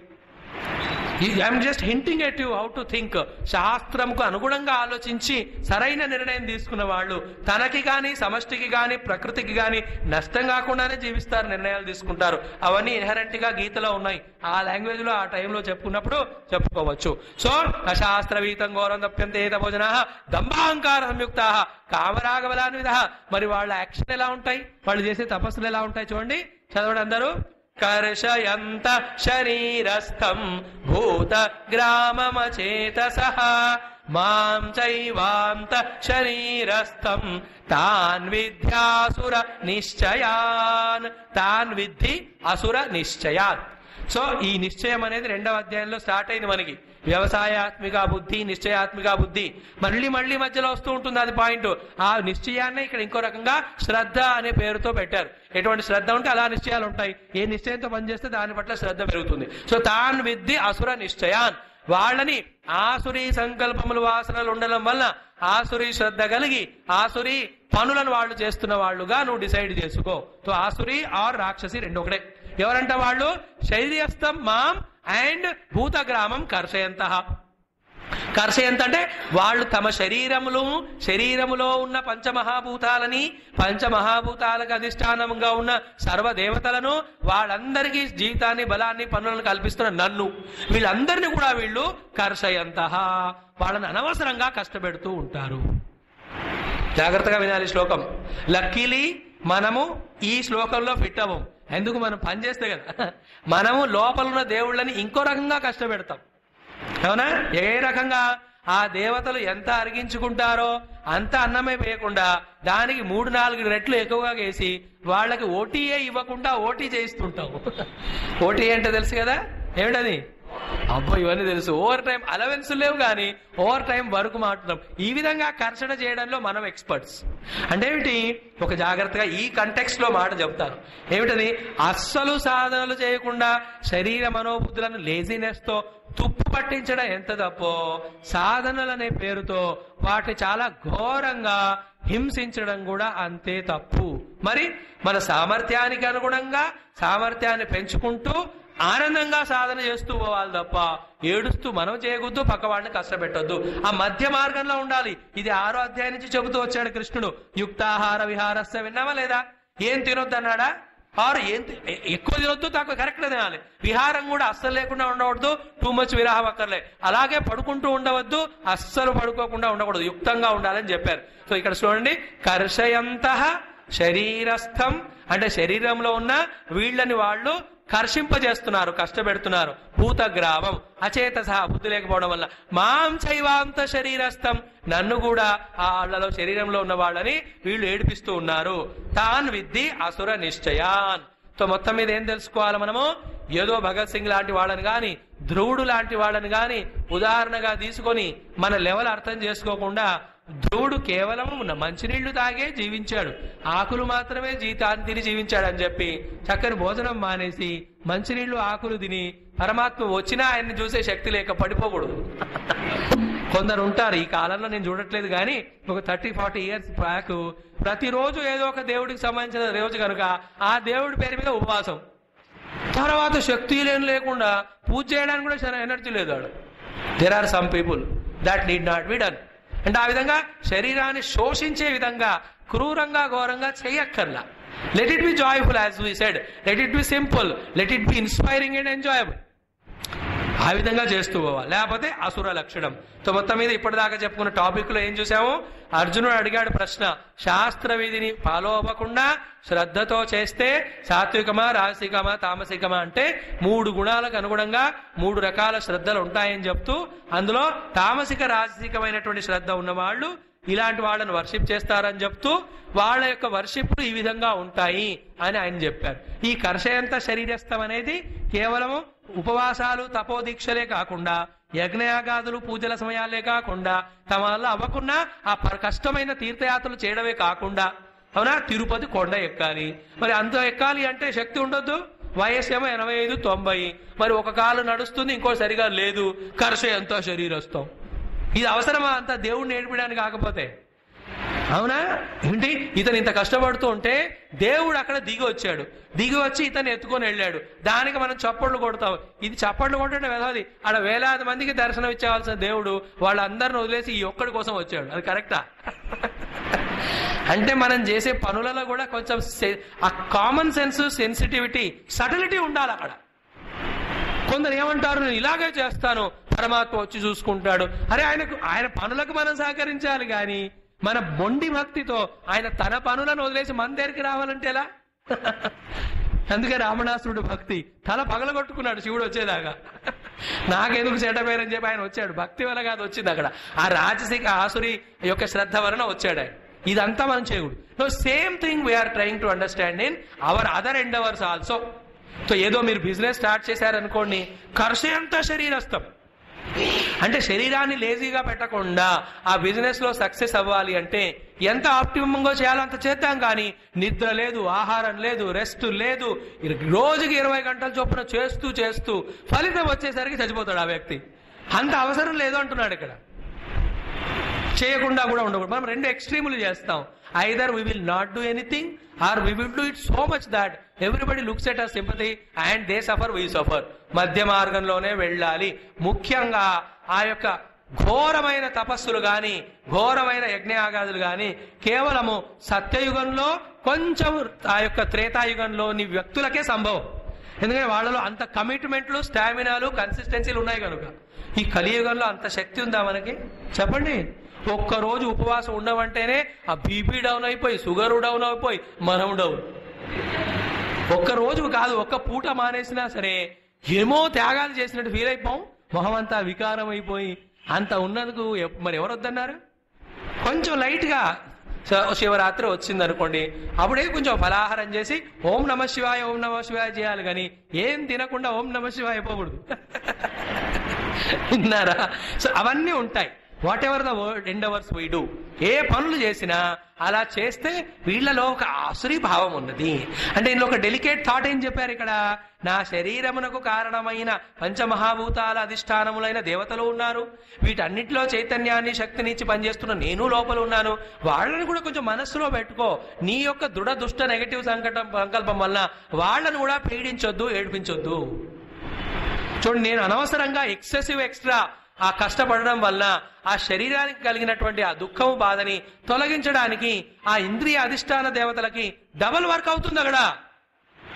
I'm just hinting at you how to think శాస్త్రంకు అనుగుణంగా ఆలోచించి సరైన నిర్ణయం తీసుకున్న వాళ్ళు తనకి కానీ సమష్టికి కానీ ప్రకృతికి కానీ నష్టం కాకుండానే జీవిస్తారు నిర్ణయాలు తీసుకుంటారు అవన్నీ ఇన్హరెంట్ గా గీతలో ఉన్నాయి ఆ లాంగ్వేజ్ లో ఆ టైంలో చెప్పుకున్నప్పుడు చెప్పుకోవచ్చు సో అశాస్త్రవీతం ఘోరం తప్యంతే భోజన దంభాహంకార సంయుక్త కామరాగబలాన్విధ మరి వాళ్ళ యాక్షన్ ఎలా ఉంటాయి వాళ్ళు చేసే తపస్సులు ఎలా ఉంటాయి చూడండి చదవండి అందరూ కర్షయంత శరీరస్థం భూత గ్రామమచేతస మాం చైవాంత శరీరస్థం తాన్ విద్యాసుర నిశ్చయాన్ తాన్ విద్ధి అసుర నిశ్చయాన్ సో ఈ నిశ్చయం అనేది రెండవ అధ్యాయంలో స్టార్ట్ అయింది మనకి వ్యవసాయాత్మిక బుద్ధి నిశ్చయాత్మిక బుద్ధి మళ్ళీ మళ్ళీ మధ్యలో వస్తూ ఉంటుంది అది పాయింట్ ఆ నిశ్చయాన్ని ఇక్కడ ఇంకో రకంగా శ్రద్ధ అనే పేరుతో పెట్టారు ఎటువంటి శ్రద్ధ ఉంటే అలా నిశ్చయాలు ఉంటాయి ఏ నిశ్చయంతో పనిచేస్తే దాని పట్ల శ్రద్ధ పెరుగుతుంది సో తాన్ విద్ధి అసుర నిశ్చయాన్ వాళ్ళని ఆసురి సంకల్పములు వాసనలు ఉండడం వల్ల ఆసురి శ్రద్ధ కలిగి ఆసురి పనులను వాళ్ళు చేస్తున్న వాళ్ళుగా నువ్వు డిసైడ్ చేసుకో సో ఆసురి ఆర్ రాక్షసి రెండు ఒకటే ఎవరంట వాళ్ళు శైర్యస్థం మాం అండ్ భూతగ్రామం కర్షయంత కర్షయంత అంటే వాళ్ళు తమ శరీరములు శరీరములో ఉన్న పంచమహాభూతాలని పంచమహాభూతాలకు అధిష్టానంగా ఉన్న సర్వదేవతలను వాళ్ళందరికీ జీవితాన్ని బలాన్ని పనులను కల్పిస్తున్న నన్ను వీళ్ళందరినీ కూడా వీళ్ళు కర్షయంత వాళ్ళని అనవసరంగా కష్టపెడుతూ ఉంటారు జాగ్రత్తగా వినాలి ఈ శ్లోకం లక్కీలీ మనము ఈ శ్లోకంలో ఫిట్ అవ్వం ఎందుకు మనం పని చేస్తే కదా మనము లోపల ఉన్న దేవుళ్ళని ఇంకో రకంగా కష్టపెడతాం అవునా ఏ రకంగా ఆ దేవతలు ఎంత అరిగించుకుంటారో అంత అన్నమే వేయకుండా దానికి మూడు నాలుగు రెట్లు ఎక్కువగా వేసి వాళ్ళకి ఓటీఏ ఇవ్వకుండా ఓటీ చేయిస్తుంటాం ఓటీ అంటే తెలుసు కదా ఏమిటది అబ్బో ఇవన్నీ తెలుసు ఓవర్ టైం అలవెన్స్ లేవు కానీ ఓవర్ టైం వర్క్ మాట్లాడడం ఈ విధంగా కర్షణ చేయడంలో మనం ఎక్స్పర్ట్స్ అంటే ఏమిటి ఒక జాగ్రత్తగా ఈ కంటెక్స్ట్ లో మాట చెప్తాను ఏమిటది అస్సలు సాధనలు చేయకుండా శరీర మనోబుద్ధులను లేజినెస్ తో తుప్పు పట్టించడం ఎంత తప్పో సాధనలు అనే పేరుతో వాటి చాలా ఘోరంగా హింసించడం కూడా అంతే తప్పు మరి మన సామర్థ్యానికి అనుగుణంగా సామర్థ్యాన్ని పెంచుకుంటూ ఆనందంగా సాధన చేస్తూ పోవాలి తప్ప ఏడుస్తూ మనం చేయకూడదు పక్క వాళ్ళని కష్టపెట్టొద్దు ఆ మధ్య మార్గంలో ఉండాలి ఇది ఆరో అధ్యాయం నుంచి చెబుతూ వచ్చాడు కృష్ణుడు యుక్తాహార విహారస్య విన్నామా లేదా ఏం తినొద్దన్నాడా ఆరు ఏం తి- ఎ- ఎక్కువ తినొద్దు తక్కువ కరెక్ట్ తినాలి విహారం కూడా అస్సలు లేకుండా ఉండవద్దు టూ మచ్ విరాహం అక్కర్లే అలాగే పడుకుంటూ ఉండవద్దు అస్సలు పడుకోకుండా ఉండకూడదు యుక్తంగా ఉండాలని చెప్పారు సో ఇక్కడ చూడండి కర్షయంత శరీరస్థం అంటే శరీరంలో ఉన్న వీళ్ళని వాళ్ళు కర్షింపజేస్తున్నారు కష్టపెడుతున్నారు భూతగ్రామం అచేత సహా బుద్ధి లేకపోవడం వల్ల మాం చైవాంత శరీరస్థం నన్ను కూడా ఆ వాళ్ళలో శరీరంలో ఉన్న వాళ్ళని వీళ్ళు ఏడిపిస్తూ ఉన్నారు తాన్ విద్ది అసుర నిశ్చయాన్ సో మొత్తం మీద ఏం తెలుసుకోవాలి మనము ఏదో భగత్ సింగ్ లాంటి వాళ్ళని గాని ధ్రువుడు లాంటి వాళ్ళని గాని ఉదాహరణగా తీసుకొని మన లెవెల్ అర్థం చేసుకోకుండా ధ్రువుడు కేవలం ఉన్న మంచినీళ్లు తాగే జీవించాడు ఆకులు మాత్రమే జీతాన్ని తిని జీవించాడు అని చెప్పి చక్కని భోజనం మానేసి మంచినీళ్లు ఆకులు తిని పరమాత్మ వచ్చినా ఆయన్ని చూసే శక్తి లేక పడిపోకూడదు కొందరు ఉంటారు ఈ కాలంలో నేను చూడట్లేదు కానీ ఒక థర్టీ ఫార్టీ ఇయర్స్ బ్యాక్ ప్రతిరోజు ఏదో ఒక దేవుడికి సంబంధించిన రోజు కనుక ఆ దేవుడి పేరు మీద ఉపవాసం తర్వాత శక్తి లేని లేకుండా పూజ చేయడానికి కూడా చాలా ఎనర్జీ లేదు వాడు there are some people that need not be done అంటే ఆ విధంగా శరీరాన్ని శోషించే విధంగా క్రూరంగా ఘోరంగా చేయక్కర్లా let it be joyful as we said let it be simple let it be inspiring and enjoyable ఆ విధంగా చేస్తూ పోవాలి లేకపోతే అసుర లక్షణం సో మొత్తం మీద ఇప్పటిదాకా చెప్పుకున్న టాపిక్ లో ఏం చూసాము అర్జునుడు అడిగాడు ప్రశ్న శాస్త్ర విధిని ఫాలో అవ్వకుండా శ్రద్ధతో చేస్తే సాత్వికమా రాజసికమా తామసికమా అంటే మూడు గుణాలకు అనుగుణంగా మూడు రకాల శ్రద్ధలు ఉంటాయని చెప్తూ అందులో తామసిక రాజసికమైనటువంటి శ్రద్ధ ఉన్న వాళ్ళు ఇలాంటి వాళ్ళని వర్షిప్ చేస్తారని చెప్తూ వాళ్ళ యొక్క వర్షిప్లు ఈ విధంగా ఉంటాయి అని ఆయన చెప్పారు ఈ కర్షయంత శరీరస్థం అనేది కేవలము ఉపవాసాలు తపోదీక్షలే కాకుండా యజ్ఞయాగాదులు పూజల సమయాలే కాకుండా తమ వల్ల అవ్వకుండా ఆ ప- కష్టమైన తీర్థయాత్రలు చేయడమే కాకుండా అవునా తిరుపతి కొండ ఎక్కాలి మరి అంత ఎక్కాలి అంటే శక్తి ఉండొద్దు వయస్సు ఏమో ఎనభై ఐదు తొంభై మరి ఒక కాలు నడుస్తుంది ఇంకో సరిగా లేదు కర్ష ఎంతో శరీరస్థం ఇది అవసరమా అంత దేవుణ్ణి నేర్పడానికి కాకపోతే అవునా ఏంటి ఇతను ఇంత కష్టపడుతూ ఉంటే దేవుడు అక్కడ దిగి వచ్చాడు దిగి వచ్చి ఇతను ఎత్తుకొని వెళ్ళాడు దానికి మనం చప్పట్లు కొడతాం ఇది చప్పట్లు కొట్టడం వెదవది ఆడ వేలాది మందికి దర్శనం ఇచ్చేవాల్సిన దేవుడు వాళ్ళందరిని వదిలేసి ఈ ఒక్కడి కోసం వచ్చాడు అది కరెక్టా అంటే మనం చేసే పనులలో కూడా కొంచెం సె- ఆ కామన్ సెన్స్ సెన్సిటివిటీ సటిలిటీ ఉండాలి అక్కడ కొందరు ఏమంటారు నేను ఇలాగే చేస్తాను పరమాత్మ వచ్చి చూసుకుంటాడు అరే ఆయనకు ఆయన పనులకు మనం సహకరించాలి కానీ మన మొండి భక్తితో ఆయన తన పనులను వదిలేసి మన దగ్గరికి రావాలంటే ఎలా అందుకే రావణాసురుడు భక్తి తల పగలగొట్టుకున్నాడు శివుడు వచ్చేదాకా నాకెందుకు చెడ్డపేరని చెప్పి ఆయన వచ్చాడు భక్తి వల్ల కాదు వచ్చింది అక్కడ ఆ రాజసిక ఆసురి యొక్క శ్రద్ధ వలన వచ్చాడు ఆయన ఇదంతా మనం చేయకూడదు so same thing we are trying to understand in our other endeavours also so ఏదో మీరు బిజినెస్ స్టార్ట్ చేశారనుకోండి ఖర్చు ఎంత శరీరస్థం అంటే శరీరాన్ని లేజీగా పెట్టకుండా ఆ బిజినెస్ లో సక్సెస్ అవ్వాలి అంటే ఎంత ఆప్టిమంగా చేయాలో అంత చేద్దాం కానీ నిద్ర లేదు ఆహారం లేదు రెస్ట్ లేదు ఇర- రోజుకి ఇరవై గంటల చొప్పున చేస్తూ చేస్తూ ఫలితం వచ్చేసరికి చచ్చిపోతాడు ఆ వ్యక్తి అంత అవసరం లేదు అంటున్నాడు ఇక్కడ చేయకుండా కూడా ఉండకూడదు మనం రెండు ఎక్స్ట్రీములు చేస్తాం either we will not do anything or we will do it so much that everybody looks at our sympathy and they suffer we suffer మధ్య మార్గంలోనే వెళ్ళాలి ముఖ్యంగా ఆ యొక్క ఘోరమైన తపస్సులు గాని ఘోరమైన యజ్ఞయాగాదులు గాని కేవలము సత్యయుగంలో కొంచెం ఆ యొక్క త్రేతాయుగంలోని వ్యక్తులకే సంభవం ఎందుకంటే వాళ్ళలో అంత కమిట్మెంట్లు స్టామినాలు కన్సిస్టెన్సీలు ఉన్నాయి కనుక ఈ కలియుగంలో అంత శక్తి ఉందా మనకి చెప్పండి ఒక్క రోజు ఉపవాసం ఉండమంటేనే ఆ బీపీ డౌన్ అయిపోయి షుగర్ డౌన్ అయిపోయి మనం డౌన్ ఒక్క రోజు కాదు ఒక్క పూట మానేసినా సరే ఏమో త్యాగాలు చేసినట్టు ఫీల్ అయిపోం మొహం అంతా వికారం అయిపోయి అంత ఉన్నందుకు ఎప్- మరి ఎవరు వద్దన్నారు కొంచెం లైట్ గా శ- శివరాత్రి వచ్చింది అనుకోండి అప్పుడే కొంచెం ఫలాహారం చేసి ఓం నమ శివాయ ఓం నమ శివాయ చేయాలి కానీ ఏం తినకుండా ఓం నమ శివాయ అయిపోకూడదు విన్నారా సో అవన్నీ ఉంటాయి whatever the word and hours we do ఏ పనులు చేసినా అలా చేస్తే వీళ్ళలో ఒక ఆసురీ భావం ఉన్నది అంటే ఇందులో ఒక డెలికేట్ థాట్ ఏం చెప్పారు ఇక్కడ నా శరీరమునకు కారణమైన పంచమహాభూతాల అధిష్టానములైన దేవతలు ఉన్నారు వీటన్నిటిలో చైతన్యాన్ని శక్తినిచ్చి పనిచేస్తున్న నేను లోపల ఉన్నాను వాళ్ళని కూడా కొంచెం మనస్సులో పెట్టుకో నీ యొక్క దృఢ దుష్ట నెగటివ్ సంకటం సంకల్పం వల్ల వాళ్ళను కూడా పీడించొద్దు ఏడిపించొద్దు చూడండి నేను అనవసరంగా ఎక్సెసివ్ ఎక్స్ట్రా ఆ కష్టపడడం వల్ల ఆ శరీరానికి కలిగినటువంటి ఆ దుఃఖము బాధని తొలగించడానికి ఆ ఇంద్రియ అధిష్టాన దేవతలకి డబల్ వర్క్ అవుతుంది అక్కడ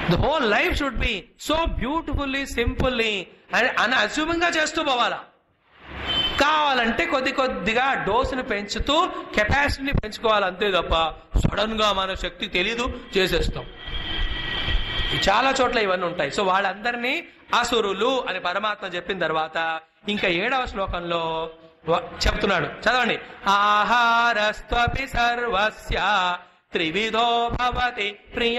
the whole life should be so beautifully simply and unassuming గా చేస్తూ పోవాలా కావాలంటే కొద్ది కొద్దిగా డోసుని పెంచుతూ కెపాసిటీని పెంచుకోవాలి అంతే తప్ప సడన్ గా మన శక్తి తెలీదు చేసేస్తాం చాలా చోట్ల ఇవన్నీ ఉంటాయి సో వాళ్ళందరినీ అసురులు అని పరమాత్మ చెప్పిన తర్వాత ఇంకా ఏడవ శ్లోకంలో వ- చెప్తున్నాడు చదవండి ఆహారస్త్వపి సర్వస్య త్రివిధో భవతి ప్రియ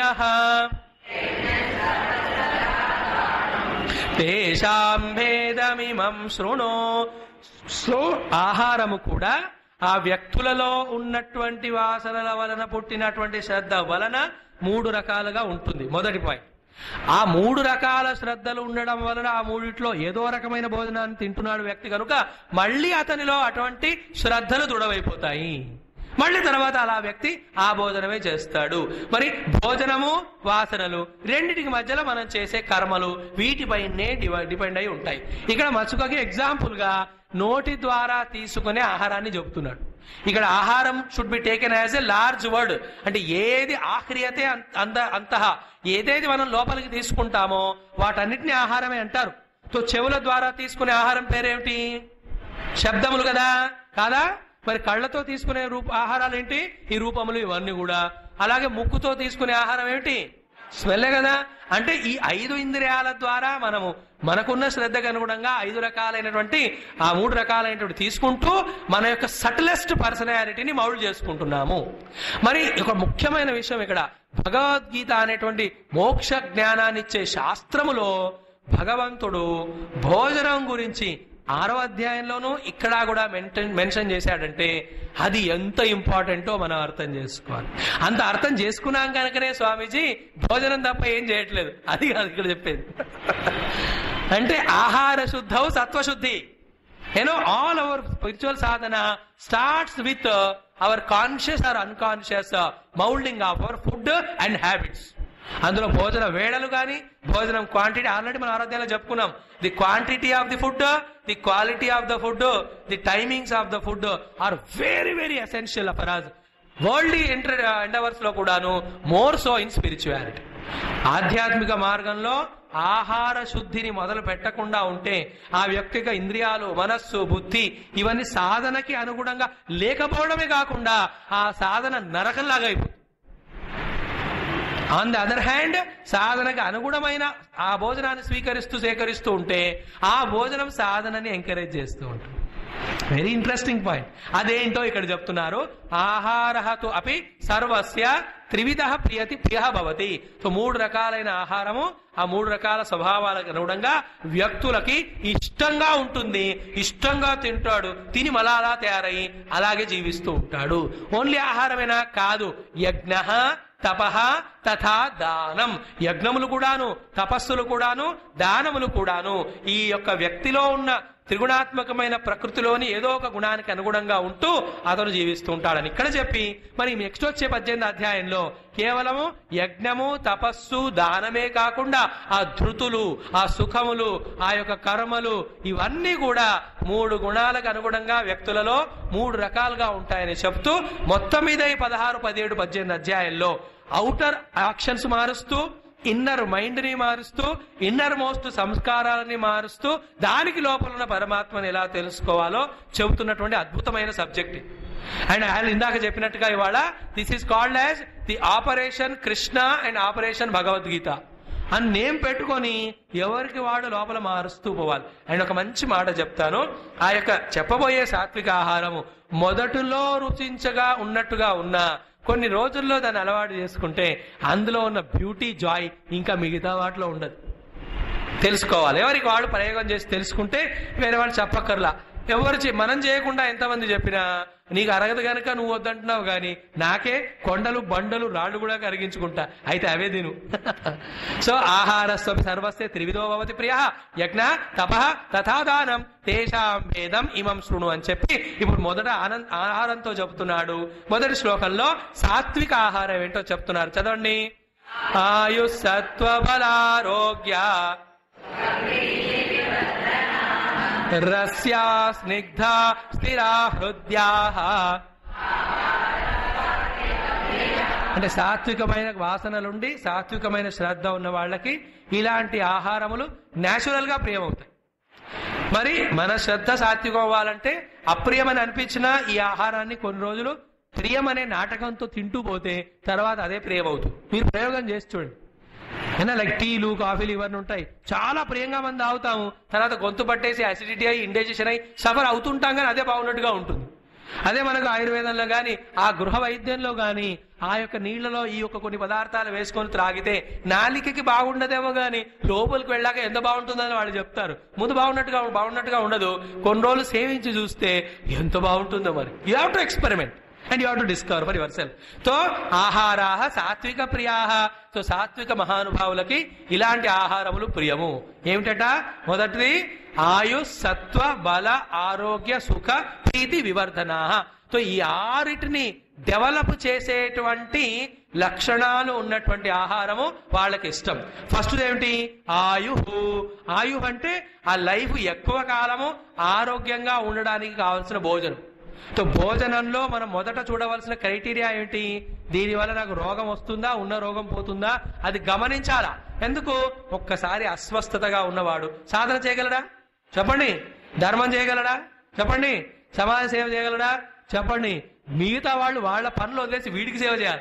తేషాం భేదమిమం శృణు సో ఆహారము కూడా ఆ వ్యక్తులలో ఉన్నటువంటి వాసనల వలన పుట్టినటువంటి శ్రద్ధ వలన మూడు రకాలుగా ఉంటుంది మొదటి పాయింట్ ఆ మూడు రకాల శ్రద్ధలు ఉండడం వలన ఆ మూడిట్లో ఏదో రకమైన భోజనాన్ని తింటున్నాడు వ్యక్తి కనుక మళ్ళీ అతనిలో అటువంటి శ్రద్ధలు దృఢమైపోతాయి మళ్ళీ తర్వాత అలా వ్యక్తి ఆ భోజనమే చేస్తాడు మరి భోజనము వాసనలు రెండిటికి మధ్యలో మనం చేసే కర్మలు వీటిపైనే డివ- డిపెండ్ అయి ఉంటాయి ఇక్కడ మచ్చుకకి ఎగ్జాంపుల్ గా నోటి ద్వారా తీసుకునే ఆహారాన్ని చెబుతున్నాడు ఇక్కడ ఆహారం should be taken as a large word అంటే ఏది ఆహ్రియతే అం- అంత అంతః ఏదేది మనం లోపలికి తీసుకుంటామో వాటన్నిటిని ఆహారమే అంటారు సో చెవుల ద్వారా తీసుకునే ఆహారం పేరేమిటి శబ్దములు కదా కాదా మరి కళ్ళతో తీసుకునే రూప ఆహారాలు ఏంటి ఈ రూపములు ఇవన్నీ కూడా అలాగే ముక్కుతో తీసుకునే ఆహారం ఏమిటి స్మెల్లే కదా అంటే ఈ ఐదు ఇంద్రియాల ద్వారా మనము మనకున్న శ్రద్ధకు అనుగుణంగా ఐదు రకాలైనటువంటి ఆ మూడు రకాలైనటువంటి తీసుకుంటూ మన యొక్క సటిలెస్ట్ పర్సనాలిటీని మౌల్డ్ చేసుకుంటున్నాము మరి ఒక ముఖ్యమైన విషయం ఇక్కడ భగవద్గీత అనేటువంటి మోక్ష జ్ఞానాన్ని ఇచ్చే శాస్త్రములో భగవంతుడు భోజనం గురించి ఆరో అధ్యాయంలోనూ ఇక్కడ కూడా మెన్షన్ మెన్షన్ చేశాడంటే అది ఎంత ఇంపార్టెంటో మనం అర్థం చేసుకోవాలి అంత అర్థం చేసుకున్నాం కనుకనే స్వామీజీ భోజనం తప్ప ఏం చేయట్లేదు అది కాదు ఇక్కడ చెప్పేది అంటే ఆహార శుద్ధవు సత్వశుద్ధి you know all our spiritual sadhana starts with our conscious or unconscious moulding of our food and habits అందులో భోజన వేళలు కానీ భోజనం క్వాంటిటీ ఆల్రెడీ మన ఆరోగ్యంలో చెప్పుకున్నాం the quantity of the food the quality of the food the timings of the food are very very essential for us world enter endeavours లో కూడాను మోర్ సో ఇన్ స్పిరిచువాలిటీ ఆధ్యాత్మిక మార్గంలో ఆహార శుద్ధిని మొదలు పెట్టకుండా ఉంటే ఆ వ్యక్తిగత ఇంద్రియాలు మనస్సు బుద్ధి ఇవన్నీ సాధనకి అనుగుణంగా లేకపోవడమే కాకుండా ఆ సాధన నరకంలాగా అయిపోతుంది ఆన్ ది అదర్ హ్యాండ్ సాధనకు అనుగుణమైన ఆ భోజనాన్ని స్వీకరిస్తూ సేకరిస్తూ ఉంటే ఆ భోజనం సాధనని ఎంకరేజ్ చేస్తూ ఉంటుంది వెరీ ఇంట్రెస్టింగ్ పాయింట్ అదేంటో ఇక్కడ చెప్తున్నారు ఆహారహతు అపి సర్వస్య త్రివిధ ప్రియతి ప్రియ భవతి సో మూడు రకాలైన ఆహారము ఆ మూడు రకాల స్వభావాలకు అనుగుణంగా వ్యక్తులకి ఇష్టంగా ఉంటుంది ఇష్టంగా తింటాడు తిని మళ్ళా అలా తయారయ్యి అలాగే జీవిస్తూ ఉంటాడు ఓన్లీ ఆహారమేనా కాదు యజ్ఞ తపహ తథా దానం యజ్ఞములు కూడాను తపస్సులు కూడాను దానములు కూడాను ఈ యొక్క వ్యక్తిలో ఉన్న త్రిగుణాత్మకమైన ప్రకృతిలోని ఏదో ఒక గుణానికి అనుగుణంగా ఉంటూ అతను జీవిస్తూ ఉంటాడని ఇక్కడ చెప్పి మరి నెక్స్ట్ వచ్చే పద్దెనిమిది అధ్యాయంలో కేవలము యజ్ఞము తపస్సు దానమే కాకుండా ఆ ధృతులు ఆ సుఖములు ఆ యొక్క కర్మలు ఇవన్నీ కూడా మూడు గుణాలకు అనుగుణంగా వ్యక్తులలో మూడు రకాలుగా ఉంటాయని చెప్తూ మొత్తం మీద ఈ పదహారు పదిహేడు పద్దెనిమిది అధ్యాయంలో అవుటర్ యాక్షన్స్ మారుస్తూ ఇన్నర్ మైండ్ ని మారుస్తూ ఇన్నర్ మోస్ట్ సంస్కారాలని మారుస్తూ దానికి లోపల ఉన్న పరమాత్మని ఎలా తెలుసుకోవాలో చెబుతున్నటువంటి అద్భుతమైన సబ్జెక్ట్ అండ్ ఆయన ఇందాక చెప్పినట్టుగా ఇవాళ this is called as the operation Krishna and operation Bhagavad Gita అని నేమ్ పెట్టుకొని ఎవరికి వాడు లోపల మారుస్తూ పోవాలి అండ్ ఒక మంచి మాట చెప్తాను ఆ యొక్క చెప్పబోయే సాత్విక ఆహారము మొదటిలో రుచించగా ఉన్నట్టుగా ఉన్న కొన్ని రోజుల్లో దాన్ని అలవాటు చేసుకుంటే అందులో ఉన్న బ్యూటీ జాయ్ ఇంకా మిగతా వాటిలో ఉండదు తెలుసుకోవాలి ఎవరికి వాడు ప్రయోగం చేసి తెలుసుకుంటే వేరే వాళ్ళు చెప్పక్కర్లా ఎవరు చే- మనం చేయకుండా ఎంతమంది చెప్పినా నీకు అరగదు గనక నువ్వు వద్దంటున్నావు గాని నాకే కొండలు బండలు రాళ్ళు కూడా కరిగించుకుంటా అయితే అవే తిను సో ఆహార సర్వస్య త్రివిధో భవతి ప్రియ యజ్ఞ తప తథా దానం తేషాం భేదం ఇమం శృణు అని చెప్పి ఇప్పుడు మొదట ఆనంద్ ఆహారంతో చెప్తున్నాడు మొదటి శ్లోకంలో సాత్విక ఆహారం ఏంటో చెప్తున్నారు చదవండి ఆయు సత్వ బలారోగ్య రస్యా స్నిగ్ధ స్థిరా హృద్యా అంటే సాత్వికమైన వాసనలుండి సాత్వికమైన శ్రద్ధ ఉన్న వాళ్ళకి ఇలాంటి ఆహారములు న్యాచురల్ గా ప్రియమవుతాయి మరి మన శ్రద్ధ సాత్వికం అవ్వాలంటే అప్రియమని అనిపించిన ఈ ఆహారాన్ని కొన్ని రోజులు ప్రియమనే నాటకంతో తింటూ పోతే తర్వాత అదే ప్రియమవుతుంది మీరు ప్రయోగం చేసి చూడండి ఏనా లైక్ టీలు కాఫీలు ఇవన్నీ ఉంటాయి చాలా ప్రియంగా మనం తాగుతాము తర్వాత గొంతు పట్టేసి అసిడిటీ అయ్యి ఇండైజెషన్ అయ్యి సఫర్ అవుతుంటాం కానీ అదే బాగున్నట్టుగా ఉంటుంది అదే మనకు ఆయుర్వేదంలో కానీ ఆ గృహ వైద్యంలో కానీ ఆ యొక్క నీళ్లలో ఈ యొక్క కొన్ని పదార్థాలు వేసుకొని త్రాగితే నాలికకి బాగుండదేమో కానీ లోపలికి వెళ్ళాక ఎంత బాగుంటుందని వాళ్ళు చెప్తారు ముందు బాగున్నట్టుగా బాగున్నట్టుగా ఉండదు కొన్ని రోజులు సేవించి చూస్తే ఎంత బాగుంటుందో మరి you have to experiment and you have to discover for yourself తో ఆహారా సాత్విక ప్రియా సో సాత్విక మహానుభావులకి ఇలాంటి ఆహారములు ప్రియము ఏమిటట మొదటిది ఆయు సత్వ బల ఆరోగ్య సుఖ ప్రీతి వివర్ధనా సో ఈ ఆరిటిని డెవలప్ చేసేటువంటి లక్షణాలు ఉన్నటువంటి ఆహారము వాళ్ళకి ఇష్టం ఫస్ట్ ఏమిటి ఆయు ఆయు అంటే ఆ లైఫ్ ఎక్కువ కాలము ఆరోగ్యంగా ఉండడానికి కావాల్సిన భోజనం సో భోజనంలో మనం మొదట చూడవలసిన క్రైటీరియా ఏంటి దీనివల్ల నాకు రోగం వస్తుందా ఉన్న రోగం పోతుందా అది గమనించాలా ఎందుకు ఒక్కసారి అస్వస్థతగా ఉన్నవాడు సాధన చేయగలడా చెప్పండి ధర్మం చేయగలడా చెప్పండి సమాజ సేవ చేయగలడా చెప్పండి మిగతా వాళ్ళు వాళ్ళ పనులు వదిలేసి వీడికి సేవ చేయాలి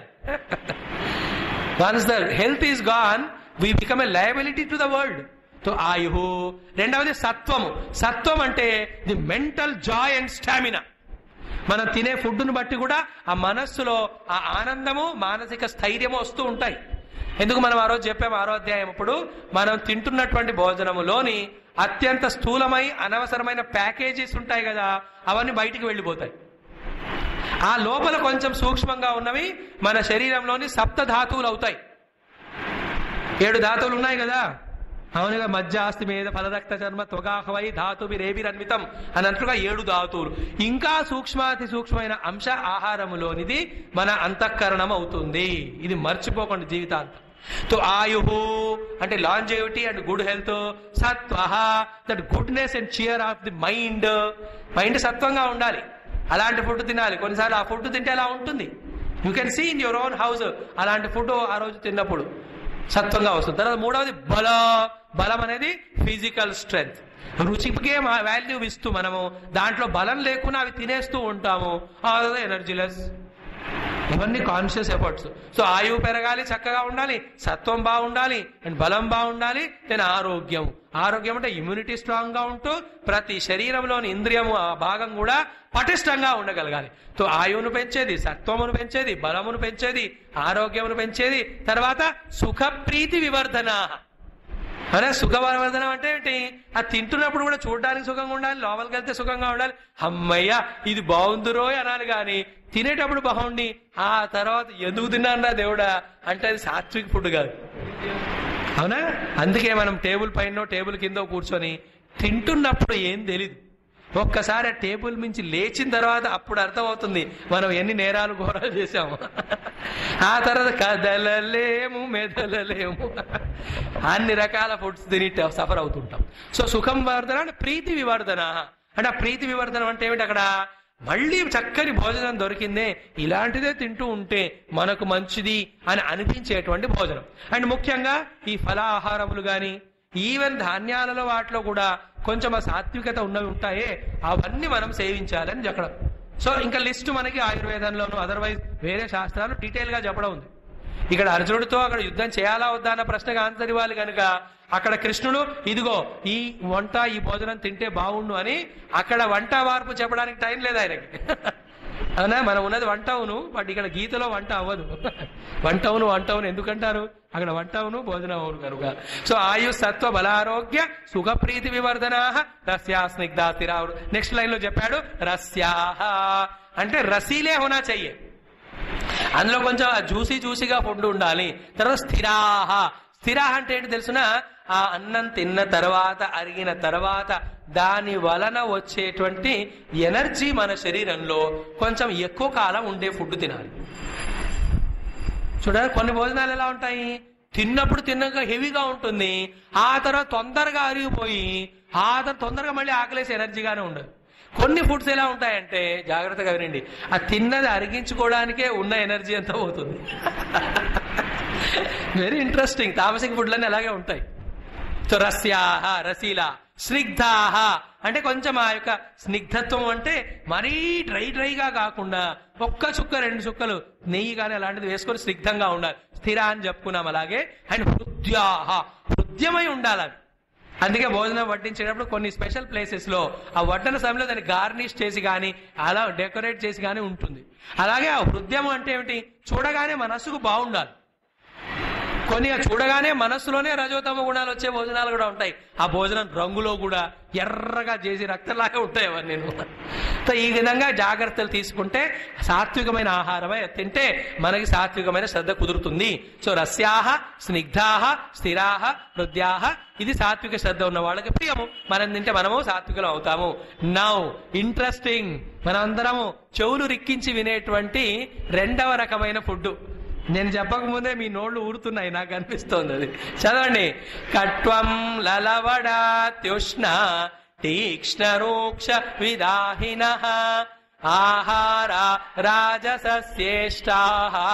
once the health is gone we become a liability to the world so ఆయు రెండవది సత్వము సత్వం అంటే the mental joy and stamina మనం తినే ఫుడ్ను బట్టి కూడా ఆ మనస్సులో ఆ ఆనందము మానసిక స్థైర్యము వస్తూ ఉంటాయి ఎందుకు మనం ఆ రోజు చెప్పాము ఆరో అధ్యాయం ఇప్పుడు మనం తింటున్నటువంటి భోజనములోని అత్యంత స్థూలమై అనవసరమైన ప్యాకేజీస్ ఉంటాయి కదా అవన్నీ బయటికి వెళ్ళిపోతాయి ఆ లోపల కొంచెం సూక్ష్మంగా ఉన్నవి మన శరీరంలోని సప్త ధాతువులు అవుతాయి ఏడు ధాతువులు ఉన్నాయి కదా అవునుగా మధ్య ఆస్తి మీద ఫలరక్త చర్మ త్వగాహవై ధాతువి రేబిరన్వితం అన్నట్లుగా ఏడు ధాతువులు ఇంకా సూక్ష్మాతి సూక్ష్మమైన అంశ ఆహారములోనిది మన అంతఃకరణం అవుతుంది ఇది మర్చిపోకండి జీవితాంతం తో ఆయు అంటే లాంజేవిటీ అండ్ గుడ్ హెల్త్ సత్వ that goodness and cheer of the mind mind సత్వంగా ఉండాలి అలాంటి ఫుడ్ తినాలి కొన్నిసార్లు ఆ ఫుడ్ తింటే అలా ఉంటుంది you can see in your own house అలాంటి ఫుడ్ ఆ రోజు తిన్నప్పుడు సత్వంగా వస్తుంది తర్వాత మూడవది బల బలం అనేది ఫిజికల్ స్ట్రెంగ్త్ రుచికే వాల్యూ ఇస్తూ మనము దాంట్లో బలం లేకుండా అవి తినేస్తూ ఉంటాము ఎనర్జీలెస్ ఇవన్నీ కాన్షియస్ ఎఫర్ట్స్ సో ఆయువు పెరగాలి చక్కగా ఉండాలి సత్వం బాగుండాలి అండ్ బలం బాగుండాలి దెన్ ఆరోగ్యం ఆరోగ్యం అంటే ఇమ్యూనిటీ స్ట్రాంగ్ గా ఉంటూ ప్రతి శరీరంలోని ఇంద్రియము ఆ భాగం కూడా పటిష్టంగా ఉండగలగాలి సో ఆయువును పెంచేది సత్వమును పెంచేది బలమును పెంచేది ఆరోగ్యమును పెంచేది తర్వాత సుఖప్రీతి వివర్ధన అరే సుఖవర్ధనం అంటే ఏంటి అది తింటున్నప్పుడు కూడా చూడడానికి సుఖంగా ఉండాలి లోపలికి వెళ్తే సుఖంగా ఉండాలి అమ్మయ్య ఇది బాగుందిరో అనాలి కానీ తినేటప్పుడు బాగుండి ఆ తర్వాత ఎందుకు తిన్నారా దేవుడా అంటే అది సాత్విక్ ఫుడ్ కాదు అవునా అందుకే మనం టేబుల్ పైన టేబుల్ కింద కూర్చొని తింటున్నప్పుడు ఏం తెలీదు ఒక్కసారి ఆ టేబుల్ మించి లేచిన తర్వాత అప్పుడు అర్థమవుతుంది మనం ఎన్ని నేరాలు ఘోరాలు చేశాము ఆ తర్వాత కదలలేము మెదలలేము అన్ని రకాల ఫుడ్స్ తిని సఫర్ అవుతుంటాం సో సుఖం వర్ధన అంటే ప్రీతి వివర్ధన అంటే ఆ ప్రీతి వివర్ధనం అంటే ఏమిటి అక్కడ మళ్ళీ చక్కని భోజనం దొరికిందే ఇలాంటిదే తింటూ ఉంటే మనకు మంచిది అని అనిపించేటువంటి భోజనం అండ్ ముఖ్యంగా ఈ ఫలాహారములు గాని ఈవెన్ ధాన్యాలలో వాటిలో కూడా కొంచెం ఆ సాత్వికత ఉన్నవి ఉంటాయే అవన్నీ మనం సేవించాలని చెప్పడం సో ఇంకా లిస్ట్ మనకి ఆయుర్వేదంలోను అదర్వైజ్ వేరే శాస్త్రాలు డీటెయిల్ గా చెప్పడం ఉంది ఇక్కడ అర్జునుడితో అక్కడ యుద్ధం చేయాలా వద్దా అన్న ప్రశ్నకు ఆన్సర్ ఇవ్వాలి కనుక అక్కడ కృష్ణుడు ఇదిగో ఈ వంట ఈ భోజనం తింటే బాగుండు అని అక్కడ వంట వార్పు చెప్పడానికి టైం లేదు ఆయనకి అవునా మనం ఉన్నది వంట అవును బట్ ఇక్కడ గీతలో వంట అవ్వదు వంట అవును వంట అవును ఎందుకంటారు అక్కడ వంట అవును భోజనం అవును కనుక సో ఆయు సత్వ బలారోగ్య సుఖ ప్రీతి వివర్ధనా రస్యా స్నిగ్ధా స్థిరావుడు నెక్స్ట్ లైన్ లో చెప్పాడు రస్యాహ అంటే రసీలే హోనా చెయ్యే అందులో కొంచెం జ్యూసీ జ్యూసీగా ఫుడ్ ఉండాలి తర్వాత స్థిరాహ స్థిరాహ అంటే ఏంటి తెలుసునా ఆ అన్నం తిన్న తర్వాత అరిగిన తర్వాత దాని వలన వచ్చేటువంటి ఎనర్జీ మన శరీరంలో కొంచెం ఎక్కువ కాలం ఉండే ఫుడ్ తినాలి చూడండి కొన్ని భోజనాలు ఎలా ఉంటాయి తిన్నప్పుడు తిన్నాక హెవీగా ఉంటుంది ఆ తర్వాత తొందరగా అరిగిపోయి ఆ తర్వాత తొందరగా మళ్ళీ ఆకలేసి ఎనర్జీగానే ఉండదు కొన్ని ఫుడ్స్ ఎలా ఉంటాయంటే జాగ్రత్తగా వినండి ఆ తిన్నది అరిగించుకోవడానికే ఉన్న ఎనర్జీ అంతా పోతుంది వెరీ ఇంట్రెస్టింగ్ తామసిక ఫుడ్లన్నీ అలాగే ఉంటాయి సో రస్యాహ రసీల స్నిగ్ధాహ అంటే కొంచెం ఆ యొక్క స్నిగ్ధత్వం అంటే మరీ డ్రై డ్రైగా కాకుండా ఒక్క చుక్క రెండు చుక్కలు నెయ్యి కానీ అలాంటిది వేసుకొని స్నిగ్ధంగా ఉండాలి స్థిర అని చెప్పుకున్నాం అలాగే అండ్ హృద్యాహ హృద్యమై ఉండాలి అవి అందుకే భోజనం వడ్డించేటప్పుడు కొన్ని స్పెషల్ ప్లేసెస్ లో ఆ వడ్డన సమయంలో దాన్ని గార్నిష్ చేసి కానీ అలా డెకరేట్ చేసి కానీ ఉంటుంది అలాగే ఆ హృదయం అంటే ఏమిటి చూడగానే మనస్సుకు బాగుండాలి కొన్ని ఆ చూడగానే మనస్సులోనే రజోతమ గుణాలు వచ్చే భోజనాలు కూడా ఉంటాయి ఆ భోజనం రంగులో కూడా ఎర్రగా చేసి రక్తంలాగా ఉంటాయి అవన్నీ సో ఈ విధంగా జాగ్రత్తలు తీసుకుంటే సాత్వికమైన ఆహారమే తింటే మనకి సాత్వికమైన శ్రద్ధ కుదురుతుంది సో రస్యాహ స్నిగ్ధాహ స్థిరాహ హృద్యాహ ఇది సాత్విక శ్రద్ధ ఉన్న వాళ్ళకి ప్రియము మనం తింటే మనము సాత్వికులం అవుతాము నౌ ఇంట్రెస్టింగ్ మనందరము చెవులు రిక్కించి వినేటువంటి రెండవ రకమైన ఫుడ్ నేను చెప్పక ముందే మీ నోళ్ళు ఊరుతున్నాయి నాకు అనిపిస్తోంది అది చదవండి కట్వం లలవడాత్యుష్ణ తీక్ష్ణ రూక్ష విదాహిన ఆహార రాజసస్యేష్టా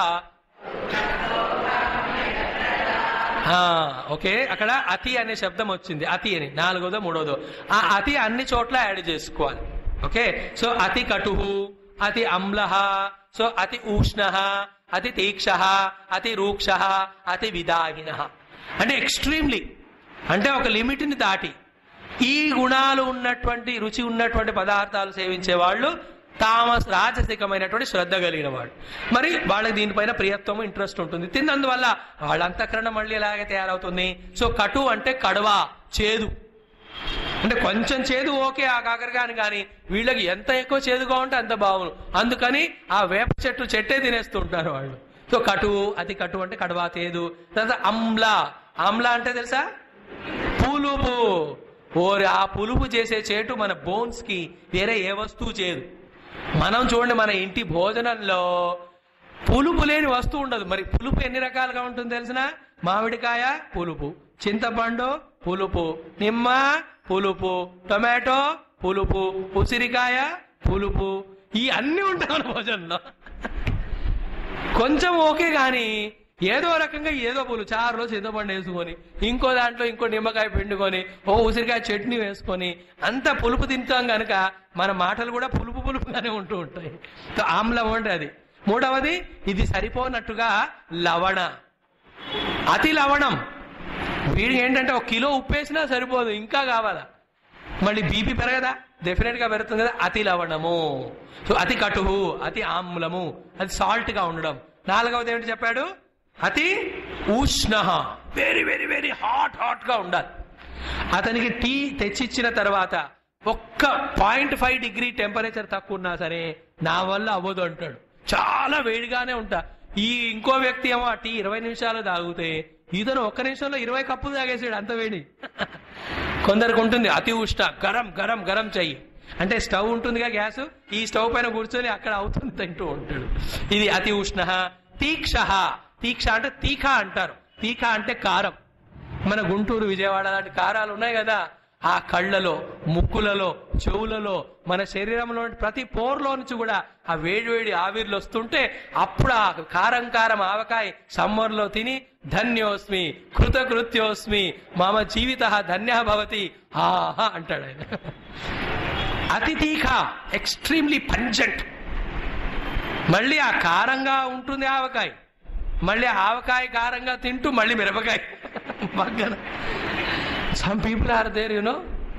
ఓకే అక్కడ అతి అనే శబ్దం వచ్చింది అతి అని నాలుగోదో మూడోదో ఆ అతి అన్ని చోట్ల యాడ్ చేసుకోవాలి ఓకే సో అతి కటుహు అతి అమ్ల సో అతి ఉష్ణ అతి తీక్ష అతి రూక్ష అతి విదాహిన అంటే ఎక్స్ట్రీమ్లీ అంటే ఒక లిమిట్ని దాటి ఈ గుణాలు ఉన్నటువంటి రుచి ఉన్నటువంటి పదార్థాలు సేవించే వాళ్ళు తామస్ రాజసికమైనటువంటి శ్రద్ధ కలిగిన వాడు మరి వాళ్ళకి దీనిపైన ప్రియత్వం ఇంట్రెస్ట్ ఉంటుంది తిన్నందువల్ల వాళ్ళ అంతఃకరణ మళ్ళీ ఎలాగే తయారవుతుంది సో కటు అంటే కడవ చేదు అంటే కొంచెం చేదు ఓకే ఆ కాకరకాయని కానీ వీళ్ళకి ఎంత ఎక్కువ చేదుగా ఉంటే అంత బాగుండు అందుకని ఆ వేప చెట్టు చెట్టే తినేస్తూ ఉంటారు వాళ్ళు సో కటువు అతి కటువు అంటే కడువా చేదు తర్వాత అమ్ల ఆమ్ల అంటే తెలుసా పులుపు ఓరి ఆ పులుపు చేసే చేటు మన బోన్స్ కి వేరే ఏ వస్తువు చేయదు మనం చూడండి మన ఇంటి భోజనంలో పులుపు లేని వస్తువు ఉండదు మరి పులుపు ఎన్ని రకాలుగా ఉంటుంది తెలిసిన మామిడికాయ పులుపు చింతపండు పులుపు నిమ్మ పులుపు టొమాటో పులుపు ఉసిరికాయ పులుపు ఈ అన్ని ఉంటాయి మన భోజనంలో కొంచెం ఓకే కానీ ఏదో రకంగా ఏదో పులు చారులో చింతపండు వేసుకొని ఇంకో దాంట్లో ఇంకో నిమ్మకాయ పిండుకొని ఓ ఉసిరికాయ చట్నీ వేసుకొని అంత పులుపు తింటాం కనుక మన మాటలు కూడా పులుపు పులుపుగానే ఉంటూ ఉంటాయి సో ఆమ్లం అంటే అది మూడవది ఇది సరిపోనట్టుగా లవణ అతి లవణం వీడికి ఏంటంటే ఒక కిలో ఉప్పు వేసినా సరిపోదు ఇంకా కావాలా మళ్ళీ బీపీ పెరగదా డెఫినెట్ గా పెరుగుతుంది కదా అతి లవణము సో అతి కటువు అతి ఆమ్లము అది సాల్ట్ గా ఉండడం నాలుగవది ఏమిటి చెప్పాడు అతి ఉష్ణ very very very hot hot గా ఉండాలి అతనికి టీ తెచ్చిచ్చిన తర్వాత ఒక్క పాయింట్ ఫైవ్ డిగ్రీ టెంపరేచర్ తక్కువ ఉన్నా సరే నా వల్ల అవ్వదు అంటాడు చాలా వేడిగానే ఉంటా ఈ ఇంకో వ్యక్తి ఏమో ఆ టీ ఇరవై నిమిషాలు తాగితే ఇతను ఒక్క నిమిషంలో ఇరవై కప్పులు తాగేసాడు అంత వేడి కొందరికి ఉంటుంది అతి ఉష్ణ గరం గరం గరం చెయ్యి అంటే స్టవ్ ఉంటుందిగా గ్యాస్ ఈ స్టవ్ పైన కూర్చొని అక్కడ అవుతుంది తింటూ ఉంటాడు ఇది అతి ఉష్ణ తీక్ష తీక్ష అంటే తీఖ అంటారు తీఖ అంటే కారం మన గుంటూరు విజయవాడ లాంటి కారాలు ఉన్నాయి కదా ఆ కళ్ళలో ముక్కులలో చెవులలో మన శరీరంలో ప్రతి పోర్లో నుంచి కూడా ఆ వేడి వేడి ఆవిర్లు వస్తుంటే అప్పుడు ఆ కారం కారం ఆవకాయ సమ్మర్లో తిని ధన్యోస్మి కృతకృత్యోస్మి మమ జీవిత ధన్య భవతి ఆహా అంటాడు ఆయన అతి తీఖ ఎక్స్ట్రీమ్లీ పంజెంట్ మళ్ళీ ఆ కారంగా ఉంటుంది ఆవకాయ మళ్ళీ ఆవకాయ కారంగా తింటూ మళ్ళీ మిరపకాయ పక్కన some people are there you know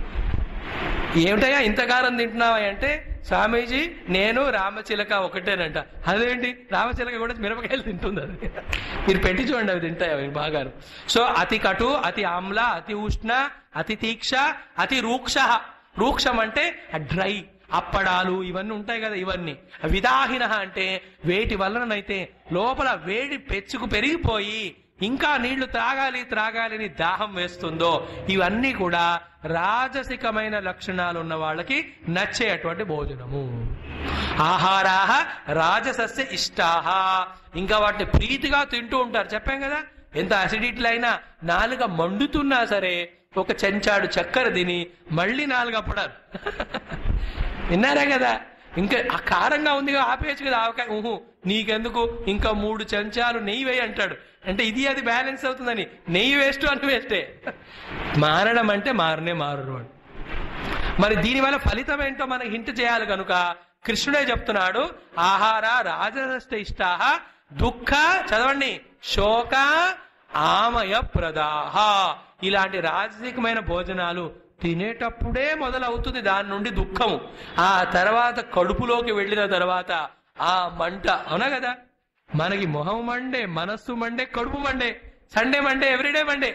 ఏమిటయ్యా ఇంత కారం తింటున్నావా అంటే స్వామీజీ నేను రామచిలక ఒకటేనంట అదేంటి రామచిలక కూడా మిరపకాయలు తింటుంది అది మీరు పెట్టి చూడండి అవి తింటాయి అవి బాగా సో అతి కటు అతి ఆమ్ల అతి ఉష్ణ అతి తీక్ష అతి రూక్ష రూక్షం అంటే డ్రై అప్పడాలు ఇవన్నీ ఉంటాయి కదా ఇవన్నీ విదాహిన అంటే వేటి వలననైతే లోపల వేడి పెచ్చుకు పెరిగిపోయి ఇంకా నీళ్లు త్రాగాలి త్రాగాలి అని దాహం వేస్తుందో ఇవన్నీ కూడా రాజసికమైన లక్షణాలు ఉన్న వాళ్ళకి నచ్చేటువంటి భోజనము ఆహారాహ రాజసస్య ఇష్టాహ ఇంకా వాటిని ప్రీతిగా తింటూ ఉంటారు చెప్పాం కదా ఎంత అసిడిటీలు అయినా నాలుక మండుతున్నా సరే ఒక చెంచాడు చక్కెర తిని మళ్ళీ నాలుగు అప్పడాలు విన్నారా కదా ఇంకా ఆ కారంగా ఉంది కదా, ఆపేయచ్చు కదా ఆవకాయ ఊహు నీకెందుకు ఇంకా మూడు చెంచాలు నెయ్యి వేయి అంటాడు అంటే ఇది అది బ్యాలెన్స్ అవుతుందని నెయ్యి వేస్ట్ అని వేస్టే మారడం అంటే మారనే మారరు అని మరి దీనివల్ల ఫలితం ఏంటో మనకి హింట్ చేయాలి కనుక కృష్ణుడే చెప్తున్నాడు ఆహార రాజరష్ట ఇష్టాహ దుఃఖ చదవండి శోక ఆమయ ప్రదాహ ఇలాంటి రాజసికమైన భోజనాలు తినేటప్పుడే మొదలవుతుంది దాని నుండి దుఃఖము ఆ తర్వాత కడుపులోకి వెళ్ళిన తర్వాత ఆ మంట అవునా కదా మనకి మొహం మండే మనస్సు మండే కడుపు మండే సండే మండే ఎవ్రీడే మండే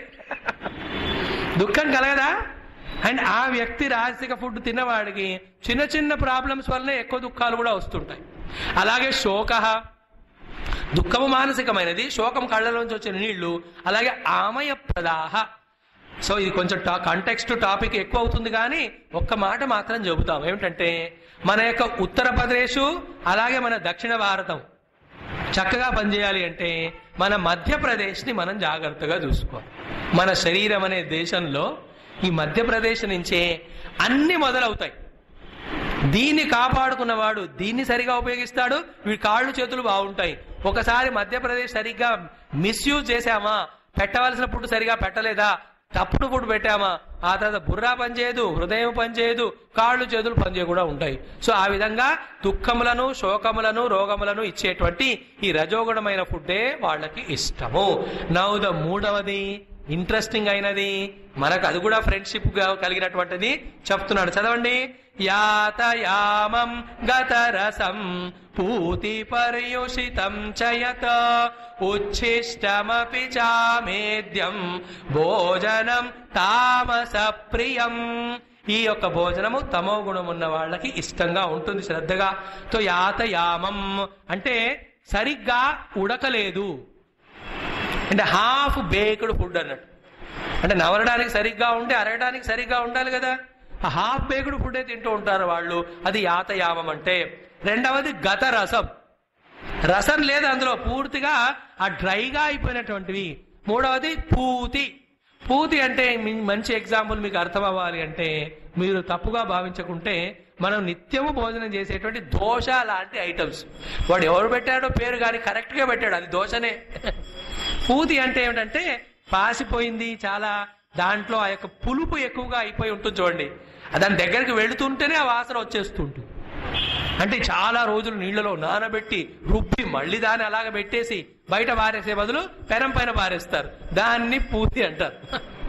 దుఃఖం కలగదా అండ్ ఆ వ్యక్తి రాజసిక ఫుడ్ తిన్నవాడికి చిన్న చిన్న ప్రాబ్లమ్స్ వల్లనే ఎక్కువ దుఃఖాలు కూడా వస్తుంటాయి అలాగే శోక దుఃఖము మానసికమైనది శోకం కళ్ళలోంచి వచ్చిన నీళ్లు అలాగే ఆమయ ప్రదాహ సో ఇది కొంచెం టా కంటెక్స్ట్ టాపిక్ ఎక్కువ అవుతుంది కానీ ఒక్క మాట మాత్రం చెబుతాం ఏమిటంటే మన యొక్క ఉత్తరప్రదేశ్ అలాగే మన దక్షిణ భారతం చక్కగా పనిచేయాలి అంటే మన మధ్యప్రదేశ్ని మనం జాగ్రత్తగా చూసుకోవాలి మన శరీరం అనే దేశంలో ఈ మధ్యప్రదేశ్ నుంచే అన్ని మొదలవుతాయి దీన్ని కాపాడుకున్నవాడు దీన్ని సరిగా ఉపయోగిస్తాడు వీడి కాళ్ళు చేతులు బాగుంటాయి ఒకసారి మధ్యప్రదేశ్ సరిగ్గా మిస్యూజ్ చేశామా పెట్టవలసిన ఫుడ్ సరిగా పెట్టలేదా తప్పుడు ఫుడ్ పెట్టామా ఆ తర్వాత బుర్రా పనిచేయదు హృదయం పనిచేయదు కాళ్ళు చేతులు పనిచేయకుండా ఉంటాయి సో ఆ విధంగా దుఃఖములను శోకములను రోగములను ఇచ్చేటువంటి ఈ రజోగుణమైన ఫుడ్డే వాళ్ళకి ఇష్టము నౌద మూడవది ఇంట్రెస్టింగ్ అయినది మనకు అది కూడా ఫ్రెండ్షిప్ గా కలిగినటువంటిది చెప్తున్నాడు చదవండి యాతయామం గతరసం పూతి పర్యుషితం చయత ఉచ్ఛిష్టమపి చామేద్యం భోజనం తామస ప్రియం ఈ యొక్క భోజనము తమో గుణం ఉన్న వాళ్ళకి ఇష్టంగా ఉంటుంది శ్రద్ధగా తో యాతయామం అంటే సరిగ్గా ఉడకలేదు అంటే హాఫ్ బేక్డ్ ఫుడ్ అన్నట్టు అంటే నవరడానికి సరిగ్గా ఉంటే అరగడానికి సరిగ్గా ఉండాలి కదా ఆ హాఫ్ బేక్డ్ ఫుడే తింటూ ఉంటారు వాళ్ళు అది యాతయామం అంటే రెండవది గత రసం రసం లేదు అందులో పూర్తిగా ఆ డ్రైగా అయిపోయినటువంటివి మూడవది పూతి పూతి అంటే మీ- మంచి ఎగ్జాంపుల్ మీకు అర్థం అవ్వాలి అంటే మీరు తప్పుగా భావించకుంటే మనం నిత్యము భోజనం చేసేటువంటి దోశ లాంటి ఐటమ్స్ వాడు ఎవరు పెట్టాడో పేరు కానీ కరెక్ట్గా పెట్టాడు అది దోశనే పూతి అంటే ఏమిటంటే పాసిపోయింది చాలా దాంట్లో ఆ యొక్క పులుపు ఎక్కువగా అయిపోయి ఉంటుంది చూడండి ఆ దాని దగ్గరికి వెళుతుంటేనే ఆ వాసన వచ్చేస్తుంటుంది అంటే చాలా రోజులు నీళ్లలో నానబెట్టి రుబ్బి మళ్ళీ దాన్ని అలాగ పెట్టేసి బయట పారేసే బదులు పెనం పైన పారేస్తారు దాన్ని పూతి అంటారు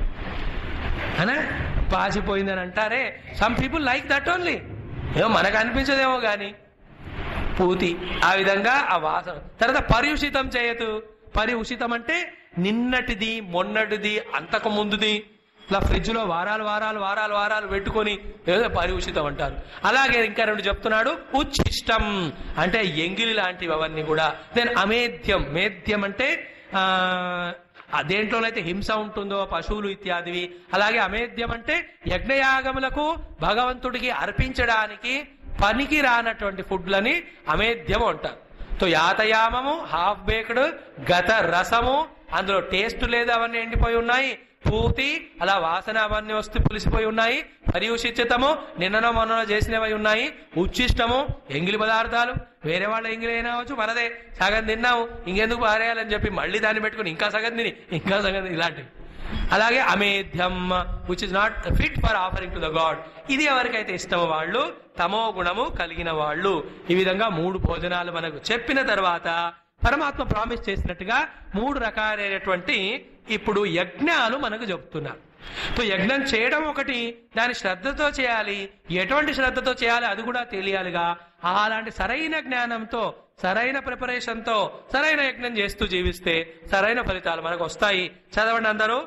అనా పాసిపోయిందని అంటారే some people like that only ఏమో మనకు అనిపించదేమో కానీ పూతి ఆ విధంగా ఆ వాసన తర్వాత పర్యుషితం చేయదు పరిఉషితం అంటే నిన్నటిది మొన్నటిది అంతకు ముందుది ఇట్లా ఫ్రిడ్జ్ లో వారాలు వారాలు వారాలు వారాలు పెట్టుకొని ఏదో పరిఉషితం అంటారు అలాగే ఇంకా రెండు చెప్తున్నాడు ఉచ్ఛిష్టం అంటే ఎంగిలి లాంటివి అవన్నీ కూడా దెన్ అమేధ్యం మేధ్యం అంటే ఆ ఆ దేంట్లోనైతే హింస ఉంటుందో పశువులు ఇత్యాదివి అలాగే అమేధ్యం అంటే యజ్ఞయాగములకు భగవంతుడికి అర్పించడానికి పనికి రానటువంటి ఫుడ్లని అమేధ్యం అంటారు సో యాతయామము హాఫ్ బేక్డ్ గత రసము అందులో టేస్ట్ లేదు అవన్నీ ఎండిపోయి ఉన్నాయి పూతి అలా వాసన అవన్నీ వస్తూ పులిసిపోయి ఉన్నాయి పరియుషితము నిన్ననో మొన్ననో చేసినవి ఉన్నాయి ఉచ్చిష్టము ఎంగిలి పదార్థాలు వేరే వాళ్ళ ఎంగిలి అయినా అవచ్చు మనదే సగం తిన్నాము ఇంకెందుకు పారేయాలని చెప్పి మళ్ళీ దాన్ని పెట్టుకుని ఇంకా సగం తిని ఇంకా సగం తిని ఇలాంటివి అలాగే అమేధ్యం which is not fit for offering to the god ఇది ఎవరికైతే ఇష్టమో వాళ్ళు తమో గుణము కలిగిన వాళ్ళు ఈ విధంగా మూడు భోజనాలు మనకు చెప్పిన తర్వాత పరమాత్మ ప్రామిస్ చేసినట్టుగా మూడు రకాలైనటువంటి ఇప్పుడు యజ్ఞాలు మనకు చెప్తున్నారు సో యజ్ఞం చేయడం ఒకటి దాని శ్రద్ధతో చేయాలి ఎటువంటి శ్రద్ధతో చేయాలి అది కూడా తెలియాలిగా అలాంటి సరైన జ్ఞానంతో సరైన ప్రిపరేషన్ తో సరైన యజ్ఞం చేస్తూ జీవిస్తే సరైన ఫలితాలు మనకు వస్తాయి చదవండి అందరూ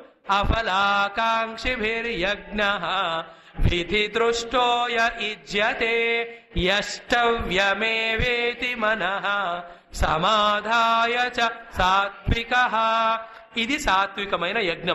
అఫలాకాంక్షిభిర్యజ్ఞ విధి దృష్టో య ఇజ్యతే యష్టవ్యమేవేతి మనః సమాధాయ చ సాత్విక ఇది సాత్వికమైన యజ్ఞం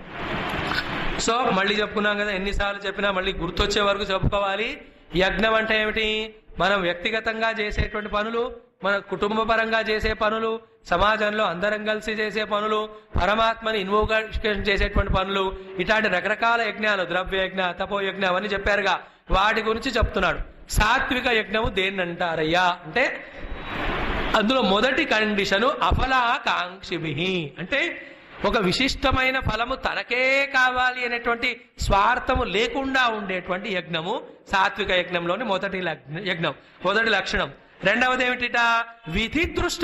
సో మళ్ళీ చెప్పుకున్నాం కదా ఎన్నిసార్లు చెప్పినా మళ్ళీ గుర్తొచ్చే వరకు చెప్పుకోవాలి యజ్ఞం అంటే ఏమిటి మనం వ్యక్తిగతంగా చేసేటువంటి పనులు మన కుటుంబ పరంగా చేసే పనులు సమాజంలో అందరం కలిసి చేసే పనులు పరమాత్మని ఇన్వోకేషన్ చేసేటువంటి పనులు ఇట్లాంటి రకరకాల యజ్ఞాలు ద్రవ్య యజ్ఞ తపో యజ్ఞ అవన్నీ చెప్పారుగా వాటి గురించి చెప్తున్నాడు సాత్విక యజ్ఞము దేన్ని అంటారయ్యా అంటే అందులో మొదటి కండిషను అఫలాకాంక్షిభి అంటే ఒక విశిష్టమైన ఫలము తనకే కావాలి అనేటువంటి స్వార్థము లేకుండా ఉండేటువంటి యజ్ఞము సాత్విక యజ్ఞంలోని మొదటి లగ్న- యజ్ఞం మొదటి లక్షణం రెండవది ఏమిటిట విధి దృష్ట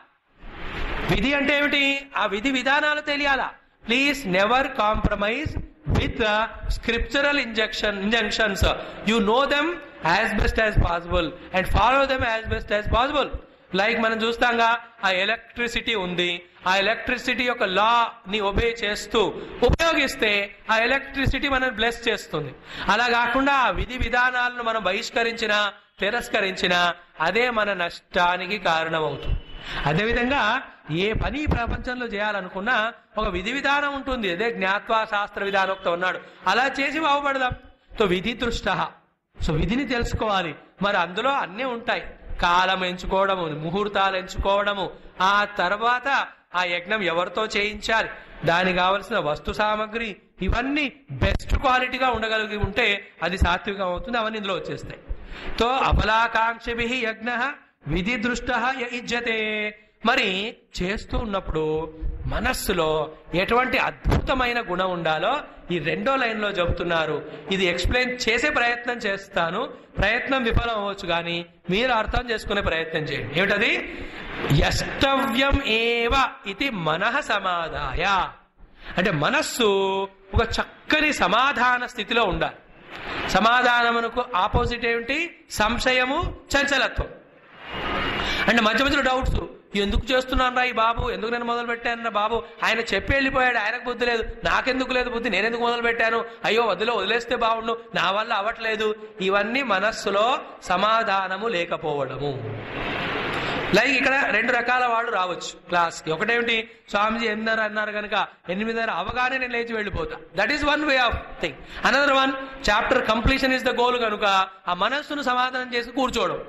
విధి అంటే ఏమిటి ఆ విధి విధానాలు తెలియాలా please never compromise with scriptural injection injunctions you know them as best as possible and follow them as best as possible like మనం చూస్తాంగా ఆ ఎలక్ట్రిసిటీ ఉంది ఆ ఎలక్ట్రిసిటీ యొక్క లా ని ఒబే చేస్తూ ఉపయోగిస్తే ఆ ఎలక్ట్రిసిటీ మనం బ్లెస్ చేస్తుంది అలా కాకుండా ఆ విధి విధానాలను మనం బహిష్కరించినా తిరస్కరించినా అదే మన నష్టానికి కారణమవుతుంది అదేవిధంగా ఏ పని ఈ ప్రపంచంలో చేయాలనుకున్నా ఒక విధి విధానం ఉంటుంది అదే జ్ఞాత్వా శాస్త్ర విధానోక్త ఉన్నాడు అలా చేసి బాగుపడదాం సో విధి దృష్ట సో విధిని తెలుసుకోవాలి మరి అందులో అన్నీ ఉంటాయి కాలం ఎంచుకోవడము ముహూర్తాలు ఎంచుకోవడము ఆ తర్వాత ఆ యజ్ఞం ఎవరితో చేయించాలి దానికి కావలసిన వస్తు సామాగ్రి ఇవన్నీ బెస్ట్ క్వాలిటీగా ఉండగలిగి ఉంటే అది సాత్వికం అవుతుంది అవన్నీ ఇందులో వచ్చేస్తాయి తో అఫలాకాంక్షభి యజ్ఞ విధి దృష్ట ఇజ్జతే మరి చేస్తూ ఉన్నప్పుడు మనస్సులో ఎటువంటి అద్భుతమైన గుణం ఉండాలో ఈ రెండో లైన్ లో చెబుతున్నారు ఇది ఎక్స్ప్లెయిన్ చేసే ప్రయత్నం చేస్తాను ప్రయత్నం విఫలం అవ్వచ్చు కానీ మీరు అర్థం చేసుకునే ప్రయత్నం చేయండి ఏమిటది యష్టవ్యం ఏవ ఇది మనః సమాధాయ అంటే మనస్సు ఒక చక్కని సమాధాన స్థితిలో ఉండాలి సమాధానమునకు ఆపోజిట్ ఏమిటి సంశయము చంచలత్వం అంటే మధ్య మధ్యలో డౌట్స్ ఎందుకు చేస్తున్నాను రా ఈ బాబు ఎందుకు నేను మొదలు పెట్టాను బాబు ఆయన చెప్పి వెళ్ళిపోయాడు ఆయనకు బుద్ధి లేదు నాకెందుకు లేదు బుద్ధి నేనెందుకు మొదలు పెట్టాను అయ్యో వదిలే వదిలేస్తే బాగుండు నా వల్ల అవ్వట్లేదు ఇవన్నీ మనస్సులో సమాధానము లేకపోవడము లైక్ ఇక్కడ రెండు రకాల వాళ్ళు రావచ్చు క్లాస్ కి ఒకటేమిటి స్వామిజీ ఎనిమిదిన్నర అన్నారు కనుక ఎనిమిదిన్నర అవగానే నేను లేచి వెళ్ళిపోతా that is one way of thing another one chapter completion is the goal కనుక ఆ మనస్సును సమాధానం చేసి కూర్చోవడం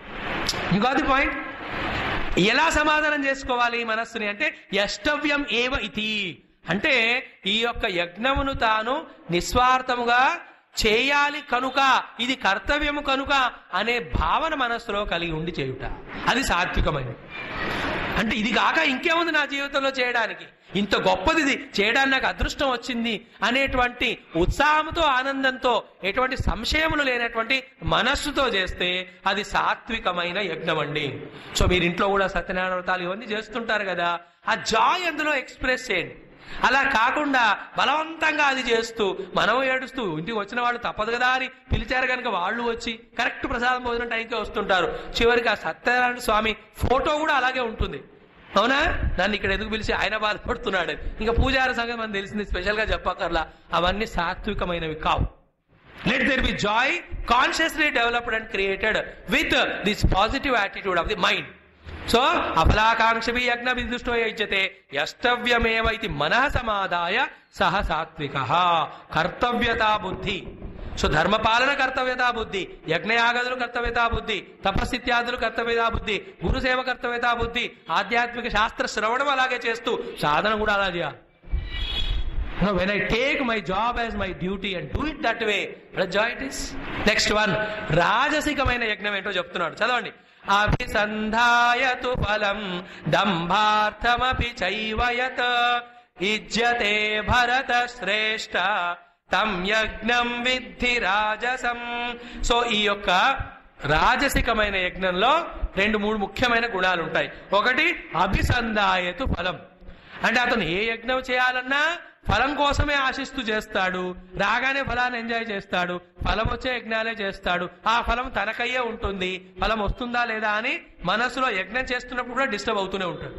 యు గాట్ ది పాయింట్ ఎలా సమాధానం చేసుకోవాలి ఈ మనస్సుని అంటే యష్టవ్యం ఏవ ఇతి అంటే ఈ యొక్క యజ్ఞమును తాను నిస్వార్థముగా చేయాలి కనుక ఇది కర్తవ్యము కనుక అనే భావన మనస్సులో కలిగి ఉండి చేయుట అది సాత్వికమైనది అంటే ఇది కాక ఇంకేముంది నా జీవితంలో చేయడానికి ఇంత గొప్పది ఇది చేయడానికి నాకు అదృష్టం వచ్చింది అనేటువంటి ఉత్సాహంతో ఆనందంతో ఎటువంటి సంశయములు లేనటువంటి మనస్సుతో చేస్తే అది సాత్వికమైన యజ్ఞం అండి సో మీరు ఇంట్లో కూడా సత్యనారాయణ వ్రతాలు ఇవన్నీ చేస్తుంటారు కదా ఆ జాయ్ అందులో ఎక్స్ప్రెస్ చేయండి అలా కాకుండా బలవంతంగా అది చేస్తూ మనం ఏడుస్తూ ఇంటికి వచ్చిన వాళ్ళు తప్పదు కదా అని పిలిచారు కనుక వాళ్ళు వచ్చి కరెక్ట్ ప్రసాదం భోజనం టైంకి వస్తుంటారు చివరికి ఆ సత్యనారాయణ స్వామి ఫోటో కూడా అలాగే ఉంటుంది అవునా నన్ను ఇక్కడ ఎందుకు పిలిచి ఆయన బాధపడుతున్నాడు ఇంకా పూజారి సంగతి మనకు తెలిసింది స్పెషల్ గా చెప్పక్కర్లా అవన్నీ సాత్వికమైనవి కావు let there be joy consciously developed and created with this positive attitude of the mind so అఫలాకాంక్షభి యజ్ఞ విదుష్టో యజ్యతే యష్టవ్యమేవ ఇది మనః సమాదాయ సహ సాత్విక కర్తవ్యతా బుద్ధి సో ధర్మపాలన కర్తవ్యతా బుద్ధి యజ్ఞయాగదులు కర్తవ్యతా బుద్ధి తపస్సిత్యాదులు కర్తవ్యతా బుద్ధి గురుసేవ కర్తవ్యతా బుద్ధి ఆధ్యాత్మిక శాస్త్ర శ్రవణం అలాగే చేస్తూ సాధన కూడా అలా చేయాలి No, when I take my job as my duty and do it that way, what a joy it is. Next one, రాజసికమైన యజ్ఞం ఏంటో చెప్తున్నాడు చదవండి అభిసంధాయతు ఫలం దంభార్థమపి చైవయత్ ఇజ్యతే భరత శ్రేష్ఠ తం యజ్ఞం విద్ధి రాజసం సో ఈ యొక్క రాజసికమైన యజ్ఞంలో రెండు మూడు ముఖ్యమైన గుణాలు ఉంటాయి ఒకటి అభిసంధాయతు ఫలం అంటే అతను ఏ యజ్ఞం చేయాలన్నా ఫలం కోసమే ఆశిస్తూ చేస్తాడు రాగానే ఫలాన్ని ఎంజాయ్ చేస్తాడు ఫలం వచ్చే యజ్ఞాలే చేస్తాడు ఆ ఫలం తనకయ్యే ఉంటుంది ఫలం వస్తుందా లేదా అని మనసులో యజ్ఞం చేస్తున్నప్పుడు కూడా డిస్టర్బ్ అవుతూనే ఉంటాడు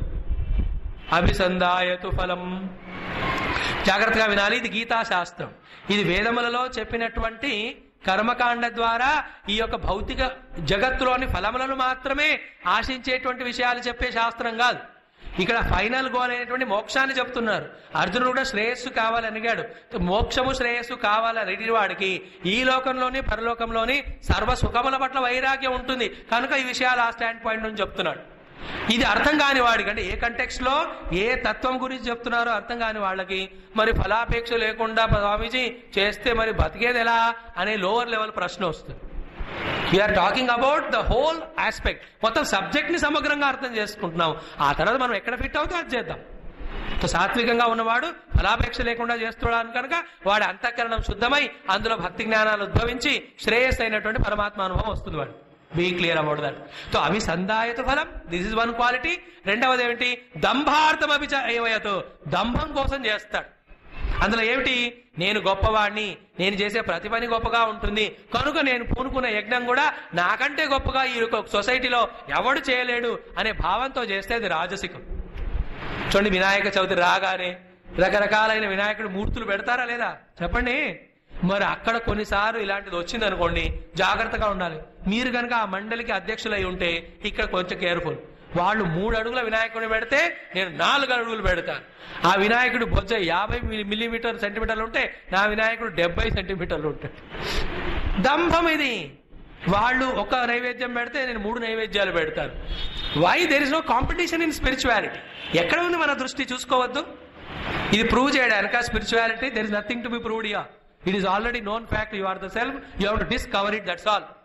అభిసంధాయతు ఫలం జాగ్రత్తగా వినాలి ఇది గీతా శాస్త్రం ఇది వేదములలో చెప్పినటువంటి కర్మకాండ ద్వారా ఈ యొక్క భౌతిక జగత్తులోని ఫలములను మాత్రమే ఆశించేటువంటి విషయాలు చెప్పే శాస్త్రం కాదు ఇక్కడ ఫైనల్ గోల్ అయినటువంటి మోక్షాన్ని చెప్తున్నారు అర్జునుడు కూడా శ్రేయస్సు కావాలని అడిగాడు మోక్షము శ్రేయస్సు కావాలని వాడికి ఈ లోకంలోని పరలోకంలోని సర్వ సుఖముల పట్ల వైరాగ్యం ఉంటుంది కనుక ఈ విషయాలు ఆ స్టాండ్ పాయింట్ నుంచి చెప్తున్నాడు ఇది అర్థం కాని వాడికి అంటే ఏ కంటెక్స్ట్ లో ఏ తత్వం గురించి చెప్తున్నారో అర్థం కాని వాళ్ళకి మరి ఫలాపేక్ష లేకుండా స్వామీజీ చేస్తే మరి బతికేది ఎలా అనే లోవర్ లెవెల్ ప్రశ్న వస్తుంది we are talking about the whole aspect మొత్తం సబ్జెక్ట్ ని సమగ్రంగా అర్థం చేసుకుంటున్నాం ఆ తర్వాత మనం ఎక్కడ ఫిట్ అవుతే అది చేద్దాం సో సాత్వికంగా ఉన్నవాడు ఫలాపేక్ష లేకుండా చేస్తున్నాడు కనుక వాడి అంతఃకరణం శుద్ధమై అందులో భక్తి జ్ఞానాలు ఉద్భవించి శ్రేయస్ అయినటువంటి పరమాత్మ అనుభవం వస్తుంది వాడు be clear about that so అవి సందాయత ఫలం దిస్ ఇస్ వన్ క్వాలిటీ రెండవది ఏమిటి దంభార్థం అభిచ ఏవయతో దంభం కోసం చేస్తాడు అందులో ఏమిటి నేను గొప్పవాడిని నేను చేసే ప్రతి పని గొప్పగా ఉంటుంది కనుక నేను పూనుకున్న యజ్ఞం కూడా నాకంటే గొప్పగా ఈ యొక్క సొసైటీలో ఎవడు చేయలేడు అనే భావంతో చేస్తే అది రాజసికం చూడండి వినాయక చవితి రాగానే రకరకాలైన వినాయకుడు మూర్తులు పెడతారా లేదా చెప్పండి మరి అక్కడ కొన్నిసార్లు ఇలాంటిది వచ్చింది అనుకోండి జాగ్రత్తగా ఉండాలి మీరు కనుక ఆ మండలికి అధ్యక్షులై ఉంటే ఇక్కడ కొంచెం కేర్ఫుల్ వాళ్ళు మూడు అడుగుల వినాయకుడిని పెడితే నేను నాలుగు అడుగులు పెడతాను ఆ వినాయకుడు బొజ్జ యాభై మిల్లీమీటర్ సెంటీమీటర్లు ఉంటే నా వినాయకుడు డెబ్బై సెంటీమీటర్లు ఉంటాడు దంభం ఇది వాళ్ళు ఒక నైవేద్యం పెడితే నేను మూడు నైవేద్యాలు పెడతాను why there is no competition in spirituality ఎక్కడ ఉంది మన దృష్టి చూసుకోవద్దు ఇది ప్రూవ్ చేయడానిక spirituality there is nothing to be proved yeah it is already known fact you are the self you have to discover it that's all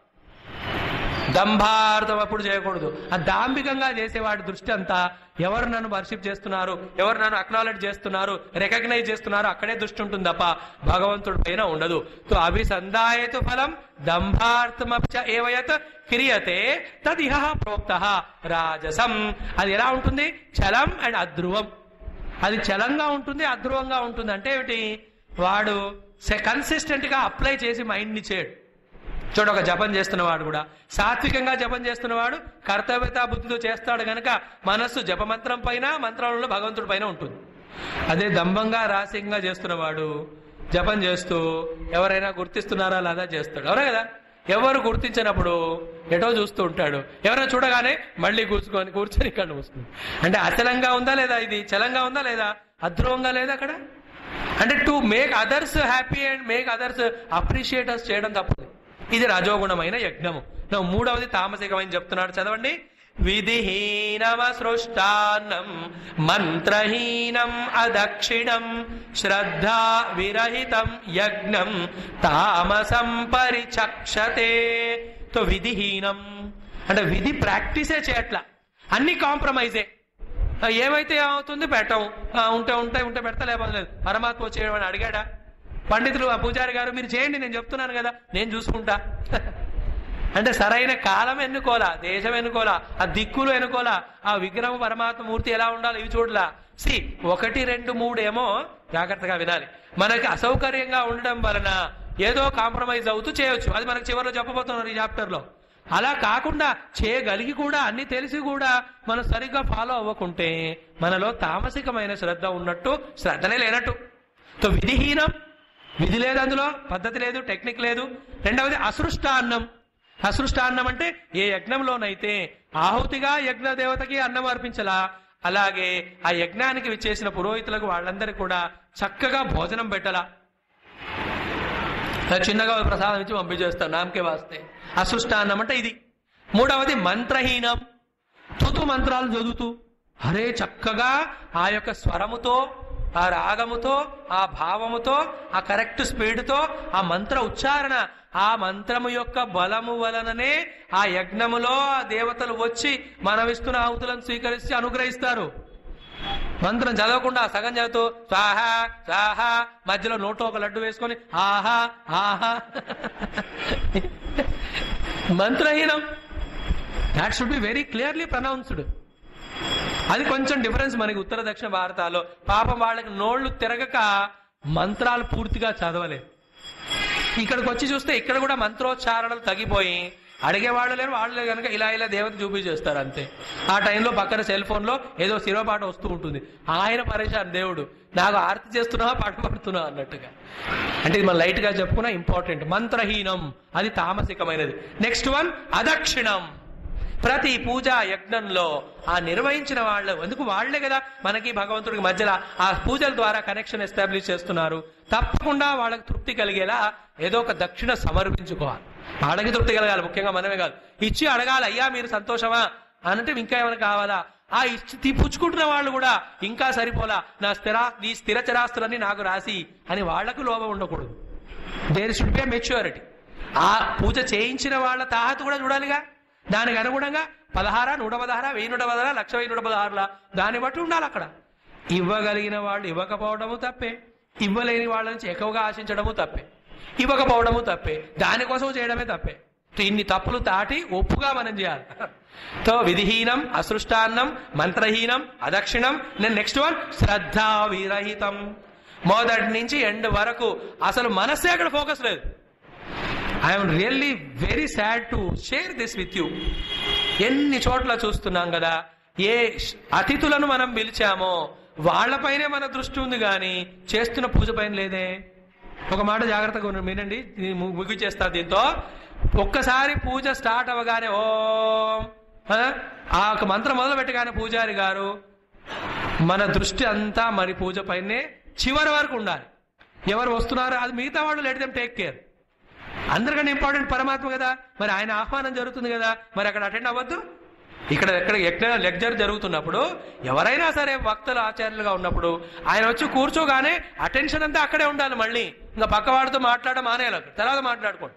దంభార్థం అప్పుడు చేయకూడదు ఆ దాంభికంగా చేసేవాడి దృష్టి అంతా ఎవరు నన్ను వర్షిప్ చేస్తున్నారు ఎవరు నన్ను అక్నాలెడ్జ్ చేస్తున్నారు రికగ్నైజ్ చేస్తున్నారు అక్కడే దృష్టి ఉంటుంది తప్ప భగవంతుడి పైన ఉండదు సో అభిసందాయతు ఫలం దంభార్థమపి చ ఏవయత్ క్రియతే తదిహ ప్రోక్త రాజసం అది ఎలా ఉంటుంది చలం అండ్ అధ్రువం అది చలంగా ఉంటుంది అధ్రువంగా ఉంటుంది అంటే ఏమిటి వాడు కన్సిస్టెంట్ గా అప్లై చేసి మైండ్ ని చేయడు చూడ ఒక జపం చేస్తున్నవాడు కూడా సాత్వికంగా జపం చేస్తున్నవాడు కర్తవ్యతా బుద్ధితో చేస్తాడు గనక మనస్సు జపమంత్రం పైన మంత్రంలో భగవంతుడి పైన ఉంటుంది అదే దంభంగా రాసికంగా చేస్తున్నవాడు జపం చేస్తూ ఎవరైనా గుర్తిస్తున్నారా లేదా చేస్తాడు అవునా కదా ఎవరు గుర్తించినప్పుడు ఎటో చూస్తూ ఉంటాడు ఎవరైనా చూడగానే మళ్ళీ కూర్చుకొని కూర్చొని ఇక్కడ మూసుకుంది అంటే అచలంగా ఉందా లేదా ఇది చలంగా ఉందా లేదా అధ్రువంగా లేదా అక్కడ అంటే to make others happy and make others appreciators చేయడం తప్పదు ఇది రజోగుణమైన యజ్ఞము నా మూడవది తామసికమైన చెప్తున్నాడు చదవండి విధిహీనమ సృష్టాన్నం మంత్రహీనం అదక్షిణం శ్రద్ధా విరహితం యజ్ఞం తామసం పరిచక్షతే తో విధిహీనం అంటే విధి ప్రాక్టీసే చేయట్ల అన్ని కాంప్రమైజే ఆ, ఏమైతే ఏమవుతుంది పెట్టం ఆ, ఉంటే ఉంటే ఉంటే పెడతా లేకపోతే లేదు పరమాత్మ చేయడం అని అడిగాడా పండితులు ఆ పూజారి గారు మీరు చేయండి నేను చెప్తున్నాను కదా నేను చూసుకుంటా అంటే సరైన కాలం ఎన్నుకోలా దేశం ఎన్నుకోలా ఆ దిక్కులు ఎన్నుకోలా ఆ విగ్రహం పరమాత్మ మూర్తి ఎలా ఉండాలి ఇవి చూడలా సి ఒకటి రెండు మూడు ఏమో జాగ్రత్తగా వినాలి మనకి అసౌకర్యంగా ఉండడం వలన ఏదో కాంప్రమైజ్ అవుతూ చేయొచ్చు అది మనకి చివరిలో చెప్పబోతున్నారు ఈ చాప్టర్ లో అలా కాకుండా చేయగలిగి కూడా అన్ని తెలిసి కూడా మనం సరిగ్గా ఫాలో అవ్వకుంటే మనలో తామసికమైన శ్రద్ధ ఉన్నట్టు శ్రద్ధనే లేనట్టు సో విధిహీనం విధి లేదు అందులో పద్ధతి లేదు టెక్నిక్ లేదు రెండవది అసృష్టాన్నం అసృష్టాన్నం అంటే ఏ యజ్ఞంలోనైతే ఆహుతిగా యజ్ఞ దేవతకి అన్నం అర్పించలా అలాగే ఆ యజ్ఞానికి విచ్చేసిన పురోహితులకు వాళ్ళందరికీ కూడా చక్కగా భోజనం పెట్టలా ఇలా చిన్నగా ఒక ప్రసాదం ఇచ్చి పంపించేస్తాను నామకే వాస్తే అసృష్టాన్నం అంటే ఇది మూడవది మంత్రహీనం తుతు మంత్రాలు చదువుతూ అరే చక్కగా ఆ యొక్క స్వరముతో ఆ రాగముతో ఆ భావముతో ఆ కరెక్ట్ స్పీడ్తో ఆ మంత్ర ఉచ్చారణ ఆ మంత్రము యొక్క బలము వలననే ఆ యజ్ఞములో ఆ దేవతలు వచ్చి మనం ఇస్తున్న ఆహుతులను స్వీకరించి అనుగ్రహిస్తారు మంత్రం చదవకుండా సగం చదువుతూ స్వాహ స్వాహ మధ్యలో నోట్లో ఒక లడ్డు వేసుకొని ఆహా ఆహా మంత్రహీనం that should be very clearly pronounced అది కొంచెం డిఫరెన్స్ మనకి ఉత్తర దక్షిణ భారతాల్లో పాపం వాళ్ళకి నోళ్లు తిరగక మంత్రాలు పూర్తిగా చదవలేదు ఇక్కడికి వచ్చి చూస్తే ఇక్కడ కూడా మంత్రోచ్చారణలు తగ్గిపోయి అడిగేవాళ్ళు లేరు వాళ్ళు కనుక ఇలా ఇలా దేవత చూపించేస్తారు అంతే ఆ టైంలో పక్కన సెల్ ఫోన్ లో ఏదో శిరోపాట వస్తూ ఉంటుంది ఆయన పరేషాన్ దేవుడు నాకు ఆరతి చేస్తున్నావా పాట పడుతున్నావా అన్నట్టుగా అంటే ఇది మనం లైట్ గా చెప్పుకున్నా ఇంపార్టెంట్ మంత్రహీనం అది తామసికమైనది నెక్స్ట్ వన్ అదక్షిణం ప్రతి పూజా యజ్ఞంలో ఆ నిర్వహించిన వాళ్ళు ఎందుకు వాళ్లే కదా మనకి భగవంతుడికి మధ్యలో ఆ పూజల ద్వారా కనెక్షన్ ఎస్టాబ్లిష్ చేస్తున్నారు తప్పకుండా వాళ్ళకి తృప్తి కలిగేలా ఏదో ఒక దక్షిణ సమర్పించుకోవాలి వాళ్ళకి తృప్తి కలగాలి ముఖ్యంగా మనమే కాదు ఇచ్చి అడగాలి అయ్యా మీరు సంతోషమా అనంటే ఇంకా ఏమైనా కావాలా ఆ ఇచ్చి తీ- పుచ్చుకుంటున్న వాళ్ళు కూడా ఇంకా సరిపోలా నా స్థిర నీ స్థిర చరాస్తులన్నీ నాకు రాసి అని వాళ్లకు లోభం ఉండకూడదు దేర్ షుడ్ బి మెచ్యూరిటీ ఆ పూజ చేయించిన వాళ్ళ తాహత కూడా చూడాలిగా దానికి అనుగుణంగా పదహారా నూట పదహారా వెయ్యి నూట పదహారా లక్ష వెయ్యి నూట పదహారులా దాన్ని బట్టి ఉండాలి అక్కడ ఇవ్వగలిగిన వాళ్ళు ఇవ్వకపోవడము తప్పే ఇవ్వలేని వాళ్ళ నుంచి ఎక్కువగా ఆశించడము తప్పే ఇవ్వకపోవడము తప్పే దానికోసం చేయడమే తప్పే ఇన్ని తప్పులు దాటి ఒప్పుగా మనం చేయాలి తో విధిహీనం అసృష్టాన్నం మంత్రహీనం అదక్షిణం నేను నెక్స్ట్ వన్ శ్రద్ధా విరహితం మొదటి నుంచి ఎండ్ వరకు అసలు మనస్సే అక్కడ ఫోకస్ లేదు I'm really very sad to share this with you ఎన్ని చోట్ల చూస్తున్నాం కదా ఏ ష్- అతిథులను మనం పిలిచామో వాళ్ళపైనే మన దృష్టి ఉంది కానీ చేస్తున్న పూజ పైన లేదే ఒక మాట జాగ్రత్తగా ఉన్న వినండి ఇది ము- ముగిచేస్తా దీంతో ఒక్కసారి పూజ స్టార్ట్ అవ్వగానే ఓం ఆ, ఆ ఒక మంత్రం మొదలు పెట్టగానే పూజారి గారు మన దృష్టి అంతా మరి పూజ పైనే చివరి వరకు ఉండాలి ఎవరు వస్తున్నారో అది మిగతా వాళ్ళు లెట్ దెమ్ టేక్ కేర్ అందరికన్నా ఇంపార్టెంట్ పరమాత్మ కదా మరి ఆయన ఆహ్వానం జరుగుతుంది కదా మరి అక్కడ అటెండ్ అవ్వద్దు ఇక్కడ ఎక్కడ ఎక్కడ లెక్చర్ జరుగుతున్నప్పుడు ఎవరైనా సరే వక్తలు ఆచార్యులుగా ఉన్నప్పుడు ఆయన వచ్చి కూర్చోగానే అటెన్షన్ అంతా అక్కడే ఉండాలి మళ్ళీ ఇంకా పక్కవాడితో మాట్లాడడం మానేయాలి తర్వాత మాట్లాడుకోండి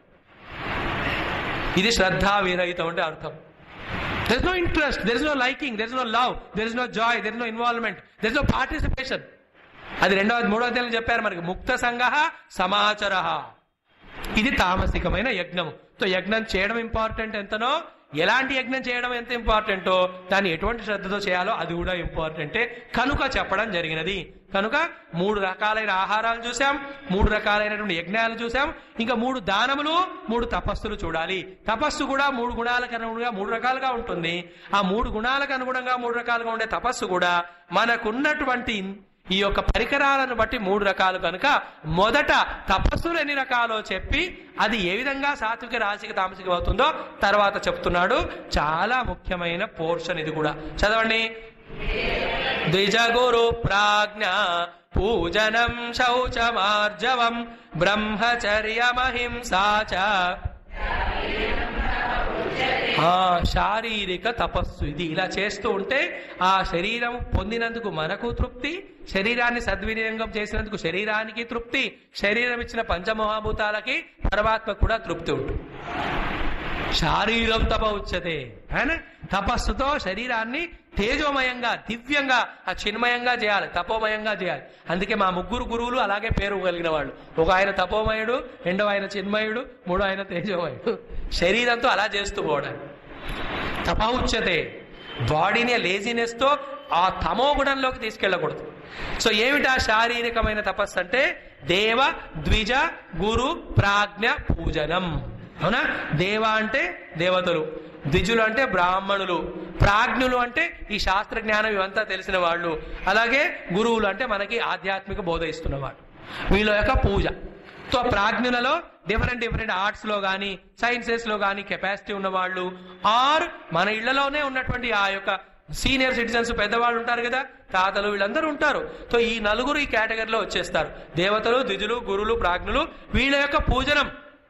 ఇది శ్రద్ధా విరహితం అంటే అర్థం there is no interest there is no liking there is no love there is no joy there is no involvement there is no participation అది రెండవ మూడవ అధ్యాయంలో చెప్పారు మనకి ముక్త సంఘ సమాచర ఇది తామసికమైన యజ్ఞము సో యజ్ఞం చేయడం ఇంపార్టెంట్ ఎంతనో ఎలాంటి యజ్ఞం చేయడం ఎంత ఇంపార్టెంటో దాన్ని ఎటువంటి శ్రద్ధతో చేయాలో అది కూడా ఇంపార్టెంటే కనుక చెప్పడం జరిగినది కనుక మూడు రకాలైన ఆహారాలు చూసాం మూడు రకాలైనటువంటి యజ్ఞాలు చూసాం ఇంకా మూడు దానములు మూడు తపస్సులు చూడాలి తపస్సు కూడా మూడు గుణాలకు అనుగుణంగా మూడు రకాలుగా ఉంటుంది ఆ మూడు గుణాలకు అనుగుణంగా మూడు రకాలుగా ఉండే తపస్సు కూడా మనకున్నటువంటి ఈ యొక్క పరికరాలను బట్టి మూడు రకాలు కనుక మొదట తపస్సులు ఎన్ని రకాలో చెప్పి అది ఏ విధంగా సాత్విక రాశిక తామసిక అవుతుందో తర్వాత చెప్తున్నాడు చాలా ముఖ్యమైన పోర్షన్ ఇది కూడా చదవండి ద్విజగురు ప్రాజ్ఞ పూజనం శౌచమార్జవం బ్రహ్మచర్యమహింసా చ ఆ శారీరక తపస్సు ఇది ఇలా చేస్తూ ఉంటే ఆ శరీరం పొందినందుకు మనకు తృప్తి శరీరాన్ని సద్వినియోగం చేసినందుకు శరీరానికి తృప్తి శరీరం ఇచ్చిన పంచమహాభూతాలకి పరమాత్మ కూడా తృప్తి ఉంటుంది శారీరం తప ఉచ్యతే అయినా తపస్సుతో శరీరాన్ని తేజోమయంగా దివ్యంగా ఆ చిన్మయంగా చేయాలి తపోమయంగా చేయాలి అందుకే మా ముగ్గురు గురువులు అలాగే పేరు కలిగిన వాళ్ళు ఒక ఆయన తపోమయుడు రెండో ఆయన చిన్మయుడు మూడో ఆయన తేజోమయుడు శరీరంతో అలా చేస్తూ పోవడం తప ఉచ్యతే బాడీని లేజినెస్ తో ఆ తమో గుణంలోకి తీసుకెళ్ళకూడదు సో ఏమిటా శారీరకమైన తపస్సు అంటే దేవ ద్విజ గురు ప్రాజ్ఞ పూజనం అవునా దేవ అంటే దేవతలు ద్విజులు అంటే బ్రాహ్మణులు ప్రాజ్ఞులు అంటే ఈ శాస్త్ర జ్ఞానం ఇవంతా తెలిసిన వాళ్ళు అలాగే గురువులు అంటే మనకి ఆధ్యాత్మిక బోధ ఇస్తున్న వాళ్ళు వీళ్ళ యొక్క పూజ సో ప్రాజ్ఞులలో డిఫరెంట్ డిఫరెంట్ ఆర్ట్స్ లో కానీ సైన్సెస్ లో కానీ కెపాసిటీ ఉన్న వాళ్ళు ఆర్ మన ఇళ్లలోనే ఉన్నటువంటి ఆ యొక్క సీనియర్ సిటిజన్స్ పెద్దవాళ్ళు ఉంటారు కదా తాతలు వీళ్ళందరూ ఉంటారు సో ఈ నలుగురు ఈ కేటగిరీలో వచ్చేస్తారు దేవతలు ద్విజులు గురులు ప్రాజ్ఞులు వీళ్ళ యొక్క పూజనం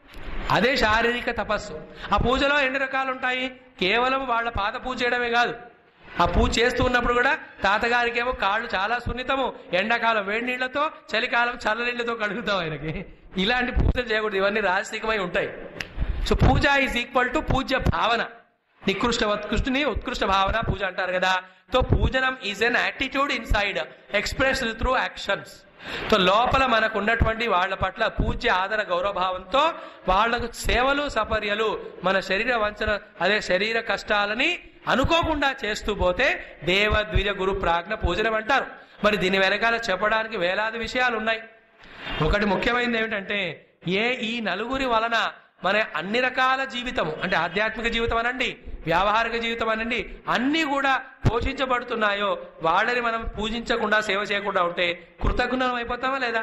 అదే శారీరక తపస్సు ఆ పూజలో ఎన్ని రకాలు ఉంటాయి కేవలం వాళ్ళ పాద పూజ చేయడమే కాదు ఆ పూజ చేస్తూ ఉన్నప్పుడు కూడా తాతగారికి ఏమో కాళ్ళు చాలా సున్నితము ఎండాకాలం వేడి నీళ్లతో చలికాలం చల్ల నీళ్లతో కడుగుతాం ఆయనకి ఇలాంటి పూజలు చేయకూడదు ఇవన్నీ రాజసికమై ఉంటాయి సో పూజ ఈజ్ ఈక్వల్ టు పూజ్య భావన నికృష్ట ఉత్కృష్టుని ఉత్కృష్ట భావన పూజ అంటారు కదా సో పూజనం is an attitude inside express through actions so లోపల మనకు ఉన్నటువంటి వాళ్ళ పట్ల పూజ్య ఆదర గౌరవభావంతో వాళ్లకు సేవలు సపర్యలు మన శరీర వంచన అదే శరీర కష్టాలని అనుకోకుండా చేస్తూ పోతే దేవ ద్విజ గురు ప్రాజ్ఞ పూజనం అంటారు మరి దీని వెనకాల చెప్పడానికి వేలాది విషయాలు ఉన్నాయి ఒకటి ముఖ్యమైనది ఏమిటంటే ఏ ఈ నలుగురి వలన మన అన్ని రకాల జీవితం అంటే ఆధ్యాత్మిక జీవితం అనండి వ్యావహారిక జీవితం అనండి అన్ని కూడా పోషించబడుతున్నాయో వాళ్ళని మనం పూజించకుండా సేవ చేయకుండా ఉంటే కృతజ్ఞం అయిపోతామా లేదా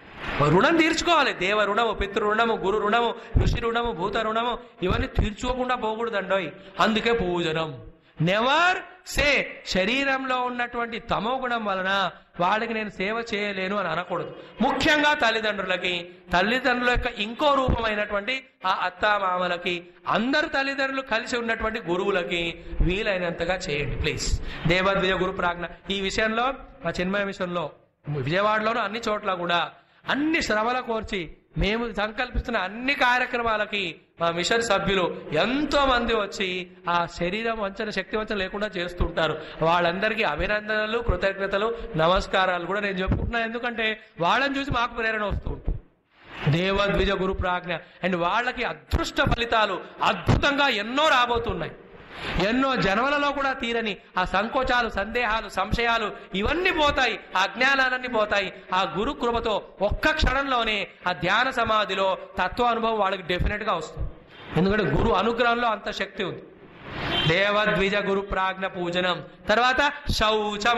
రుణం తీర్చుకోవాలి దేవ రుణము పితృ రుణము గురు రుణము ఋషి రుణము భూత రుణము ఇవన్నీ తీర్చుకోకుండా పోకూడదండోయ్ అందుకే పూజనం నెవర్ సే శరీరంలో ఉన్నటువంటి తమో గుణం వలన వాళ్ళకి నేను సేవ చేయలేను అని అనకూడదు ముఖ్యంగా తల్లిదండ్రులకి తల్లిదండ్రుల యొక్క ఇంకో రూపమైనటువంటి ఆ అత్తామామలకి అందరు తల్లిదండ్రులు కలిసి ఉన్నటువంటి గురువులకి వీలైనంతగా చేయండి ప్లీజ్ దేవద్విజ గురు ప్రాజ్ఞ ఈ విషయంలో ఆ చిన్మయ విషయంలో విజయవాడలోనూ అన్ని చోట్ల కూడా అన్ని శ్రమల కోర్చి మేము సంకల్పిస్తున్న అన్ని కార్యక్రమాలకి మా మిషన్ సభ్యులు ఎంతో మంది వచ్చి ఆ శరీరం వంచన శక్తి వంచన లేకుండా చేస్తుంటారు వాళ్ళందరికీ అభినందనలు కృతజ్ఞతలు నమస్కారాలు కూడా నేను చెప్పుకుంటున్నా ఎందుకంటే వాళ్ళని చూసి మాకు ప్రేరణ వస్తూ ఉంటుంది దేవద్విజ గురు ప్రాజ్ఞ అండ్ వాళ్ళకి అదృష్ట ఫలితాలు అద్భుతంగా ఎన్నో రాబోతున్నాయి ఎన్నో జన్మలలో కూడా తీరని ఆ సంకోచాలు సందేహాలు సంశయాలు ఇవన్నీ పోతాయి ఆ అజ్ఞానాలన్నీ పోతాయి ఆ గురు కృపతో ఒక్క క్షణంలోనే ఆ ధ్యాన సమాధిలో తత్వ అనుభవం వాళ్ళకి డెఫినెట్ గా వస్తుంది ఎందుకంటే గురు అనుగ్రహంలో అంత శక్తి ఉంది దేవద్విజ గురు ప్రాజ్ఞ పూజనం తర్వాత శౌచం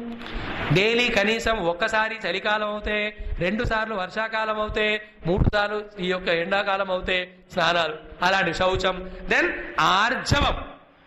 డైలీ కనీసం ఒక్కసారి చలికాలం అవుతే రెండు సార్లు వర్షాకాలం అవుతే మూడు సార్లు ఈ యొక్క ఎండాకాలం అవుతే స్నానాలు అలాంటి శౌచం దెన్ ఆర్జవం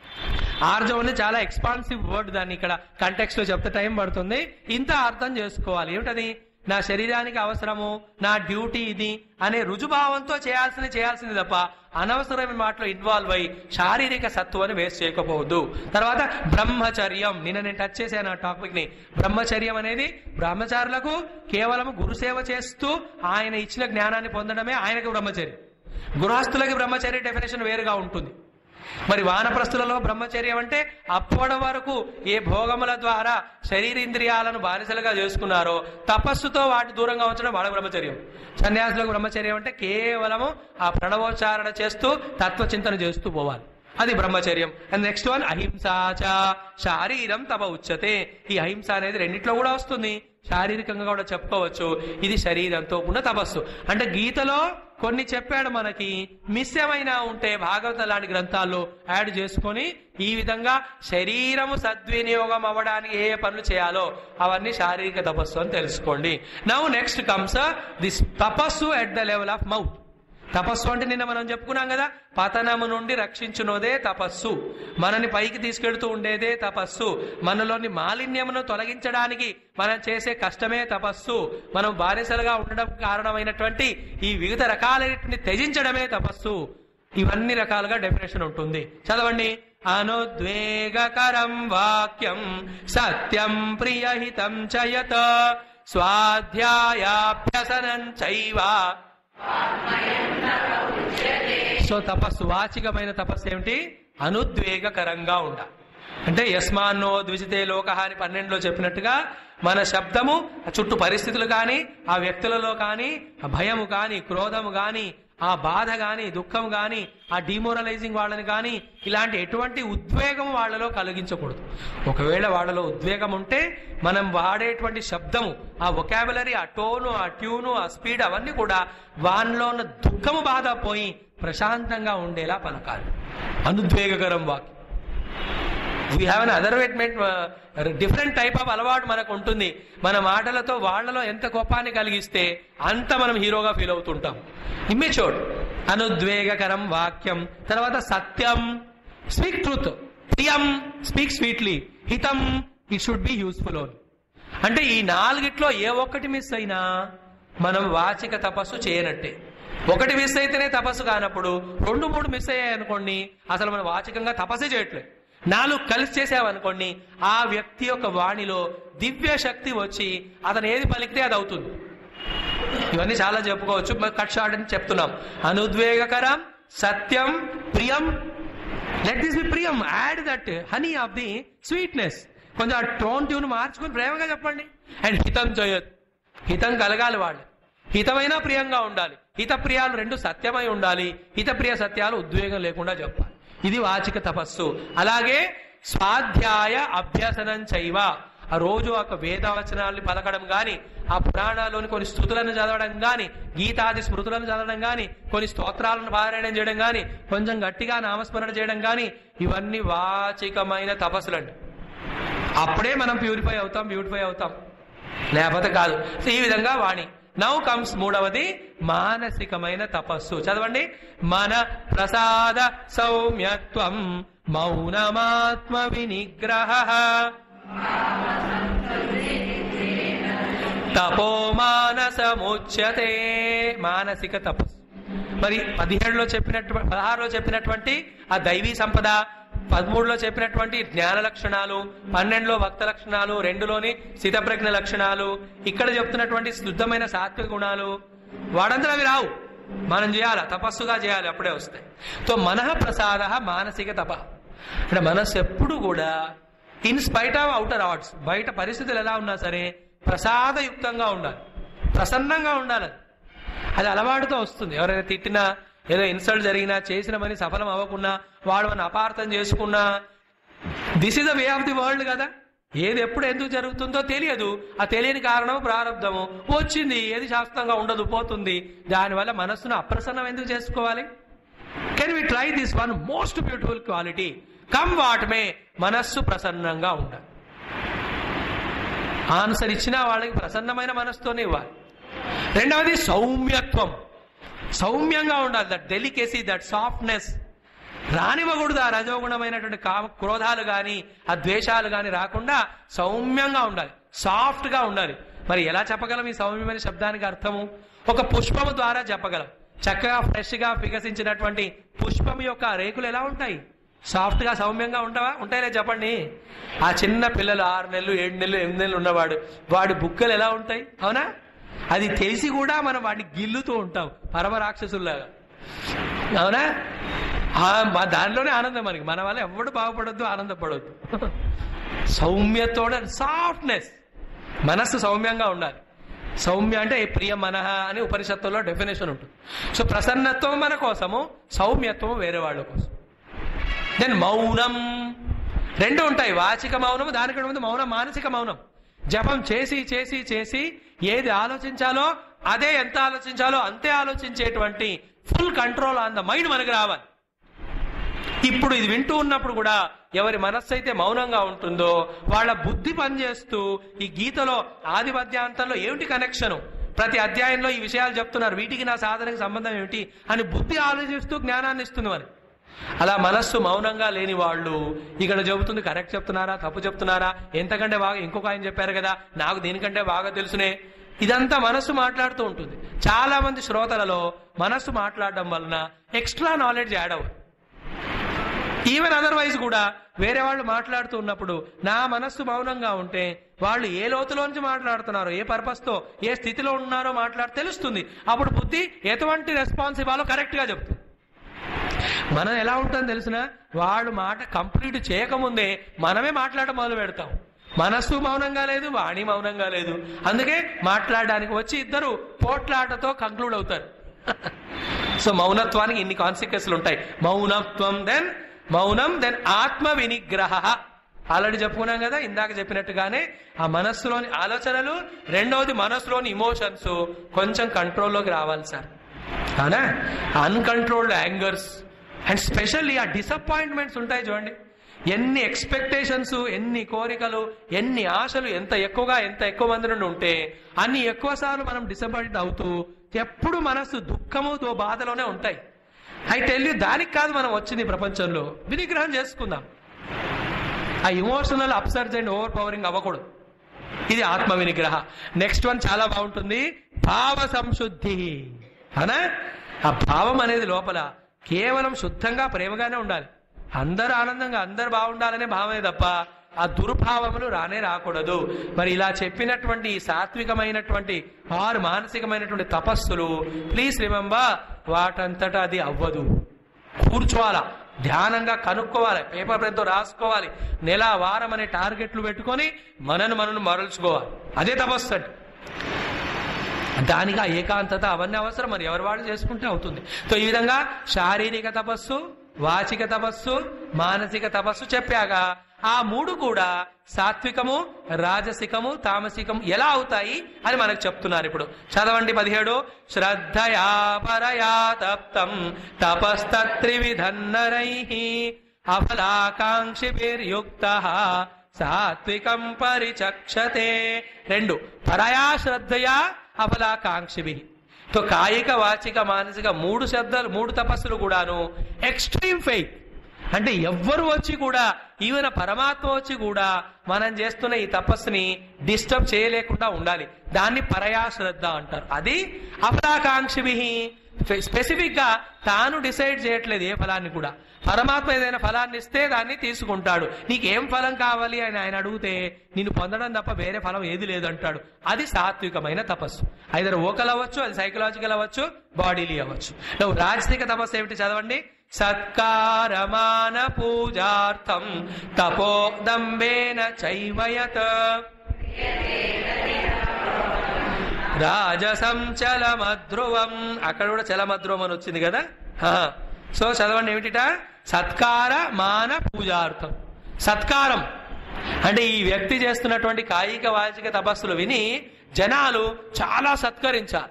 ఆర్జవం అనేది చాలా ఎక్స్పాన్సివ్ వర్డ్ దాన్ని ఇక్కడ కంటెక్స్ట్ లో చెప్తే టైం పడుతుంది ఇంత అర్థం చేసుకోవాలి ఏమిటది నా శరీరానికి అవసరము నా డ్యూటీ ఇది అనే రుజుభావంతో చేయాల్సింది చేయాల్సింది తప్ప అనవసరమైన మాటలో ఇన్వాల్వ్ అయి శారీరక సత్వాన్ని వేస్ట్ చేయకపోవద్దు తర్వాత బ్రహ్మచర్యం నిన్న నేను టచ్ చేశాను ఆ టాపిక్ ని బ్రహ్మచర్యం అనేది బ్రహ్మచారులకు కేవలం గురుసేవ చేస్తూ ఆయన ఇచ్చిన జ్ఞానాన్ని పొందడమే ఆయనకు బ్రహ్మచర్యం గృహస్థులకి బ్రహ్మచర్య డెఫినేషన్ వేరుగా ఉంటుంది మరి వానప్రస్తులలో బ్రహ్మచర్యం అంటే అప్పటి వరకు ఏ భోగముల ద్వారా శరీరేంద్రియాలను బానిసలుగా చేసుకున్నారో తపస్సుతో వాటి దూరంగా ఉంచడం వాళ్ళ బ్రహ్మచర్యం సన్యాసులకు బ్రహ్మచర్యం అంటే కేవలము ఆ ప్రణవోచ్చారణ చేస్తూ తత్వచింతన చేస్తూ పోవాలి అది బ్రహ్మచర్యం అండ్ నెక్స్ట్ వన్ అహింసాచ శారీరం తప ఉచ్యతే ఈ అహింస అనేది రెండిట్లో కూడా వస్తుంది శారీరకంగా కూడా చెప్పుకోవచ్చు ఇది శరీరంతో ఉన్న తపస్సు అంటే గీతలో కొన్ని చెప్పాడు మనకి మిస్ ఏమైనా ఉంటే భాగవత లాంటి గ్రంథాల్లో యాడ్ చేసుకొని ఈ విధంగా శరీరము సద్వినియోగం అవ్వడానికి ఏ ఏ పనులు చేయాలో అవన్నీ శారీరక తపస్సు అని తెలుసుకోండి నౌ నెక్స్ట్ కమ్స్ దిస్ తపస్సు at the level of mouth తపస్సు అంటే నిన్న మనం చెప్పుకున్నాం కదా పతనము నుండి రక్షించున్నదే తపస్సు మనని పైకి తీసుకెడుతూ ఉండేదే తపస్సు మనలోని మాలిన్యమును తొలగించడానికి మనం చేసే కష్టమే తపస్సు మనం బానిసలుగా ఉండడం కారణమైనటువంటి ఈ వివిధ రకాలైనటువంటి త్యజించడమే తపస్సు ఇవన్నీ రకాలుగా డెఫినేషన్ ఉంటుంది చదవండి అనుద్వేగకరం వాక్యం సత్యం ప్రియహితం చయత స్వాధ్యాయాభ్యసనం చైవ సో తపస్సు వాచికమైన తపస్సు ఏమిటి అనుద్వేగకరంగా ఉండ అంటే యస్మాన్నో ద్విజితే లోక అని పన్నెండులో చెప్పినట్టుగా మన శబ్దము ఆ చుట్టూ పరిస్థితులు కానీ ఆ వ్యక్తులలో కానీ ఆ భయము కానీ క్రోధము కానీ ఆ బాధ గాని దుఃఖం గాని ఆ డిమోరలైజింగ్ వాళ్ళని కానీ ఇలాంటి ఎటువంటి ఉద్వేగం వాళ్ళలో కలిగించకూడదు ఒకవేళ వాళ్ళలో ఉద్వేగం ఉంటే మనం వాడేటువంటి శబ్దము ఆ ఒకాబులరీ ఆ టోను ఆ ట్యూను ఆ స్పీడ్ అవన్నీ కూడా వానిలో ఉన్న దుఃఖము బాధ పోయి ప్రశాంతంగా ఉండేలా పలకాలి అనుద్వేగకరం వాక్యం we have an other different type of అలవాటు మనకు ఉంటుంది మన మాటలతో వాళ్ళలో ఎంత కోపాన్ని కలిగిస్తే అంత మనం హీరోగా ఫీల్ అవుతుంటాం ఇమ్మెచ్యూర్డ్ అనుద్వేగకరం వాక్యం తర్వాత సత్యం స్పీక్ ట్రూత్ ప్రియం స్పీక్ స్వీట్లీ హితం it should be useful own అంటే ఈ నాలుగిట్లో ఏ ఒక్కటి మిస్ అయినా మనం వాచిక తపస్సు చేయనట్టే ఒకటి మిస్ అయితేనే తపస్సు కానప్పుడు రెండు మూడు మిస్ అయ్యాయి అనుకోండి అసలు మనం వాచికంగా తపస్సే చేయట్లేదు నాలుగు కలిసి చేసామనుకోండి ఆ వ్యక్తి యొక్క వాణిలో దివ్య శక్తి వచ్చి అతను ఏది పలికితే అది అవుతుంది ఇవన్నీ చాలా చెప్పుకోవచ్చు మరి కట్ షార్ట్ అని చెప్తున్నాం అనుద్వేగకరం సత్యం ప్రియం లెట్ దిస్ బి ప్రియం add that honey of the sweetness కొంచెం ఆ టోన్ ట్యూన్ మార్చుకుని ప్రేమగా చెప్పండి అండ్ హితం చేయొద్దు హితం కలగాలి వాళ్ళు హితమైన ప్రియంగా ఉండాలి హిత ప్రియాలు రెండు సత్యమై ఉండాలి హిత ప్రియ సత్యాలు ఉద్వేగం లేకుండా చెప్పాలి ఇది వాచిక తపస్సు అలాగే స్వాధ్యాయ అభ్యసనం చైవ ఆ రోజు ఒక వేదవచనాల్ని పలకడం గాని ఆ పురాణాల్లోని కొన్ని స్థుతులను చదవడం గాని గీతాది స్మృతులను చదవడం గాని కొన్ని స్తోత్రాలను పారాయణం చేయడం గాని కొంచెం గట్టిగా నామస్మరణ చేయడం గాని ఇవన్నీ వాచికమైన తపస్సులండి అప్పుడే మనం ప్యూరిఫై అవుతాం బ్యూటిఫై అవుతాం లేకపోతే కాదు సో ఈ విధంగా వాణి నౌ కమ్స్ మూడవది మానసికమైన తపస్సు చదవండి మన ప్రసాద సౌమ్యత్వం మౌనమాత్మ వినిగ్రహ తపో మానసముచ్యతే మానసిక తపస్సు మరి పదిహేడులో చెప్పినట్టు పదహారులో చెప్పినటువంటి ఆ దైవీ సంపద పదమూడులో చెప్పినటువంటి జ్ఞాన లక్షణాలు పన్నెండులో భక్త లక్షణాలు రెండులోని స్థితప్రజ్ఞ లక్షణాలు ఇక్కడ చెప్తున్నటువంటి శుద్ధమైన సాత్విక గుణాలు వాడంతా అవి రావు మనం చేయాలి తపస్సుగా చేయాలి అప్పుడే వస్తాయి తో మనః ప్రసాద మానసిక తప అంటే మనస్సు ఎప్పుడు కూడా in spite of outer arts బయట పరిస్థితులు ఎలా ఉన్నా సరే ప్రసాదయుక్తంగా ఉండాలి ప్రసన్నంగా ఉండాలి అది. అది అలవాటుతో వస్తుంది ఎవరైనా తిట్టినా ఏదో ఇన్సల్ట్ జరిగినా చేసిన పని సఫలం అవ్వకున్నా వాడు మన అపార్థం చేసుకున్నా this is the way of the world కదా ఏది ఎప్పుడు ఎందుకు జరుగుతుందో తెలియదు ఆ తెలియని కారణం ప్రారంధము వచ్చింది ఏది శాస్త్రంగా ఉండదు పోతుంది దానివల్ల మనస్సును అప్రసన్నం ఎందుకు చేసుకోవాలి can we try this one most beautiful quality come what may మనస్సు ప్రసన్నంగా ఉండాలి ఆన్సర్ ఇచ్చినా వాళ్ళకి ప్రసన్నమైన మనస్సుతోనే ఇవ్వాలి రెండవది సౌమ్యత్వం సౌమ్యంగా ఉండాలి దట్ డెలికేసీ దట్ సాఫ్ట్నెస్ రానివ్వకూడదు ఆ రజోగుణమైనటువంటి కామ క్రోధాలు గాని ఆ ద్వేషాలు గాని రాకుండా సౌమ్యంగా ఉండాలి సాఫ్ట్ గా ఉండాలి మరి ఎలా చెప్పగలం ఈ సౌమ్యమైన శబ్దానికి అర్థము ఒక పుష్పము ద్వారా చెప్పగలం చక్కగా ఫ్రెష్ గా వికసించినటువంటి పుష్పం యొక్క రేకులు ఎలా ఉంటాయి సాఫ్ట్ గా సౌమ్యంగా ఉంటావా ఉంటాయిలే చెప్పండి ఆ చిన్న పిల్లలు ఆరు నెలలు ఏడు నెలలు ఎనిమిది నెలలు ఉన్నవాడు వాడి బుక్కలు ఎలా ఉంటాయి అవునా అది తెలిసి కూడా మనం వాడిని గిల్లుతూ ఉంటాం పరమ రాక్షసుల్లాగా అవునా ఆ, మా దానిలోనే ఆనందం మనకి మన వల్ల ఎవడు బాగుపడొద్దు ఆనందపడొద్దు సౌమ్యతోడ సాఫ్ట్నెస్ మనస్సు సౌమ్యంగా ఉండాలి సౌమ్య అంటే ప్రియ మనహ అని ఉపనిషత్తులో డెఫినేషన్ ఉంటుంది సో ప్రసన్నత్వం మన కోసము సౌమ్యత్వం వేరే వాళ్ళ కోసం దెన్ మౌనం రెండు ఉంటాయి వాచిక మౌనం దానికంటే ముందు మౌనం మానసిక మౌనం జపం చేసి చేసి చేసి ఏది ఆలోచించాలో అదే ఎంత ఆలోచించాలో అంతే ఆలోచించేటువంటి full control on the mind మనకు రావాలి ఇప్పుడు ఇది వింటూ ఉన్నప్పుడు కూడా ఎవరి మనస్సు అయితే మౌనంగా ఉంటుందో వాళ్ళ బుద్ధి పనిచేస్తూ ఈ గీతలో ఆది మధ్యాంతంలో ఏమిటి కనెక్షన్ ప్రతి అధ్యాయంలో ఈ విషయాలు చెప్తున్నారు వీటికి నా సాధనకి సంబంధం ఏమిటి అని బుద్ధి ఆలోచిస్తూ జ్ఞానాన్ని ఇస్తుంది మరి అలా మనస్సు మౌనంగా లేని వాళ్ళు ఇక్కడ చెబుతుంది కరెక్ట్ చెప్తున్నారా తప్పు చెప్తున్నారా ఎంతకంటే బాగా ఇంకొక ఆయన చెప్పారు కదా నాకు దీనికంటే బాగా తెలుసునే ఇదంతా మనస్సు మాట్లాడుతూ ఉంటుంది చాలా మంది శ్రోతలలో మనస్సు మాట్లాడడం వలన ఎక్స్ట్రా నాలెడ్జ్ యాడ్ అవ్వదు ఈవెన్ అదర్వైజ్ కూడా వేరే వాళ్ళు మాట్లాడుతూ ఉన్నప్పుడు నా మనస్సు మౌనంగా ఉంటే వాళ్ళు ఏ లోతులోంచి మాట్లాడుతున్నారో ఏ పర్పస్ తో ఏ స్థితిలో ఉన్నారో మాట్లాడి తెలుస్తుంది అప్పుడు బుద్ధి ఎటువంటి రెస్పాన్స్ ఇవ్వాలో కరెక్ట్ గా చెప్తుంది మనం ఎలా ఉంటుందో తెలిసిన వాడు మాట కంప్లీట్ చేయకముందే మనమే మాట్లాడడం మొదలు పెడతాం మనస్సు మౌనంగా లేదు వాణి మౌనంగా లేదు అందుకే మాట్లాడడానికి వచ్చి ఇద్దరు పోట్లాటతో కంక్లూడ్ అవుతారు సో మౌనత్వానికి ఇన్ని కాన్సిక్వెన్స్లు ఉంటాయి మౌనత్వం దెన్ మౌనం దెన్ ఆత్మ వినిగ్రహ ఆల్రెడీ చెప్పుకున్నాం కదా ఇందాక చెప్పినట్టుగానే ఆ మనస్సులోని ఆలోచనలు రెండవది మనస్సులోని ఇమోషన్స్ కొంచెం కంట్రోల్లోకి రావాలి సార్ అవునా అన్కంట్రోల్డ్ యాంగర్స్ అండ్ స్పెషల్లీ ఆ డిసప్పాయింట్మెంట్స్ ఉంటాయి చూడండి ఎన్ని ఎక్స్పెక్టేషన్స్ ఎన్ని కోరికలు ఎన్ని ఆశలు ఎంత ఎక్కువగా ఎంత ఎక్కువ మంది నుండి ఉంటే అన్ని ఎక్కువ సార్లు మనం డిసప్పాయింట్ అవుతూ ఎప్పుడు మనసు దుఃఖము దో బాధలోనే ఉంటాయి ఐ టెల్ యూ దానికి కాదు మనం వచ్చింది ఈ ప్రపంచంలో వినిగ్రహం చేసుకుందాం ఆ emotional upsurge and overpowering అవ్వకూడదు ఇది ఆత్మ వినిగ్రహ నెక్స్ట్ వన్ చాలా బాగుంటుంది భావ సంశుద్ధి అనా ఆ భావం అనేది లోపల కేవలం శుద్ధంగా ప్రేమగానే ఉండాలి అందరూ ఆనందంగా అందరు బాగుండాలనే భావమే తప్ప ఆ దుర్భావములు రానే రాకూడదు మరి ఇలా చెప్పినటువంటి ఈ సాత్వికమైనటువంటి ఆరు మానసికమైనటువంటి తపస్సులు ప్లీజ్ రిమెంబర్ వాటంతటా అది అవ్వదు కూర్చోవాలా ధ్యానంగా కనుక్కోవాలి పేపర్ పెన్తో రాసుకోవాలి నెల వారం అనే టార్గెట్లు పెట్టుకొని మనను మనను మరల్చుకోవాలి అదే తపస్సు అంటే దానికి ఆ ఏకాంతత అవన్నీ అవసరం మరి ఎవరి వాళ్ళు చేసుకుంటే అవుతుంది సో ఈ విధంగా శారీరక తపస్సు వాచిక తపస్సు మానసిక తపస్సు చెప్పాక ఆ మూడు కూడా సాత్వికము రాజసికము తామసికము ఎలా అవుతాయి అని మనకు చెప్తున్నారు ఇప్పుడు చదవండి పదిహేడు శ్రద్ధయా పరయా తప్తం తపస్తత్రివిధన్నరై అఫలాకాంక్షిభిర్యుక్త సాత్వికం పరిచక్షతే రెండు పరయా శ్రద్ధయా అఫలాకాంక్షిభి తో కాయిక వాచిక మానసిక మూడు శ్రద్ధలు మూడు తపస్సులు కూడాను ఎక్స్ట్రీమ్ ఫెయిత్ అంటే ఎవ్వరు వచ్చి కూడా ఈవెన పరమాత్మ వచ్చి కూడా మనం చేస్తున్న ఈ తపస్సుని డిస్టర్బ్ చేయలేకుండా ఉండాలి దాన్ని పరయా శ్రద్ధ అంటారు అది అఫలాకాంక్షిభి స్పెసిఫిక్ గా తాను డిసైడ్ చేయట్లేదు ఏ ఫలాన్ని కూడా పరమాత్మ ఏదైనా ఫలాన్ని ఇస్తే దాన్ని తీసుకుంటాడు నీకేం ఫలం కావాలి అని ఆయన అడిగితే నిన్ను పొందడం తప్ప వేరే ఫలం ఏది లేదు అంటాడు అది సాత్వికమైన తపస్సు ఐదర్ ఓకల్ అవ్వచ్చు అది సైకలాజికల్ అవ్వచ్చు బాడీలీ అవ్వచ్చు నువ్వు రాజసిక తపస్సు ఏమిటి చదవండి సత్కారమాన పూజార్థం తపోదంబేన చైవయత రాజసం చలమధ్రువం అక్కడ కూడా చలమధ్రువం అని వచ్చింది కదా ఆ. సో చదవండి ఏమిటిట సత్కార మాన పూజార్థం సత్కారం అంటే ఈ వ్యక్తి చేస్తున్నటువంటి కాయిక వాచిక తపస్సులు విని జనాలు చాలా సత్కరించాలి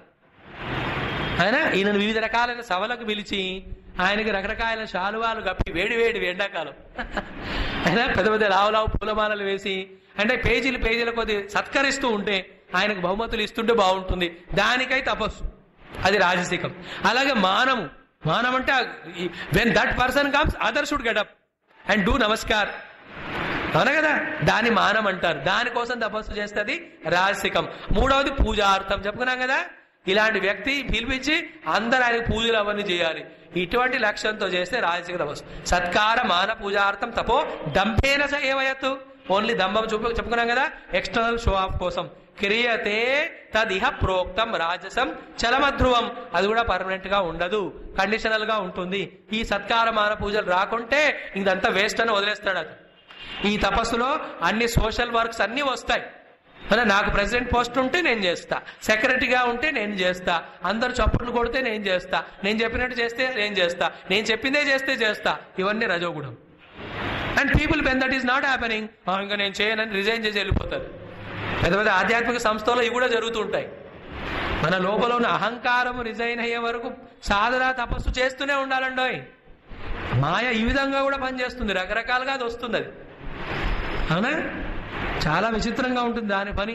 ఆయన ఈయనను వివిధ రకాలైన సభలకు పిలిచి ఆయనకి రకరకాల శాలువాలు కప్పి వేడి వేడి ఎండాకాలం ఆయన పెద్ద పెద్ద లావు లావు పూలమాలలు వేసి అంటే పేజీలు పేజీల కొద్ది సత్కరిస్తూ ఉంటే ఆయనకు బహుమతులు ఇస్తుంటే బాగుంటుంది దానికై తపస్సు అది రాజసికం అలాగే మానము మానం అంటే when that person comes other should get up and do నమస్కార్ అవునా కదా దాని మానం అంటారు దానికోసం తపస్సు చేస్తుంది రాజసికం మూడవది పూజార్థం చెప్పుకున్నాం కదా ఇలాంటి వ్యక్తి పిలిపించి అందరు ఆయన పూజలు అవన్నీ చేయాలి ఇటువంటి లక్ష్యంతో చేస్తే రాజసిక తపస్సు సత్కార మాన పూజార్థం తపో దంభేన స ఏవయత్తు ఓన్లీ దంభం చూపు చెప్పుకున్నాం కదా ఎక్స్టర్నల్ షో ఆఫ్ కోసం క్రియతే తదిహ ప్రోక్తం రాజసం చలమధ్రువం అది కూడా పర్మనెంట్ గా ఉండదు కండిషనల్ గా ఉంటుంది ఈ సత్కార మాన పూజలు రాకుంటే ఇదంతా వేస్ట్ అని వదిలేస్తాడు అది ఈ తపస్సులో అన్ని సోషల్ వర్క్స్ అన్ని వస్తాయి అంటే నాకు ప్రెసిడెంట్ పోస్ట్ ఉంటే నేను చేస్తా సెక్రటరీగా ఉంటే నేను చేస్తా అందరు చప్పట్లు కొడితే నేను చేస్తా నేను చెప్పినట్టు చేస్తే నేను చేస్తా నేను చెప్పిందే చేస్తే చేస్తా ఇవన్నీ రజోగుణం and people when that is not happening ఇంకా నేను చేయనని రిజైన్ చేసి వెళ్ళిపోతారు పెద్ద పెద్ద ఆధ్యాత్మిక సంస్థలో ఇవి కూడా జరుగుతూ ఉంటాయి మన లోపల ఉన్న అహంకారము రిజైన్ అయ్యే వరకు సాధన తపస్సు చేస్తూనే ఉండాలండోయ్ మాయ ఈ విధంగా కూడా పనిచేస్తుంది రకరకాలుగా అది వస్తుంది అది అవునా చాలా విచిత్రంగా ఉంటుంది దాని పని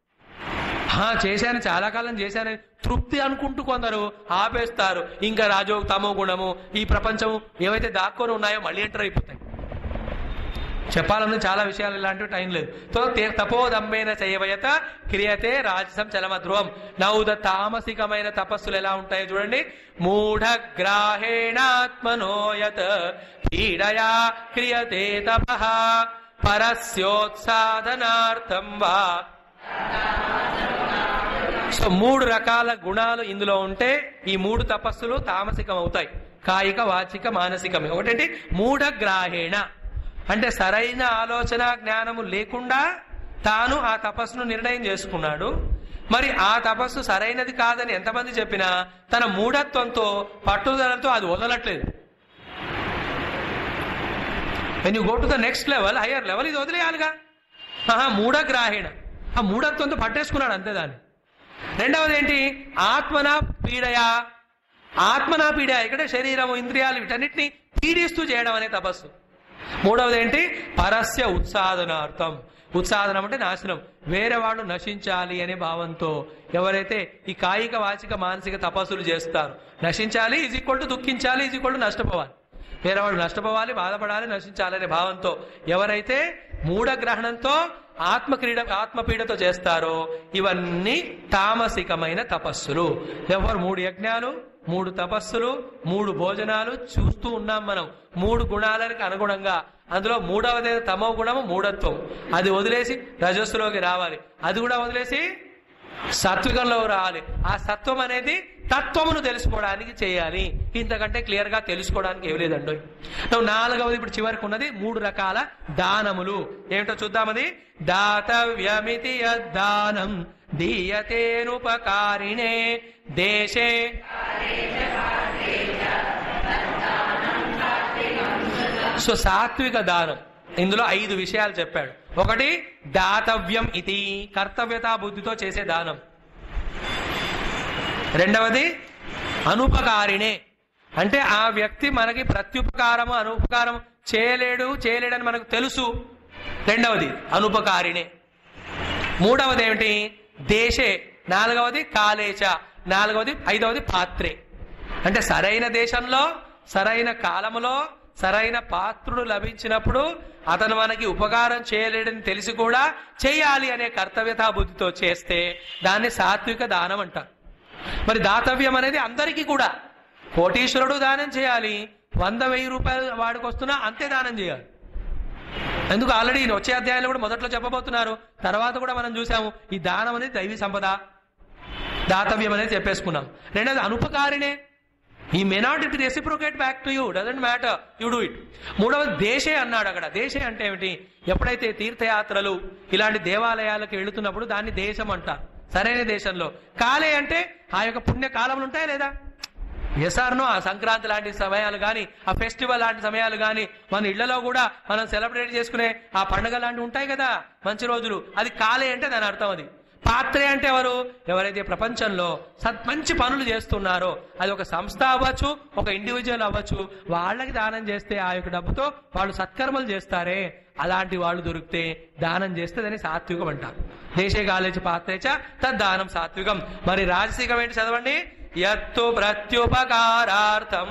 హా చేశాను చాలా కాలం చేశానని తృప్తి అనుకుంటూ కొందరు ఆపేస్తారు ఇంకా రాజో తమో గుణము ఈ ప్రపంచం ఏవైతే దాక్కొని ఉన్నాయో మళ్ళీ ఎంటర్ అయిపోతాయి చెప్పాలన్న చాలా విషయాలు ఇలాంటివి టైం లేదు తో తే- తపోదంబైన చేయవయత క్రియతే రాజసం చలమధ్రువం నౌద తామసికమైన తపస్సులు ఎలా ఉంటాయో చూడండి మూఢగ్రాహేణాత్మనోయత పీడయా క్రియతే తప పరస్యోత్సాధనార్థం వా సో మూడు రకాల గుణాలు ఇందులో ఉంటే ఈ మూడు తపస్సులు తామసికం అవుతాయి కాయిక వాచిక మానసికమే ఒకటేంటి మూఢగ్రాహేణ అంటే సరైన ఆలోచన జ్ఞానము లేకుండా తాను ఆ తపస్సును నిర్ణయం చేసుకున్నాడు మరి ఆ తపస్సు సరైనది కాదని ఎంతమంది చెప్పినా తన మూఢత్వంతో పట్టుదలతో అది వదలట్లేదు when you go to the next level higher level ఇది వదిలేయాలిగా ఆహా మూఢగ్రాహీణ ఆ మూఢత్వంతో పట్టేసుకున్నాడు అంతే దాన్ని రెండవది ఏంటి ఆత్మన పీడయా ఆత్మన పీడ ఇక్కడ శరీరము ఇంద్రియాలు వీటన్నిటిని పీడిస్తూ చేయడం అనే తపస్సు మూడవది ఏంటి పరస్య ఉత్సాదనార్థం ఉత్సాదనం అంటే నాశనం వేరే వాళ్ళు నశించాలి అనే భావంతో ఎవరైతే ఈ కాయిక వాచిక మానసిక తపస్సులు చేస్తారు నశించాలి ఈజ్ ఈక్వల్ టు దుఃఖించాలి ఈజ్ ఈక్వల్ టు నష్టపోవాలి వేరే వాళ్ళు నష్టపోవాలి బాధపడాలి నశించాలి అనే భావంతో ఎవరైతే మూఢగ్రహణంతో ఆత్మక్రీడ ఆత్మపీడతో చేస్తారో ఇవన్నీ తామసికమైన తపస్సులు ఎవరు మూడు యజ్ఞాలు మూడు తపస్సులు మూడు భోజనాలు చూస్తూ ఉన్నాం మనం మూడు గుణాలకు అనుగుణంగా అందులో మూడవది తమో గుణము మూఢత్వం అది వదిలేసి రజస్సులోకి రావాలి అది కూడా వదిలేసి సాత్వికంలో రావాలి ఆ సత్వం అనేది తత్వమును తెలుసుకోవడానికి చేయాలి ఇంతకంటే క్లియర్ గా తెలుసుకోవడానికి ఏమి లేదండి నువ్వు నాలుగవది ఇప్పుడు చివరికి ఉన్నది మూడు రకాల దానములు ఏమిటో చూద్దామది దాతవ్యమితి యద్దానం దీయతేనుపకారిణే దేశే సో సాత్విక దానం ఇందులో ఐదు విషయాలు చెప్పాడు ఒకటి దాతవ్యం ఇది కర్తవ్యతా బుద్ధితో చేసే దానం రెండవది అనుపకారిణే అంటే ఆ వ్యక్తి మనకి ప్రత్యుపకారము అనుపకారం చేయలేడు చేయలేడని మనకు తెలుసు రెండవది అనుపకారిణే మూడవది ఏమిటి దేశే నాలుగవది కాలేచ నాలుగవది ఐదవది పాత్రే అంటే సరైన దేశంలో సరైన కాలములో సరైన పాత్రుడు లభించినప్పుడు అతను మనకి ఉపకారం చేయలేడని తెలిసి కూడా చేయాలి అనే కర్తవ్యతా బుద్ధితో చేస్తే దాన్ని సాత్విక దానం అంటారు మరి దాతవ్యం అనేది అందరికీ కూడా కోటీశ్వరుడు దానం చేయాలి వంద వెయ్యి రూపాయలు వాడికి వస్తున్నా అంతే దానం చేయాలి ఎందుకు ఆల్రెడీ వచ్చే అధ్యాయంలో కూడా మొదట్లో చెప్పబోతున్నారు తర్వాత కూడా మనం చూసాము ఈ దానం అనేది దైవీ సంపద దాతవ్యం అనేది చెప్పేసుకున్నాం రెండోది అనుపకారినే ఈ may not it reciprocate back to you doesn't matter you do it మూడవది దేశే అన్నాడు అక్కడ దేశే అంటే ఏమిటి ఎప్పుడైతే తీర్థయాత్రలు ఇలాంటి దేవాలయాలకు వెళుతున్నప్పుడు దాన్ని దేశం అంటారు సరైన దేశంలో కాలే అంటే ఆ యొక్క పుణ్య కాలములు ఉంటాయా లేదా ఎస్ఆర్నో ఆ సంక్రాంతి లాంటి సమయాలు కానీ ఆ ఫెస్టివల్ లాంటి సమయాలు కానీ మన ఇళ్లలో కూడా మనం సెలబ్రేట్ చేసుకునే ఆ పండుగ లాంటివి ఉంటాయి కదా మంచి రోజులు అది కాలే అంటే దాని అర్థం అది పాత్రే అంటే ఎవరు ఎవరైతే ప్రపంచంలో సత్ మంచి పనులు చేస్తున్నారో అది ఒక సంస్థ అవ్వచ్చు ఒక ఇండివిజువల్ అవ్వచ్చు వాళ్ళకి దానం చేస్తే ఆ యొక్క డబ్బుతో వాళ్ళు సత్కర్మలు చేస్తారే అలాంటి వాళ్ళు దొరికితే దానం చేస్తే దాన్ని సాత్వికం అంటారు దేశే కాలేజ్ పాత్రేచ తద్దానం సాత్వికం మరి రాజసికం ఏంటి చదవండి యత్తు ప్రత్యుపకారార్థం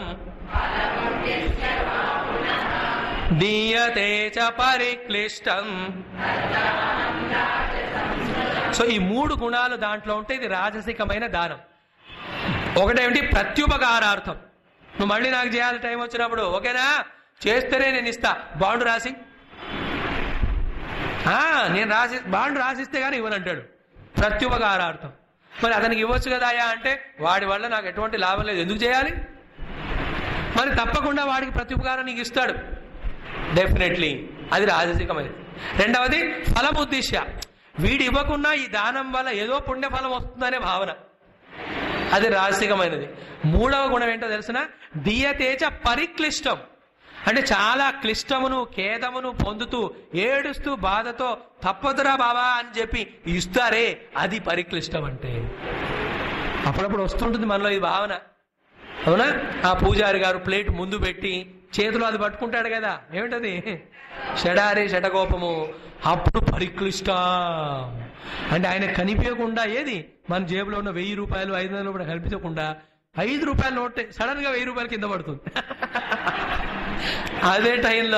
దీయతే చ పరిక్లిష్టం సో ఈ మూడు గుణాలు దాంట్లో ఉంటే ఇది రాజసికమైన దానం ఒకటేమిటి ప్రత్యుపకారార్థం నువ్వు మళ్ళీ నాకు చేయాలి టైం వచ్చినప్పుడు ఓకేనా చేస్తేనే నేను ఇస్తా బాండు రాసి ఆ, నేను రాసి బాండు రాసిస్తే కానీ ఇవ్వనంటాడు ప్రత్యుపకారార్థం మరి అతనికి ఇవ్వచ్చు కదా అయ్యా అంటే వాడి వల్ల నాకు ఎటువంటి లాభం లేదు ఎందుకు చేయాలి మరి తప్పకుండా వాడికి ప్రత్యుపకారం నీకు ఇస్తాడు డెఫినెట్లీ అది రాజసికమైనది రెండవది ఫలముద్దిశ్య వీడు ఇవ్వకున్నా ఈ దానం వల్ల ఏదో పుణ్యఫలం వస్తుందనే భావన అది రాజసికమైనది మూడవ గుణం ఏంటో తెలిసిన దియతేజ పరిక్లిష్టం అంటే చాలా క్లిష్టమును ఖేదమును పొందుతూ ఏడుస్తూ బాధతో తప్పదురా బాబా అని చెప్పి ఇస్తారే అది పరిక్లిష్టం అంటే అప్పుడప్పుడు వస్తుంటుంది మనలో ఈ భావన అవునా ఆ పూజారి గారు ప్లేట్ ముందు పెట్టి చేతిలో అది పట్టుకుంటాడు కదా ఏమిటది షడారి షటకోపము అప్పుడు పరిక్లిష్టం అంటే ఆయన కనిపించకుండా ఏది మన జేబులో ఉన్న వెయ్యి రూపాయలు ఐదు వందలు కూడా కనిపించకుండా ఐదు రూపాయల నోట్ సడన్ గా వెయ్యి రూపాయలు కింద పడుతుంది అదే టైంలో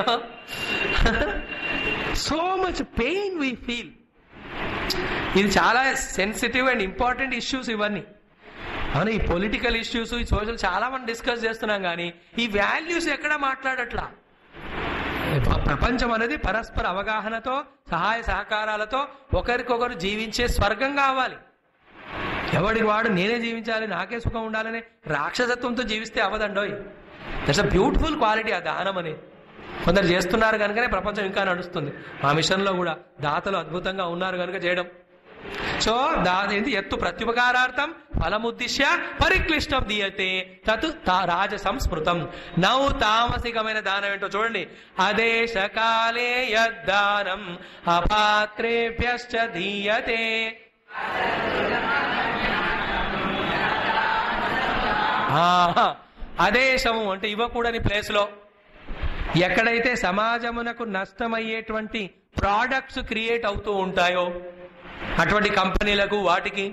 so much pain we feel ఇది చాలా సెన్సిటివ్ అండ్ ఇంపార్టెంట్ ఇష్యూస్ ఇవన్నీ అవును ఈ పొలిటికల్ ఇష్యూస్ ఈ సోషల్ చాలా మనం డిస్కస్ చేస్తున్నాం కానీ ఈ వాల్యూస్ ఎక్కడ మాట్లాడట్లా ప్ర- ప్రపంచం అనేది పరస్పర అవగాహనతో సహాయ సహకారాలతో ఒకరికొకరు జీవించే స్వర్గం కావాలి ఎవడికి వాడు నేనే జీవించాలి నాకే సుఖం ఉండాలని రాక్షసత్వంతో జీవిస్తే అవదండోయ్ దట్స్ అ బ్యూటిఫుల్ క్వాలిటీ ఆ దానం అనేది కొందరు చేస్తున్నారు కనుకనే ప్రపంచం ఇంకా నడుస్తుంది మా మిషన్లో కూడా దాతలు అద్భుతంగా ఉన్నారు కనుక చేయడం సో దా ఏంటి ఎత్తు ప్రత్యుపకారార్థం ఫలముద్దిశ్య పరిక్లిష్టం దీయతే తత్ తా- రాజ సంస్మృతం నౌ తామసికమైన దానం ఏంటో చూడండి అదేశ కాలే యద్దానం అపాత్రేభ్యశ్చ దీయతే ఆహా. అదేశము అంటే ఇవ్వకూడని ప్లేస్ లో ఎక్కడైతే సమాజమునకు నష్టమయ్యేటువంటి ప్రోడక్ట్స్ క్రియేట్ అవుతూ ఉంటాయో అటువంటి కంపెనీలకు వాటికి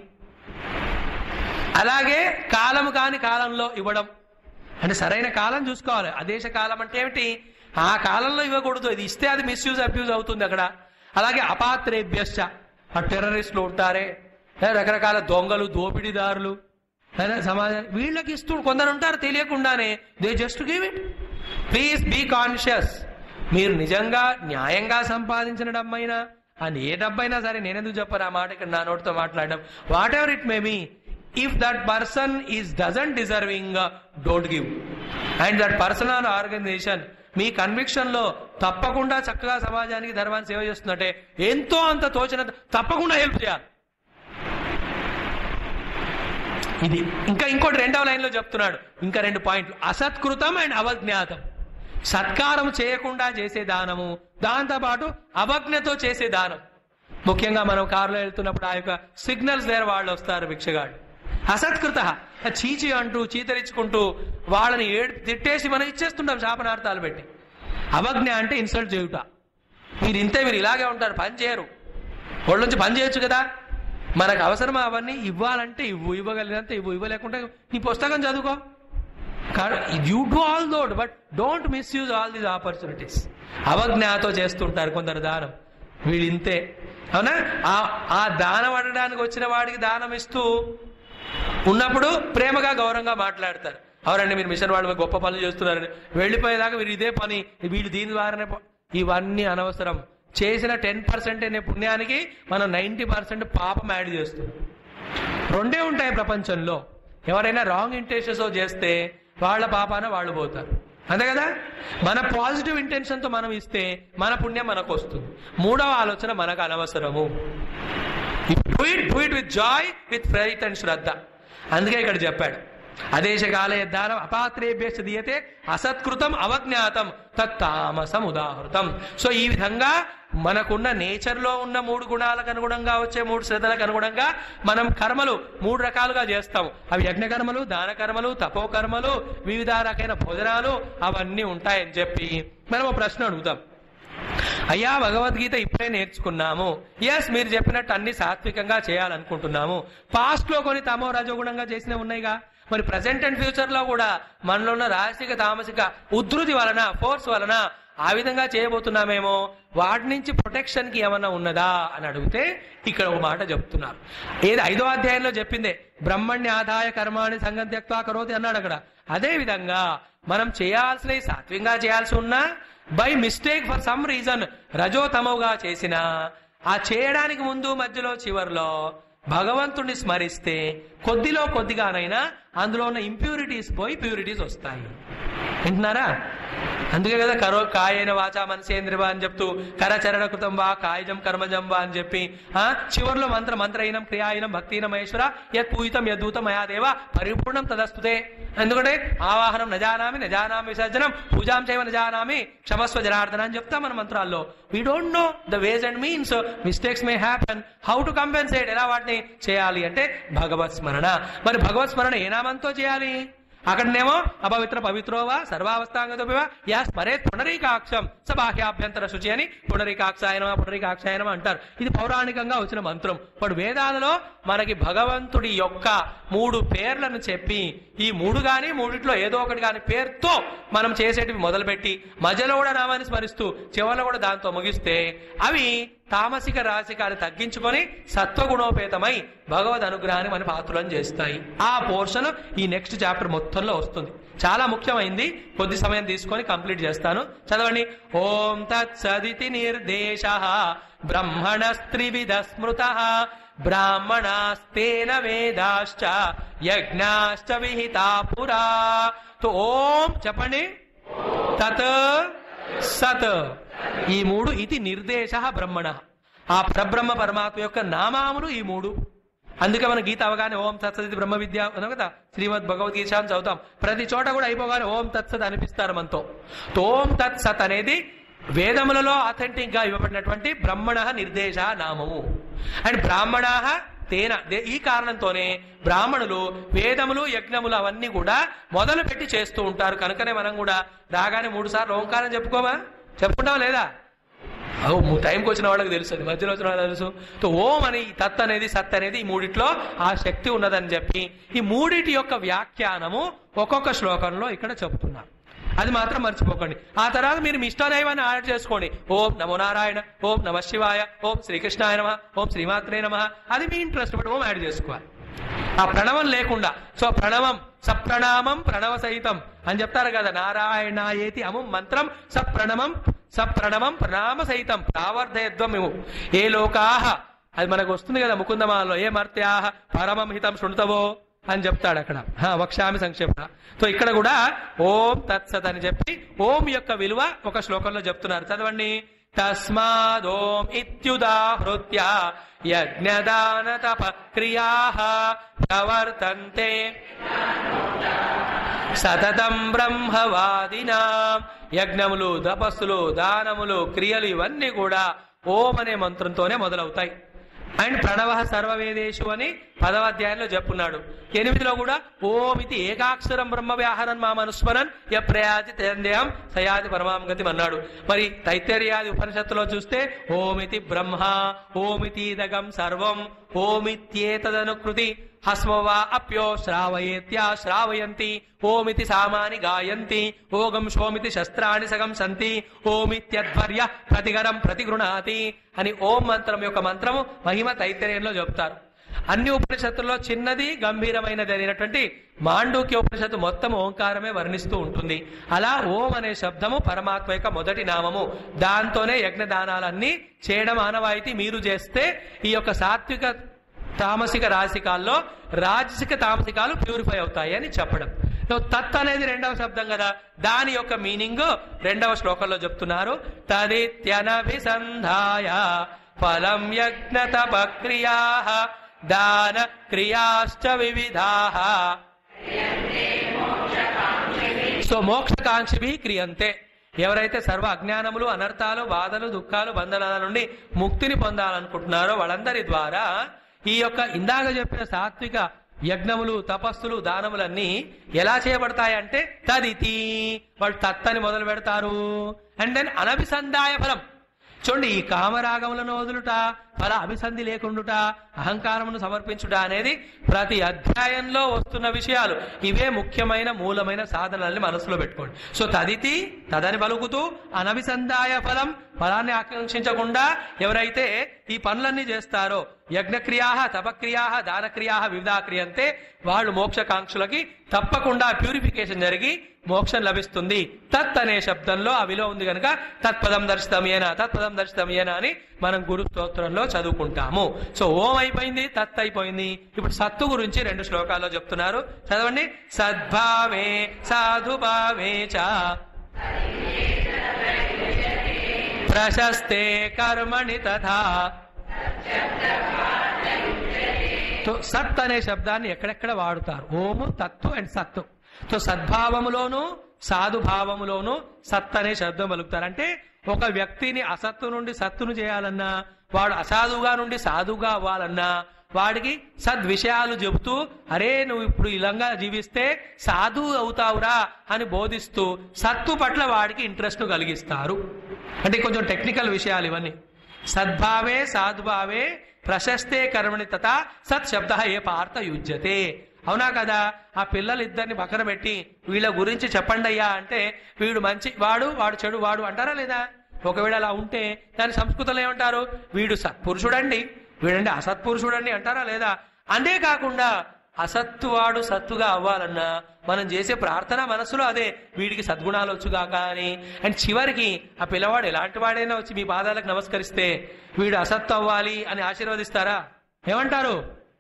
అలాగే కాలము కాని కాలంలో ఇవ్వడం అంటే సరైన కాలం చూసుకోవాలి అదేశ కాలం అంటే ఏమిటి ఆ కాలంలో ఇవ్వకూడదు ఇది ఇస్తే అది మిస్యూజ్ అబ్యూజ్ అవుతుంది అక్కడ అలాగే అపాత్రేభ్యశ్చ ఆ టెర్రరిస్టులు ఉంటారే ఏ రకరకాల దొంగలు దోపిడీదారులు అయినా సమాజం వీళ్ళకి ఇస్తూ కొందరు ఉంటారు తెలియకుండానే they just give it please be conscious మీరు నిజంగా న్యాయంగా సంపాదించిన డబ్బైనా అని ఏ డబ్బైనా సరే నేనెందుకు చెప్పను ఆ మాట ఇక్కడ నా నోటితో మాట్లాడడం whatever it may be if that person is doesn't deserving don't give and that person or organization మీ కన్విక్షన్ లో తప్పకుండా చక్కగా సమాజానికి ధర్మాన్ని సేవ చేస్తుందంటే ఎంతో అంత తోచినంత తప్పకుండా హెల్ప్ చేయాలి ఇది ఇంకా ఇంకోటి రెండవ లైన్ లో చెప్తున్నాడు ఇంకా రెండు పాయింట్లు అసత్కృతం అండ్ అవజ్ఞాతం సత్కారం చేయకుండా చేసే దానము దాంతోపాటు అవజ్ఞతో చేసే దానం ముఖ్యంగా మనం కారులో వెళ్తున్నప్పుడు ఆ యొక్క సిగ్నల్స్ దగ్గర వాళ్ళు వస్తారు భిక్షగాడు అసత్కృత చీచి అంటూ చీతరించుకుంటూ వాళ్ళని ఏడు తిట్టేసి మనం ఇచ్చేస్తుంటాం శాపనార్థాలు పెట్టి అవజ్ఞ అంటే ఇన్సల్ట్ చేయుట మీరు ఇంతే మీరు ఇలాగే ఉంటారు పని చేయరు వాళ్ళ నుంచి పని చేయొచ్చు కదా మనకు అవసరం అవన్నీ ఇవ్వాలంటే ఇవ్వు ఇవ్వగలిగినంత ఇవ్వు ఇవ్వలేకుంటే నీ పుస్తకం చదువుకో you do all though but don't misuse all these opportunities అవజ్ఞాతో చేస్తుంటారు కొందరు దానం వీళ్ళు ఇంతే అవునా ఆ ఆ దానం అడగడానికి వచ్చిన వాడికి దానం ఇస్తూ ఉన్నప్పుడు ప్రేమగా గౌరవంగా మాట్లాడతారు అవునండి మీరు మిషన్ వాళ్ళు గొప్ప పనులు చేస్తున్నారని వెళ్ళిపోయేదాకా మీరు ఇదే పని వీళ్ళు దీని ద్వారానే ప- ఇవన్నీ అనవసరం చేసిన టెన్ పర్సెంట్ అనే పుణ్యానికి మనం నైంటీ పర్సెంట్ పాపం యాడ్ చేస్తున్నాం రెండే ఉంటాయి ప్రపంచంలో ఎవరైనా రాంగ్ ఇంటెన్షన్స్ చేస్తే వాళ్ళ పాపాన వాళ్ళు పోతారు అంతే కదా మన పాజిటివ్ ఇంటెన్షన్తో మనం ఇస్తే మన పుణ్యం మనకు వస్తుంది మూడవ ఆలోచన మనకు అనవసరము do it do it with joy with faith and శ్రద్ధ అందుకే ఇక్కడ చెప్పాడు అదేశకాల యద్దానం అపాత్రేభ్యశ్చ దీయతే అసత్కృతం అవజ్ఞాతం తత్తామసం ఉదాహృతం సో ఈ విధంగా మనకున్న నేచర్ లో ఉన్న మూడు గుణాలకు అనుగుణంగా వచ్చే మూడు శ్రద్ధలకు అనుగుణంగా మనం కర్మలు మూడు రకాలుగా చేస్తాం అవి యజ్ఞ కర్మలు దాన కర్మలు తపో కర్మలు వివిధ రకమైన భోజనాలు అవన్నీ ఉంటాయని చెప్పి మనం ఒక ప్రశ్న అడుగుతాం అయ్యా భగవద్గీత ఇప్పుడే నేర్చుకున్నాము ఎస్ మీరు చెప్పినట్టు అన్ని సాత్వికంగా చేయాలనుకుంటున్నాము పాస్ట్ లో కొన్ని తమో రజోగుణంగా చేసినవి ఉన్నాయిగా మరి ప్రజెంట్ అండ్ ఫ్యూచర్ లో కూడా మనలో ఉన్న రాజసిక తామసిక ఉధృతి వలన ఫోర్స్ వలన ఆ విధంగా చేయబోతున్నామేమో వాటి నుంచి ప్రొటెక్షన్ కి ఏమన్నా ఉన్నదా అని అడిగితే ఇక్కడ ఒక మాట చెప్తున్నారు ఏది ఐదో అధ్యాయంలో చెప్పిందే బ్రహ్మణ్య ఆదాయ కర్మాణి సంగం త్యక్వా కరోతి అన్నాడు అక్కడ అదే విధంగా మనం చేయాల్సినవి సాత్వికంగా చేయాల్సి ఉన్నా by mistake for some reason రజోతమోగా చేసిన ఆ చేయడానికి ముందు మధ్యలో చివర్లో భగవంతుణ్ణి స్మరిస్తే కొద్దిలో కొద్దిగానైనా అందులో ఉన్న ఇంప్యూరిటీస్ పోయి ప్యూరిటీస్ వస్తాయి వింటున్నారా అందుకే కదా కరో కాయన వాచా మనసేంద్రివా అని చెప్తూ కరచరణ కృతం వా కాయజం కర్మజం వా అని చెప్పి ఆ చివర్లో మంత్ర మంత్రహీనం క్రియాహీనం భక్తిహీనం మహేశ్వర యత్ పూజితం యద్భూతం మయా దేవ పరిపూర్ణం తదస్తుతే ఎందుకంటే ఆవాహనం నజానామి నజానామి విసర్జనం పూజాం చేయవ నజానామి క్షమస్వ జనార్దన అని చెప్తాం మన మంత్రాల్లో we don't know the ways and means mistakes may happen how to compensate ఎలా వాటిని చేయాలి అంటే భగవత్ స్మరణ మరి భగవత్ స్మరణ ఏ నామంతో చేయాలి అక్కడనేమో అపవిత్ర పవిత్రోవా సర్వావస్థాంగతోవా యా స్మరేత్ పునరీకాక్షం స బాహ్యాభ్యంతర శుచి అని పునరీకాక్షాయనమా పునరీకాక్షాయనమా అంటారు ఇది పౌరాణికంగా వచ్చిన మంత్రం ఇప్పుడు వేదాలలో మనకి భగవంతుడి యొక్క మూడు పేర్లను చెప్పి ఈ మూడు గాని మూడిట్లో ఏదో ఒకటి కాని పేరుతో మనం చేసేటివి మొదలుపెట్టి మధ్యలో కూడా నామాన్ని స్మరిస్తూ చివరిలో కూడా దాంతో ముగిస్తే అవి తామసిక రాశికాన్ని తగ్గించుకొని సత్వగుణోపేతమై భగవద్ అనుగ్రహాన్ని మన పాత్రలను చేస్తాయి ఆ పోర్షన్ ఈ నెక్స్ట్ చాప్టర్ మొత్తంలో వస్తుంది చాలా ముఖ్యమైంది కొద్ది సమయం తీసుకొని కంప్లీట్ చేస్తాను చదవండి ఓం తత్సదితి నిర్దేశ బ్రహ్మణస్త్రివిధ స్మృత బ్రాహ్మణాస్తేన వేదాశ్చ యజ్ఞాశ్చ విహితా పురా తో ఓం చెప్పండి తత్ సత్ ఈ మూడు ఇది నిర్దేశ బ్రహ్మణ ఆ పరబ్రహ్మ పరమాత్మ యొక్క నామాములు ఈ మూడు అందుకే మన గీత అవగానే ఓం తత్సత్ బ్రహ్మ విద్య అన్నాం కదా శ్రీమద్ భగవద్గీత అని చదువుతాం ప్రతి చోట కూడా అయిపోగానే ఓం తత్సత్ అనిపిస్తారు మనతో తో ఓం తత్సత్ అనేది వేదములలో అథెంటిక్ గా ఇవ్వబడినటువంటి బ్రహ్మణ నిర్దేశ నామము అండ్ బ్రాహ్మణ తేన దే- ఈ కారణంతోనే బ్రాహ్మణులు వేదములు యజ్ఞములు అవన్నీ కూడా మొదలు పెట్టి చేస్తూ ఉంటారు కనుకనే మనం కూడా రాగానే మూడు సార్లు ఓంకారం చెప్పుకోమా చెప్పుకుంటాం లేదా ఓ ము- టైంకి వచ్చిన వాళ్ళకి తెలుసు అది మధ్యలో వచ్చిన వాళ్ళకి తెలుసు తో ఓం అని ఈ తత్ అనేది సత్ అనేది ఈ మూడిట్లో ఆ శక్తి ఉన్నదని చెప్పి ఈ మూడిటి యొక్క వ్యాఖ్యానము ఒక్కొక్క శ్లోకంలో ఇక్కడ చెప్తున్నారు అది మాత్రం మర్చిపోకండి ఆ తర్వాత మీరు మీ ఇష్టదైవాన్ని యాడ్ చేసుకోండి ఓం నమో నారాయణ ఓం నమ శివాయ ఓం శ్రీకృష్ణాయ నమ ఓం శ్రీమాత్రే నమ అది మీ ఇంట్రెస్ట్ బట్టి ఓం యాడ్ చేసుకోవాలి ఆ ప్రణవం లేకుండా సో ప్రణవం సప్రణామం ప్రణవ సహితం అని చెప్తారు కదా నారాయణ ఏతి అము మంత్రం సప్రణమం సప్రణమం ప్రణామ సహితం ప్రావర్ధయత్వం ఇము ఏ లోకాహ అది మనకు వస్తుంది కదా ముకుందమాలలో ఏ మర్త్యాహ పరమం హితం శృణుతవో అని చెప్తాడు అక్కడ హా, వక్ష్యామి సంక్షేప సో ఇక్కడ కూడా ఓం తత్సత్ అని చెప్పి ఓం యొక్క విలువ ఒక శ్లోకంలో చెప్తున్నారు చదవండి తస్మాదోం ఇత్యుదాహృత్య యజ్ఞదాన తప క్రియా ప్రవర్తంతే సతతం బ్రహ్మవాదినాం యజ్ఞములు తపస్సులు దానములు క్రియలు ఇవన్నీ కూడా ఓం అనే మంత్రంతోనే మొదలవుతాయి అండ్ ప్రణవ సర్వవేదేశు అని పదవ అధ్యాయంలో చెప్పున్నాడు ఎనిమిదిలో కూడా ఓమితి ఏకాక్షరం బ్రహ్మ వ్యాహరన్ మా మనుస్మరన్ య ప్రయాతి తేందేహం సయాది పరమాం గతి అన్నాడు మరి తైత్తర్యాది ఉపనిషత్తులో చూస్తే ఓమితి బ్రహ్మ ఓమితీదగం సర్వం ఓమిత్యేతదనుకృతి హస్మ వా అప్యో శ్రావయేత్యా శ్రావయంతి ఓమితి సామాని గాయంతి ఓగం శోమితి శస్త్రాణి సగం సంతి ఓమిత్యధ్వర్య ప్రతిగరం ప్రతిగృణాతి అని ఓం మంత్రం యొక్క మంత్రము మహిమ తైత్తర్యంలో చెప్తారు అన్ని ఉపనిషత్తుల్లో చిన్నది గంభీరమైనది అయినటువంటి మాండూక్య ఉపనిషత్తు మొత్తం ఓంకారమే వర్ణిస్తూ ఉంటుంది అలా ఓం అనే శబ్దము పరమాత్మ యొక్క మొదటి నామము దాంతోనే యజ్ఞదానాలన్నీ చేయడం ఆనవాయితీ మీరు చేస్తే ఈ యొక్క సాత్విక తామసిక రాశికాల్లో రాజసిక తామసికాలు ప్యూరిఫై అవుతాయి అని చెప్పడం సో తత్ అనేది రెండవ శబ్దం కదా దాని యొక్క మీనింగ్ రెండవ శ్లోకంలో చెప్తున్నారు తదిత్యనభిసంధాయ ఫలం యజ్ఞ తపక్రియా దాన క్రియాశ్చ వివిధా సో మోక్షకాంక్షి క్రియంతే ఎవరైతే సర్వ అజ్ఞానములు అనర్థాలు బాధలు దుఃఖాలు బంధనాల నుండి ముక్తిని పొందాలనుకుంటున్నారో వాళ్ళందరి ద్వారా ఈ యొక్క ఇందాక చెప్పిన సాత్విక యజ్ఞములు తపస్సులు దానములన్నీ ఎలా చేయబడతాయంటే తదితి వాళ్ళు తత్తని మొదలు పెడతారు అండ్ దెన్ అనభిసందాయ ఫలం చూడండి ఈ కామరాగములను వదులుట ఫల అభిసంధి లేకుండుట అహంకారమును సమర్పించుట అనేది ప్రతి అధ్యాయంలో వస్తున్న విషయాలు ఇవే ముఖ్యమైన మూలమైన సాధనల్ని మనసులో పెట్టుకోండి సో తదితి తదని పలుకుతూ అనభిసందాయ ఫలం ఫలాన్ని ఆకాంక్షించకుండా ఎవరైతే ఈ పనులన్నీ చేస్తారో యజ్ఞక్రియా తపక్రియా దానక్రియా వివిధా క్రియంతే వాళ్ళు మోక్షకాంక్షులకి తప్పకుండా ప్యూరిఫికేషన్ జరిగి మోక్షం లభిస్తుంది తత్ అనే శబ్దంలో ఆ విలువ ఉంది కనుక తత్పదం దర్శితమేనా తత్పదం దర్శితమేనా అని మనం గురు స్తోత్రంలో చదువుకుంటాము సో ఓం అయిపోయింది తత్ అయిపోయింది ఇప్పుడు సత్తు గురించి రెండు శ్లోకాల్లో చెప్తున్నారు చదవండి సద్భావే సాధుభావే చ ప్రశస్తే కర్మణి తథా సో సత్ అనే శబ్దాన్ని ఎక్కడెక్కడ వాడుతారు ఓము తత్తు అండ్ సత్తు సో సద్భావములోను సాధుభావములోను సత్ అనే శబ్దం పలుకుతారు అంటే ఒక వ్యక్తిని అసత్తు నుండి సత్తును చేయాలన్నా వాడు అసాధుగా నుండి సాధుగా అవ్వాలన్నా వాడికి సద్విషయాలు చెబుతూ అరే నువ్వు ఇప్పుడు ఇలాగా జీవిస్తే సాధు అవుతావురా అని బోధిస్తూ సత్తు పట్ల వాడికి ఇంట్రెస్ట్ కలిగిస్తారు అంటే కొంచెం టెక్నికల్ విషయాలు ఇవన్నీ సద్భావే సాధుభావే ప్రశస్తే కర్మణి తథ సత్ శబ్ద ఏ పార్త యుజ్యతే అవునా కదా ఆ పిల్లలు ఇద్దరిని పక్కన పెట్టి వీళ్ళ గురించి చెప్పండి అయ్యా అంటే వీడు మంచి వాడు వాడు చెడు వాడు అంటారా లేదా ఒకవేళ అలా ఉంటే దాని సంస్కృతంలో ఏమంటారు వీడు సత్పురుషుడండి వీడండి అసత్పురుషుడండి అంటారా లేదా అంతేకాకుండా అసత్తు వాడు సత్తుగా అవ్వాలన్నా మనం చేసే ప్రార్థన మనసులో అదే వీడికి సద్గుణాలు వచ్చుగాక అని అండ్ చివరికి ఆ పిల్లవాడు ఎలాంటి వాడైనా వచ్చి మీ పాదాలకు నమస్కరిస్తే వీడు అసత్తు అవ్వాలి అని ఆశీర్వదిస్తారా ఏమంటారు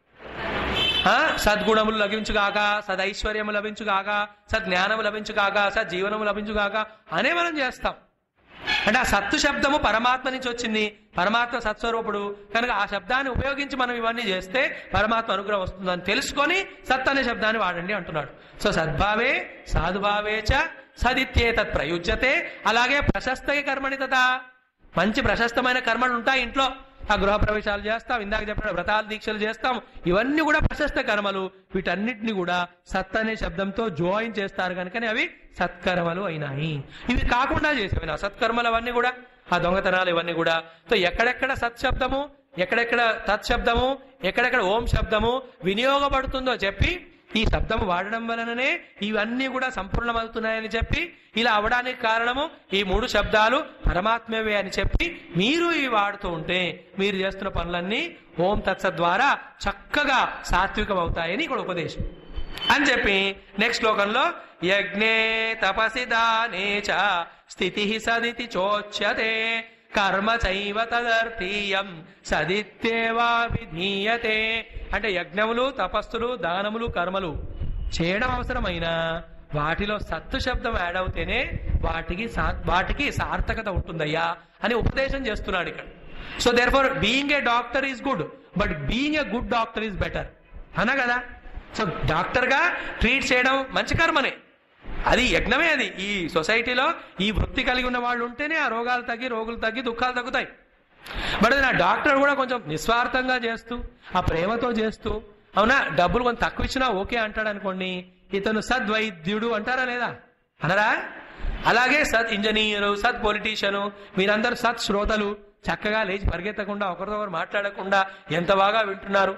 ఆ సద్గుణములు లభించుగాక సదైశ్వర్యము లభించుగాక సజ్ఞానము లభించుగాక సజ్జీవనము లభించుగాక అనే మనం చేస్తాం అంటే ఆ సత్తు శబ్దము పరమాత్మ నుంచి వచ్చింది పరమాత్మ సత్స్వరూపుడు కనుక ఆ శబ్దాన్ని ఉపయోగించి మనం ఇవన్నీ చేస్తే పరమాత్మ అనుగ్రహం వస్తుందని తెలుసుకొని సత్ అనే శబ్దాన్ని వాడండి అంటున్నాడు సో సద్భావే సాధుభావే చ సదిత్యే తత్ ప్రయుజ్యతే అలాగే ప్రశస్త కర్మణి తదా మంచి ప్రశస్తమైన కర్మలు ఉంటాయి ఇంట్లో ఆ గృహ ప్రవేశాలు చేస్తాం ఇందాక చెప్పిన వ్రతాలు దీక్షలు చేస్తాం ఇవన్నీ కూడా ప్రశస్త కర్మలు వీటన్నిటిని కూడా సత్ అనే శబ్దంతో జాయిన్ చేస్తారు కనుకనే అవి సత్కర్మలు అయినాయి ఇవి కాకుండా చేసేవి సత్కర్మలు అవన్నీ కూడా ఆ దొంగతనాలు ఇవన్నీ కూడా సో ఎక్కడెక్కడ సత్ శబ్దము ఎక్కడెక్కడ తత్ శబ్దము ఎక్కడెక్కడ ఓం శబ్దము వినియోగపడుతుందో చెప్పి ఈ శబ్దం వాడడం వలననే ఇవన్నీ కూడా సంపూర్ణమవుతున్నాయని చెప్పి ఇలా అవడానికి కారణము ఈ మూడు శబ్దాలు పరమాత్మవే అని చెప్పి మీరు ఇవి వాడుతూ ఉంటే మీరు చేస్తున్న పనులన్నీ ఓం తత్సత్ ద్వారా చక్కగా సాత్వికం అవుతాయని ఇక్కడ ఉపదేశం అని చెప్పి నెక్స్ట్ శ్లోకంలో యజ్ఞే తపసి దానే చ స్థితి సదితి చోచ్యతే కర్మ చైవ తదర్థీయం సదిత్యేవా విధీయతే అంటే యజ్ఞములు తపస్సులు దానములు కర్మలు చేయడం అవసరమైన వాటిలో సత్తు శబ్దం యాడ్ అవుతేనే వాటికి సా- వాటికి సార్థకత ఉంటుందయ్యా అని ఉపదేశం చేస్తున్నాడు ఇక్కడ so therefore being a doctor is good but being a good doctor is better అనా కదా సో డాక్టర్ గా ట్రీట్ చేయడం మంచి కర్మనే అది యజ్ఞమే అది ఈ సొసైటీలో ఈ వృత్తి కలిగి ఉన్న వాళ్ళు ఉంటేనే ఆ రోగాలు తగ్గి రోగులు తగ్గి దుఃఖాలు తగ్గుతాయి బట్ నా డాక్టర్ కూడా కొంచెం నిస్వార్థంగా చేస్తూ ఆ ప్రేమతో చేస్తూ అవునా డబ్బులు కొంచెం తక్కువ ఇచ్చినా ఓకే అంటాడు అనుకోండి ఇతను సద్వైద్యుడు అంటారా లేదా అనరా అలాగే సత్ ఇంజనీరు సత్ పొలిటీషియను మీరందరూ సత్ శ్రోతలు చక్కగా లేచి పరిగెత్తకుండా ఒకరితో ఒకరు మాట్లాడకుండా ఎంత బాగా వింటున్నారు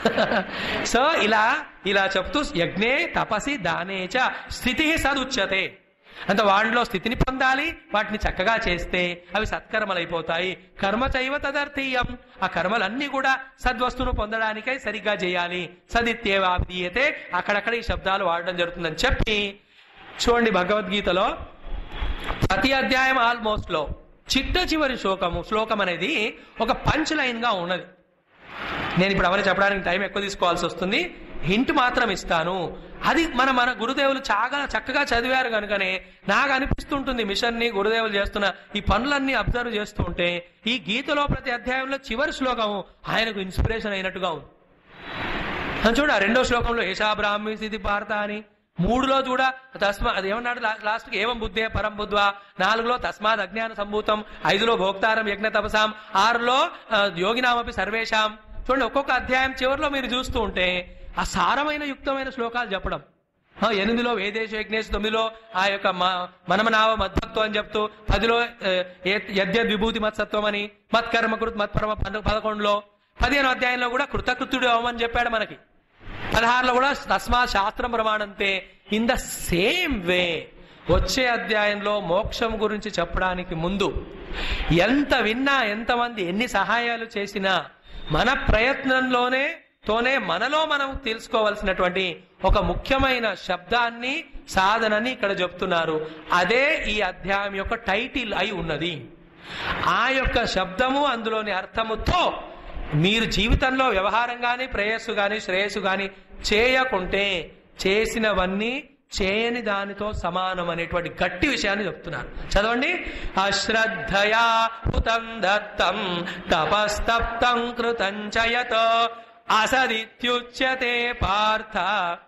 సో ఇలా ఇలా చెప్తూ యజ్ఞే తపసి దానేచ స్థితి సదుచ్యతే అంత వాటిలో స్థితిని పొందాలి వాటిని చక్కగా చేస్తే అవి సత్కర్మలైపోతాయి కర్మ చైవ తదర్థీయం ఆ కర్మలన్నీ కూడా సద్వస్తువును పొందడానికై సరిగ్గా చేయాలి సదిత్యేవాభిధీయతే అక్కడక్కడ ఈ శబ్దాలు వాడడం జరుగుతుందని చెప్పి చూడండి భగవద్గీతలో ప్రతి అధ్యాయం ఆల్మోస్ట్ లో చిట్ట చివరి శ్లోకము శ్లోకం అనేది ఒక పంచ్ లైన్ గా ఉన్నది నేను ఇప్పుడు అవన్నీ చెప్పడానికి టైం ఎక్కువ తీసుకోవాల్సి వస్తుంది హింట్ మాత్రం ఇస్తాను అది మన మన గురుదేవులు చాలా చక్కగా చదివారు కనుకనే నాకు అనిపిస్తుంటుంది మిషన్ ని గురుదేవులు చేస్తున్న ఈ పనులన్నీ అబ్జర్వ్ చేస్తూ ఉంటే ఈ గీతలో ప్రతి అధ్యాయంలో చివరి శ్లోకం ఆయనకు ఇన్స్పిరేషన్ అయినట్టుగా ఉంది అని చూడ రెండో శ్లోకంలో ఏషా బ్రాహ్మీ స్థితి పార్త అని మూడులో చూడ తస్మా అది ఏమన్నాడు లాస్ట్ కి ఏవం బుద్ధే పరం బుద్ధ్వా నాలుగులో తస్మాత్ అజ్ఞాన సంభూతం ఐదులో భోక్తారం యజ్ఞ తపసాం ఆరులో ఆ, యోగినామపి సర్వేషాం చూడండి ఒక్కొక్క అధ్యాయం చివరిలో మీరు చూస్తూ ఉంటే ఆ సారమైన యుక్తమైన శ్లోకాలు చెప్పడం ఆ, ఎనిమిదిలో వేదేశ యజ్ఞేశ్ తొమ్మిదిలో ఆ యొక్క మ- మనమనావ మద్భక్తం అని చెప్తూ పదిలో ఆ, ఏ- యద్యద్ విభూతి మత్సత్వం అని మత్కర్మకృత్ మత్పరమ పద- పదకొండులో పదిహేను అధ్యాయంలో కూడా కృతకృత్యుడు అవమని చెప్పాడు మనకి పదహారులో కూడా తస్మా శాస్త్రం ప్రమాణంతే ఇన్ ద సేమ్ వే వచ్చే అధ్యాయంలో మోక్షం గురించి చెప్పడానికి ముందు ఎంత విన్నా ఎంతమంది ఎన్ని సహాయాలు చేసినా మన ప్రయత్నంలోనే తోనే మనలో మనం తెలుసుకోవలసినటువంటి ఒక ముఖ్యమైన శబ్దాన్ని సాధనని ఇక్కడ చెప్తున్నారు అదే ఈ అధ్యాయం యొక్క టైటిల్ అయి ఉన్నది ఆ యొక్క శబ్దము అందులోని అర్థముతో మీరు జీవితంలో వ్యవహారం గాని ప్రేయస్సు గాని శ్రేయస్సు గాని చేయకుంటే చేసినవన్నీ చేయని దానితో సమానం అనేటువంటి గట్టి విషయాన్ని చెప్తున్నారు చదవండి అశ్రద్ధయా హుతం దత్తం తపస్తప్తం కృతం చయత అసదిత్యుచ్యతే పార్థ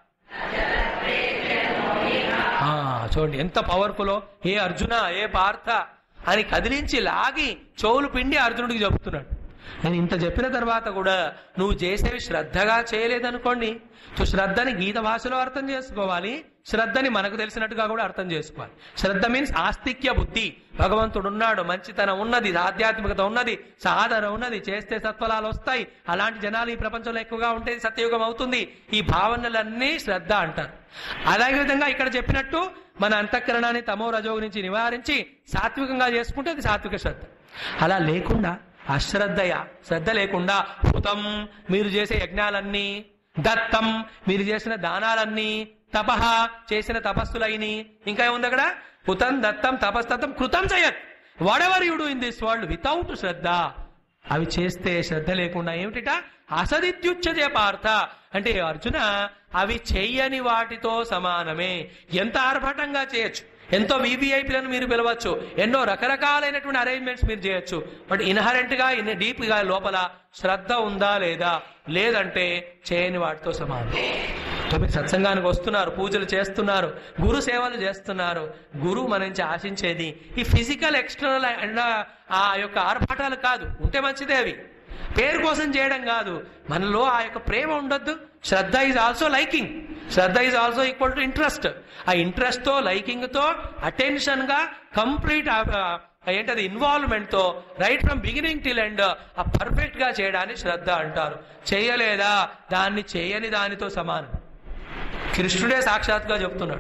ఆ, చూడండి ఎంత పవర్ఫుల్ ఏ అర్జున ఏ పార్థ అని కదిలించి లాగి చెవులు పిండి అర్జునుడికి చెప్తున్నాడు నేను ఇంత చెప్పిన తర్వాత కూడా నువ్వు చేసేవి శ్రద్ధగా చేయలేదనుకోండి సో శ్రద్ధని గీత భాషలో అర్థం చేసుకోవాలి శ్రద్ధని మనకు తెలిసినట్టుగా కూడా అర్థం చేసుకోవాలి శ్రద్ధ మీన్స్ ఆస్తిక్య బుద్ధి భగవంతుడు ఉన్నాడు మంచితనం ఉన్నది ఆధ్యాత్మికత ఉన్నది సాధన ఉన్నది చేస్తే సత్ఫలాలు వస్తాయి అలాంటి జనాలు ఈ ప్రపంచంలో ఎక్కువగా ఉంటే సత్యయుగం అవుతుంది ఈ భావనలన్నీ శ్రద్ధ అంటారు అలాగే విధంగా ఇక్కడ చెప్పినట్టు మన అంతఃకరణాన్ని తమో రజో నుంచి నివారించి సాత్వికంగా చేసుకుంటే అది సాత్విక శ్రద్ధ అలా లేకుండా అశ్రద్ధయ శ్రద్ధ లేకుండా హుతం మీరు చేసే యజ్ఞాలన్నీ దత్తం మీరు చేసిన దానాలన్నీ తపహ చేసిన తపస్సులైని ఇంకా ఏముంది అక్కడ హుతం దత్తం తపస్తత్తం కృతం చేయత్ whatever you do in this world without శ్రద్ధ అవి చేస్తే శ్రద్ధ లేకుండా ఏమిటిట అసదిత్యుచ్యతే పార్థ అంటే అర్జున అవి చెయ్యని వాటితో సమానమే ఎంత ఆర్భటంగా చేయొచ్చు ఎంతో వివిఐపీలను మీరు పిలవచ్చు ఎన్నో రకరకాలైనటువంటి అరేంజ్మెంట్స్ మీరు చేయొచ్చు బట్ ఇన్హరెంట్ గా ఇన్ డీప్ గా లోపల శ్రద్ధ ఉందా లేదా లేదంటే చేయని వాటితో సమానం సో మీరు సత్సంగానికి వస్తున్నారు పూజలు చేస్తున్నారు గురు సేవలు చేస్తున్నారు గురువు మన నుంచి ఆశించేది ఈ ఫిజికల్ ఎక్స్టర్నల్ అండ్ ఆ యొక్క ఆర్భాటాలు కాదు ఉంటే మంచిదే అవి పేరు కోసం చేయడం కాదు మనలో ఆ యొక్క ప్రేమ ఉండొద్దు శ్రద్ధ ఈజ్ ఆల్సో లైకింగ్ శ్రద్ధ is also equal to interest ఆ ఇంట్రెస్ట్ తో లైకింగ్ తో అటెన్షన్ గా కంప్లీట్ ఏంటది ఇన్వాల్వ్మెంట్ తో right from beginning till end ఆ పర్ఫెక్ట్ గా చేయడాన్ని శ్రద్ధ అంటారు చేయలేదా దాన్ని చేయని దానితో సమానం కృష్ణుడే సాక్షాత్గా చెప్తున్నాడు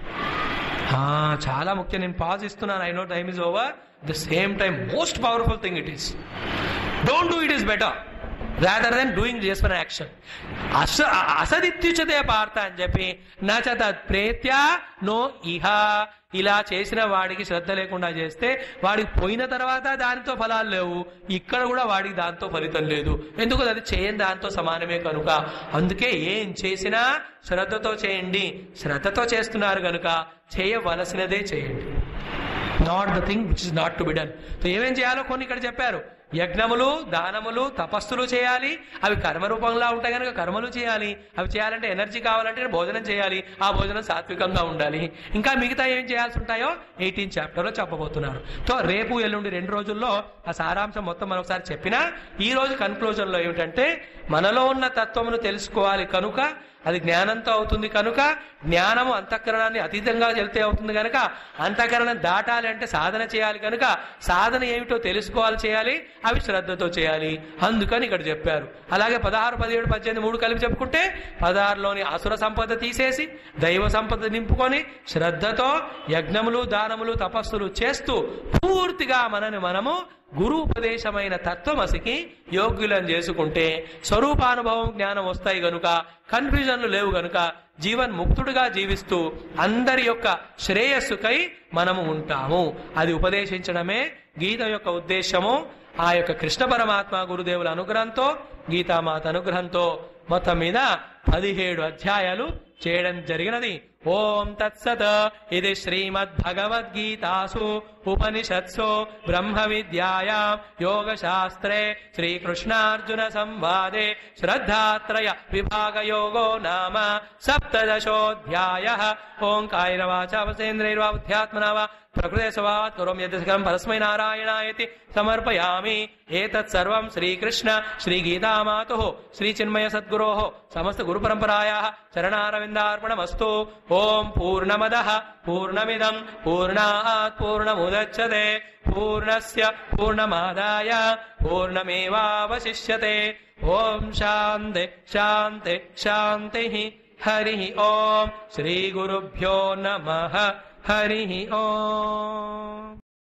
ఆ, చాలా ముఖ్యం నేను పాజ్ ఇస్తున్నాను I know time is over the same time most powerful thing it is don't do it is better rather than doing just for action అస అసదిత్యుచతే పార్త అని చెప్పి నచ తత్ ప్రేత్య నో ఇహ ఇలా చేసిన వాడికి శ్రద్ధ లేకుండా చేస్తే వాడికి పోయిన తర్వాత దానితో ఫలాలు లేవు ఇక్కడ కూడా వాడికి దాంతో ఫలితం లేదు ఎందుకు అది చేయని దాంతో సమానమే కనుక అందుకే ఏం చేసినా శ్రద్ధతో చేయండి శ్రద్ధతో చేస్తున్నారు కనుక చేయవలసినదే చేయండి not the thing which is not to be done so ఏమేం చేయాలో కొన్ని ఇక్కడ చెప్పారు యజ్ఞములు దానములు తపస్సులు చేయాలి అవి కర్మ రూపంలో ఉంటాయి కనుక కర్మలు చేయాలి అవి చేయాలంటే ఎనర్జీ కావాలంటే భోజనం చేయాలి ఆ భోజనం సాత్వికంగా ఉండాలి ఇంకా మిగతా ఏం చేయాల్సి ఉంటాయో ఎయిటీన్ చాప్టర్లో చెప్పబోతున్నారు సో రేపు ఎల్లుండి రెండు రోజుల్లో ఆ సారాంశం మొత్తం మరొకసారి చెప్పినా ఈ రోజు కన్క్లూజన్ లో ఏమిటంటే మనలో ఉన్న తత్వమును తెలుసుకోవాలి కనుక అది జ్ఞానంతో అవుతుంది కనుక జ్ఞానము అంతఃకరణాన్ని అతీతంగా వెళ్తే అవుతుంది కనుక అంతఃకరణం దాటాలి అంటే సాధన చేయాలి కనుక సాధన ఏమిటో తెలుసుకోవాలి చేయాలి అవి శ్రద్ధతో చేయాలి అందుకని ఇక్కడ చెప్పారు అలాగే పదహారు పదిహేడు పద్దెనిమిది మూడు కలిపి చెప్పుకుంటే పదహారులోని అసుర సంపద తీసేసి దైవ సంపద నింపుకొని శ్రద్ధతో యజ్ఞములు దానములు తపస్సులు చేస్తూ పూర్తిగా మనని మనము గురు ఉపదేశమైన తత్వమసికి యోగ్యులను చేసుకుంటే స్వరూపానుభవం జ్ఞానం వస్తాయి గనుక కన్ఫ్యూజన్లు లేవు గనుక జీవన్ ముక్తుడుగా జీవిస్తూ అందరి యొక్క శ్రేయస్సుకై మనము ఉంటాము అది ఉపదేశించడమే గీత యొక్క ఉద్దేశము ఆ యొక్క కృష్ణ పరమాత్మ గురుదేవుల అనుగ్రహంతో గీతామాత అనుగ్రహంతో మొత్తం మీద పదిహేడు అధ్యాయాలు చేయడం జరిగినది ఓం తత్సత్ ఇది శ్రీమద్భగవద్గీతాసు ఉపనిషత్సు బ్రహ్మ విద్యాయాం యోగ శాస్త్రే శ్రీకృష్ణార్జున సంవాదే శ్రద్ధాత్రయ విభాగ యోగో నామ సప్తదశోధ్యాయ ఓం కాయరవాచ వసేంద్రైర్వా బుద్ధ్యాత్మనా వా ప్రకృతే స్వభావాత్ కరోమి యద్యస్కరం పరస్మై నారాయణాయతి సమర్పయామి ఏతత్ సర్వం శ్రీకృష్ణ శ్రీగీతామాతు శ్రీచిన్మయ సద్గురో సమస్త గురు పరంపరాయా చరణారవిందార్పణమస్తు ఓం పూర్ణమద పూర్ణమిదం పూర్ణాత్ పూర్ణముదచ్చతే పూర్ణస్య పూర్ణమాదాయ పూర్ణమేవావశిష్యతే ఓం శాంతి శాంతి శాంతి హరి ఓం శ్రీ గురుభ్యో నమ హరి ఓం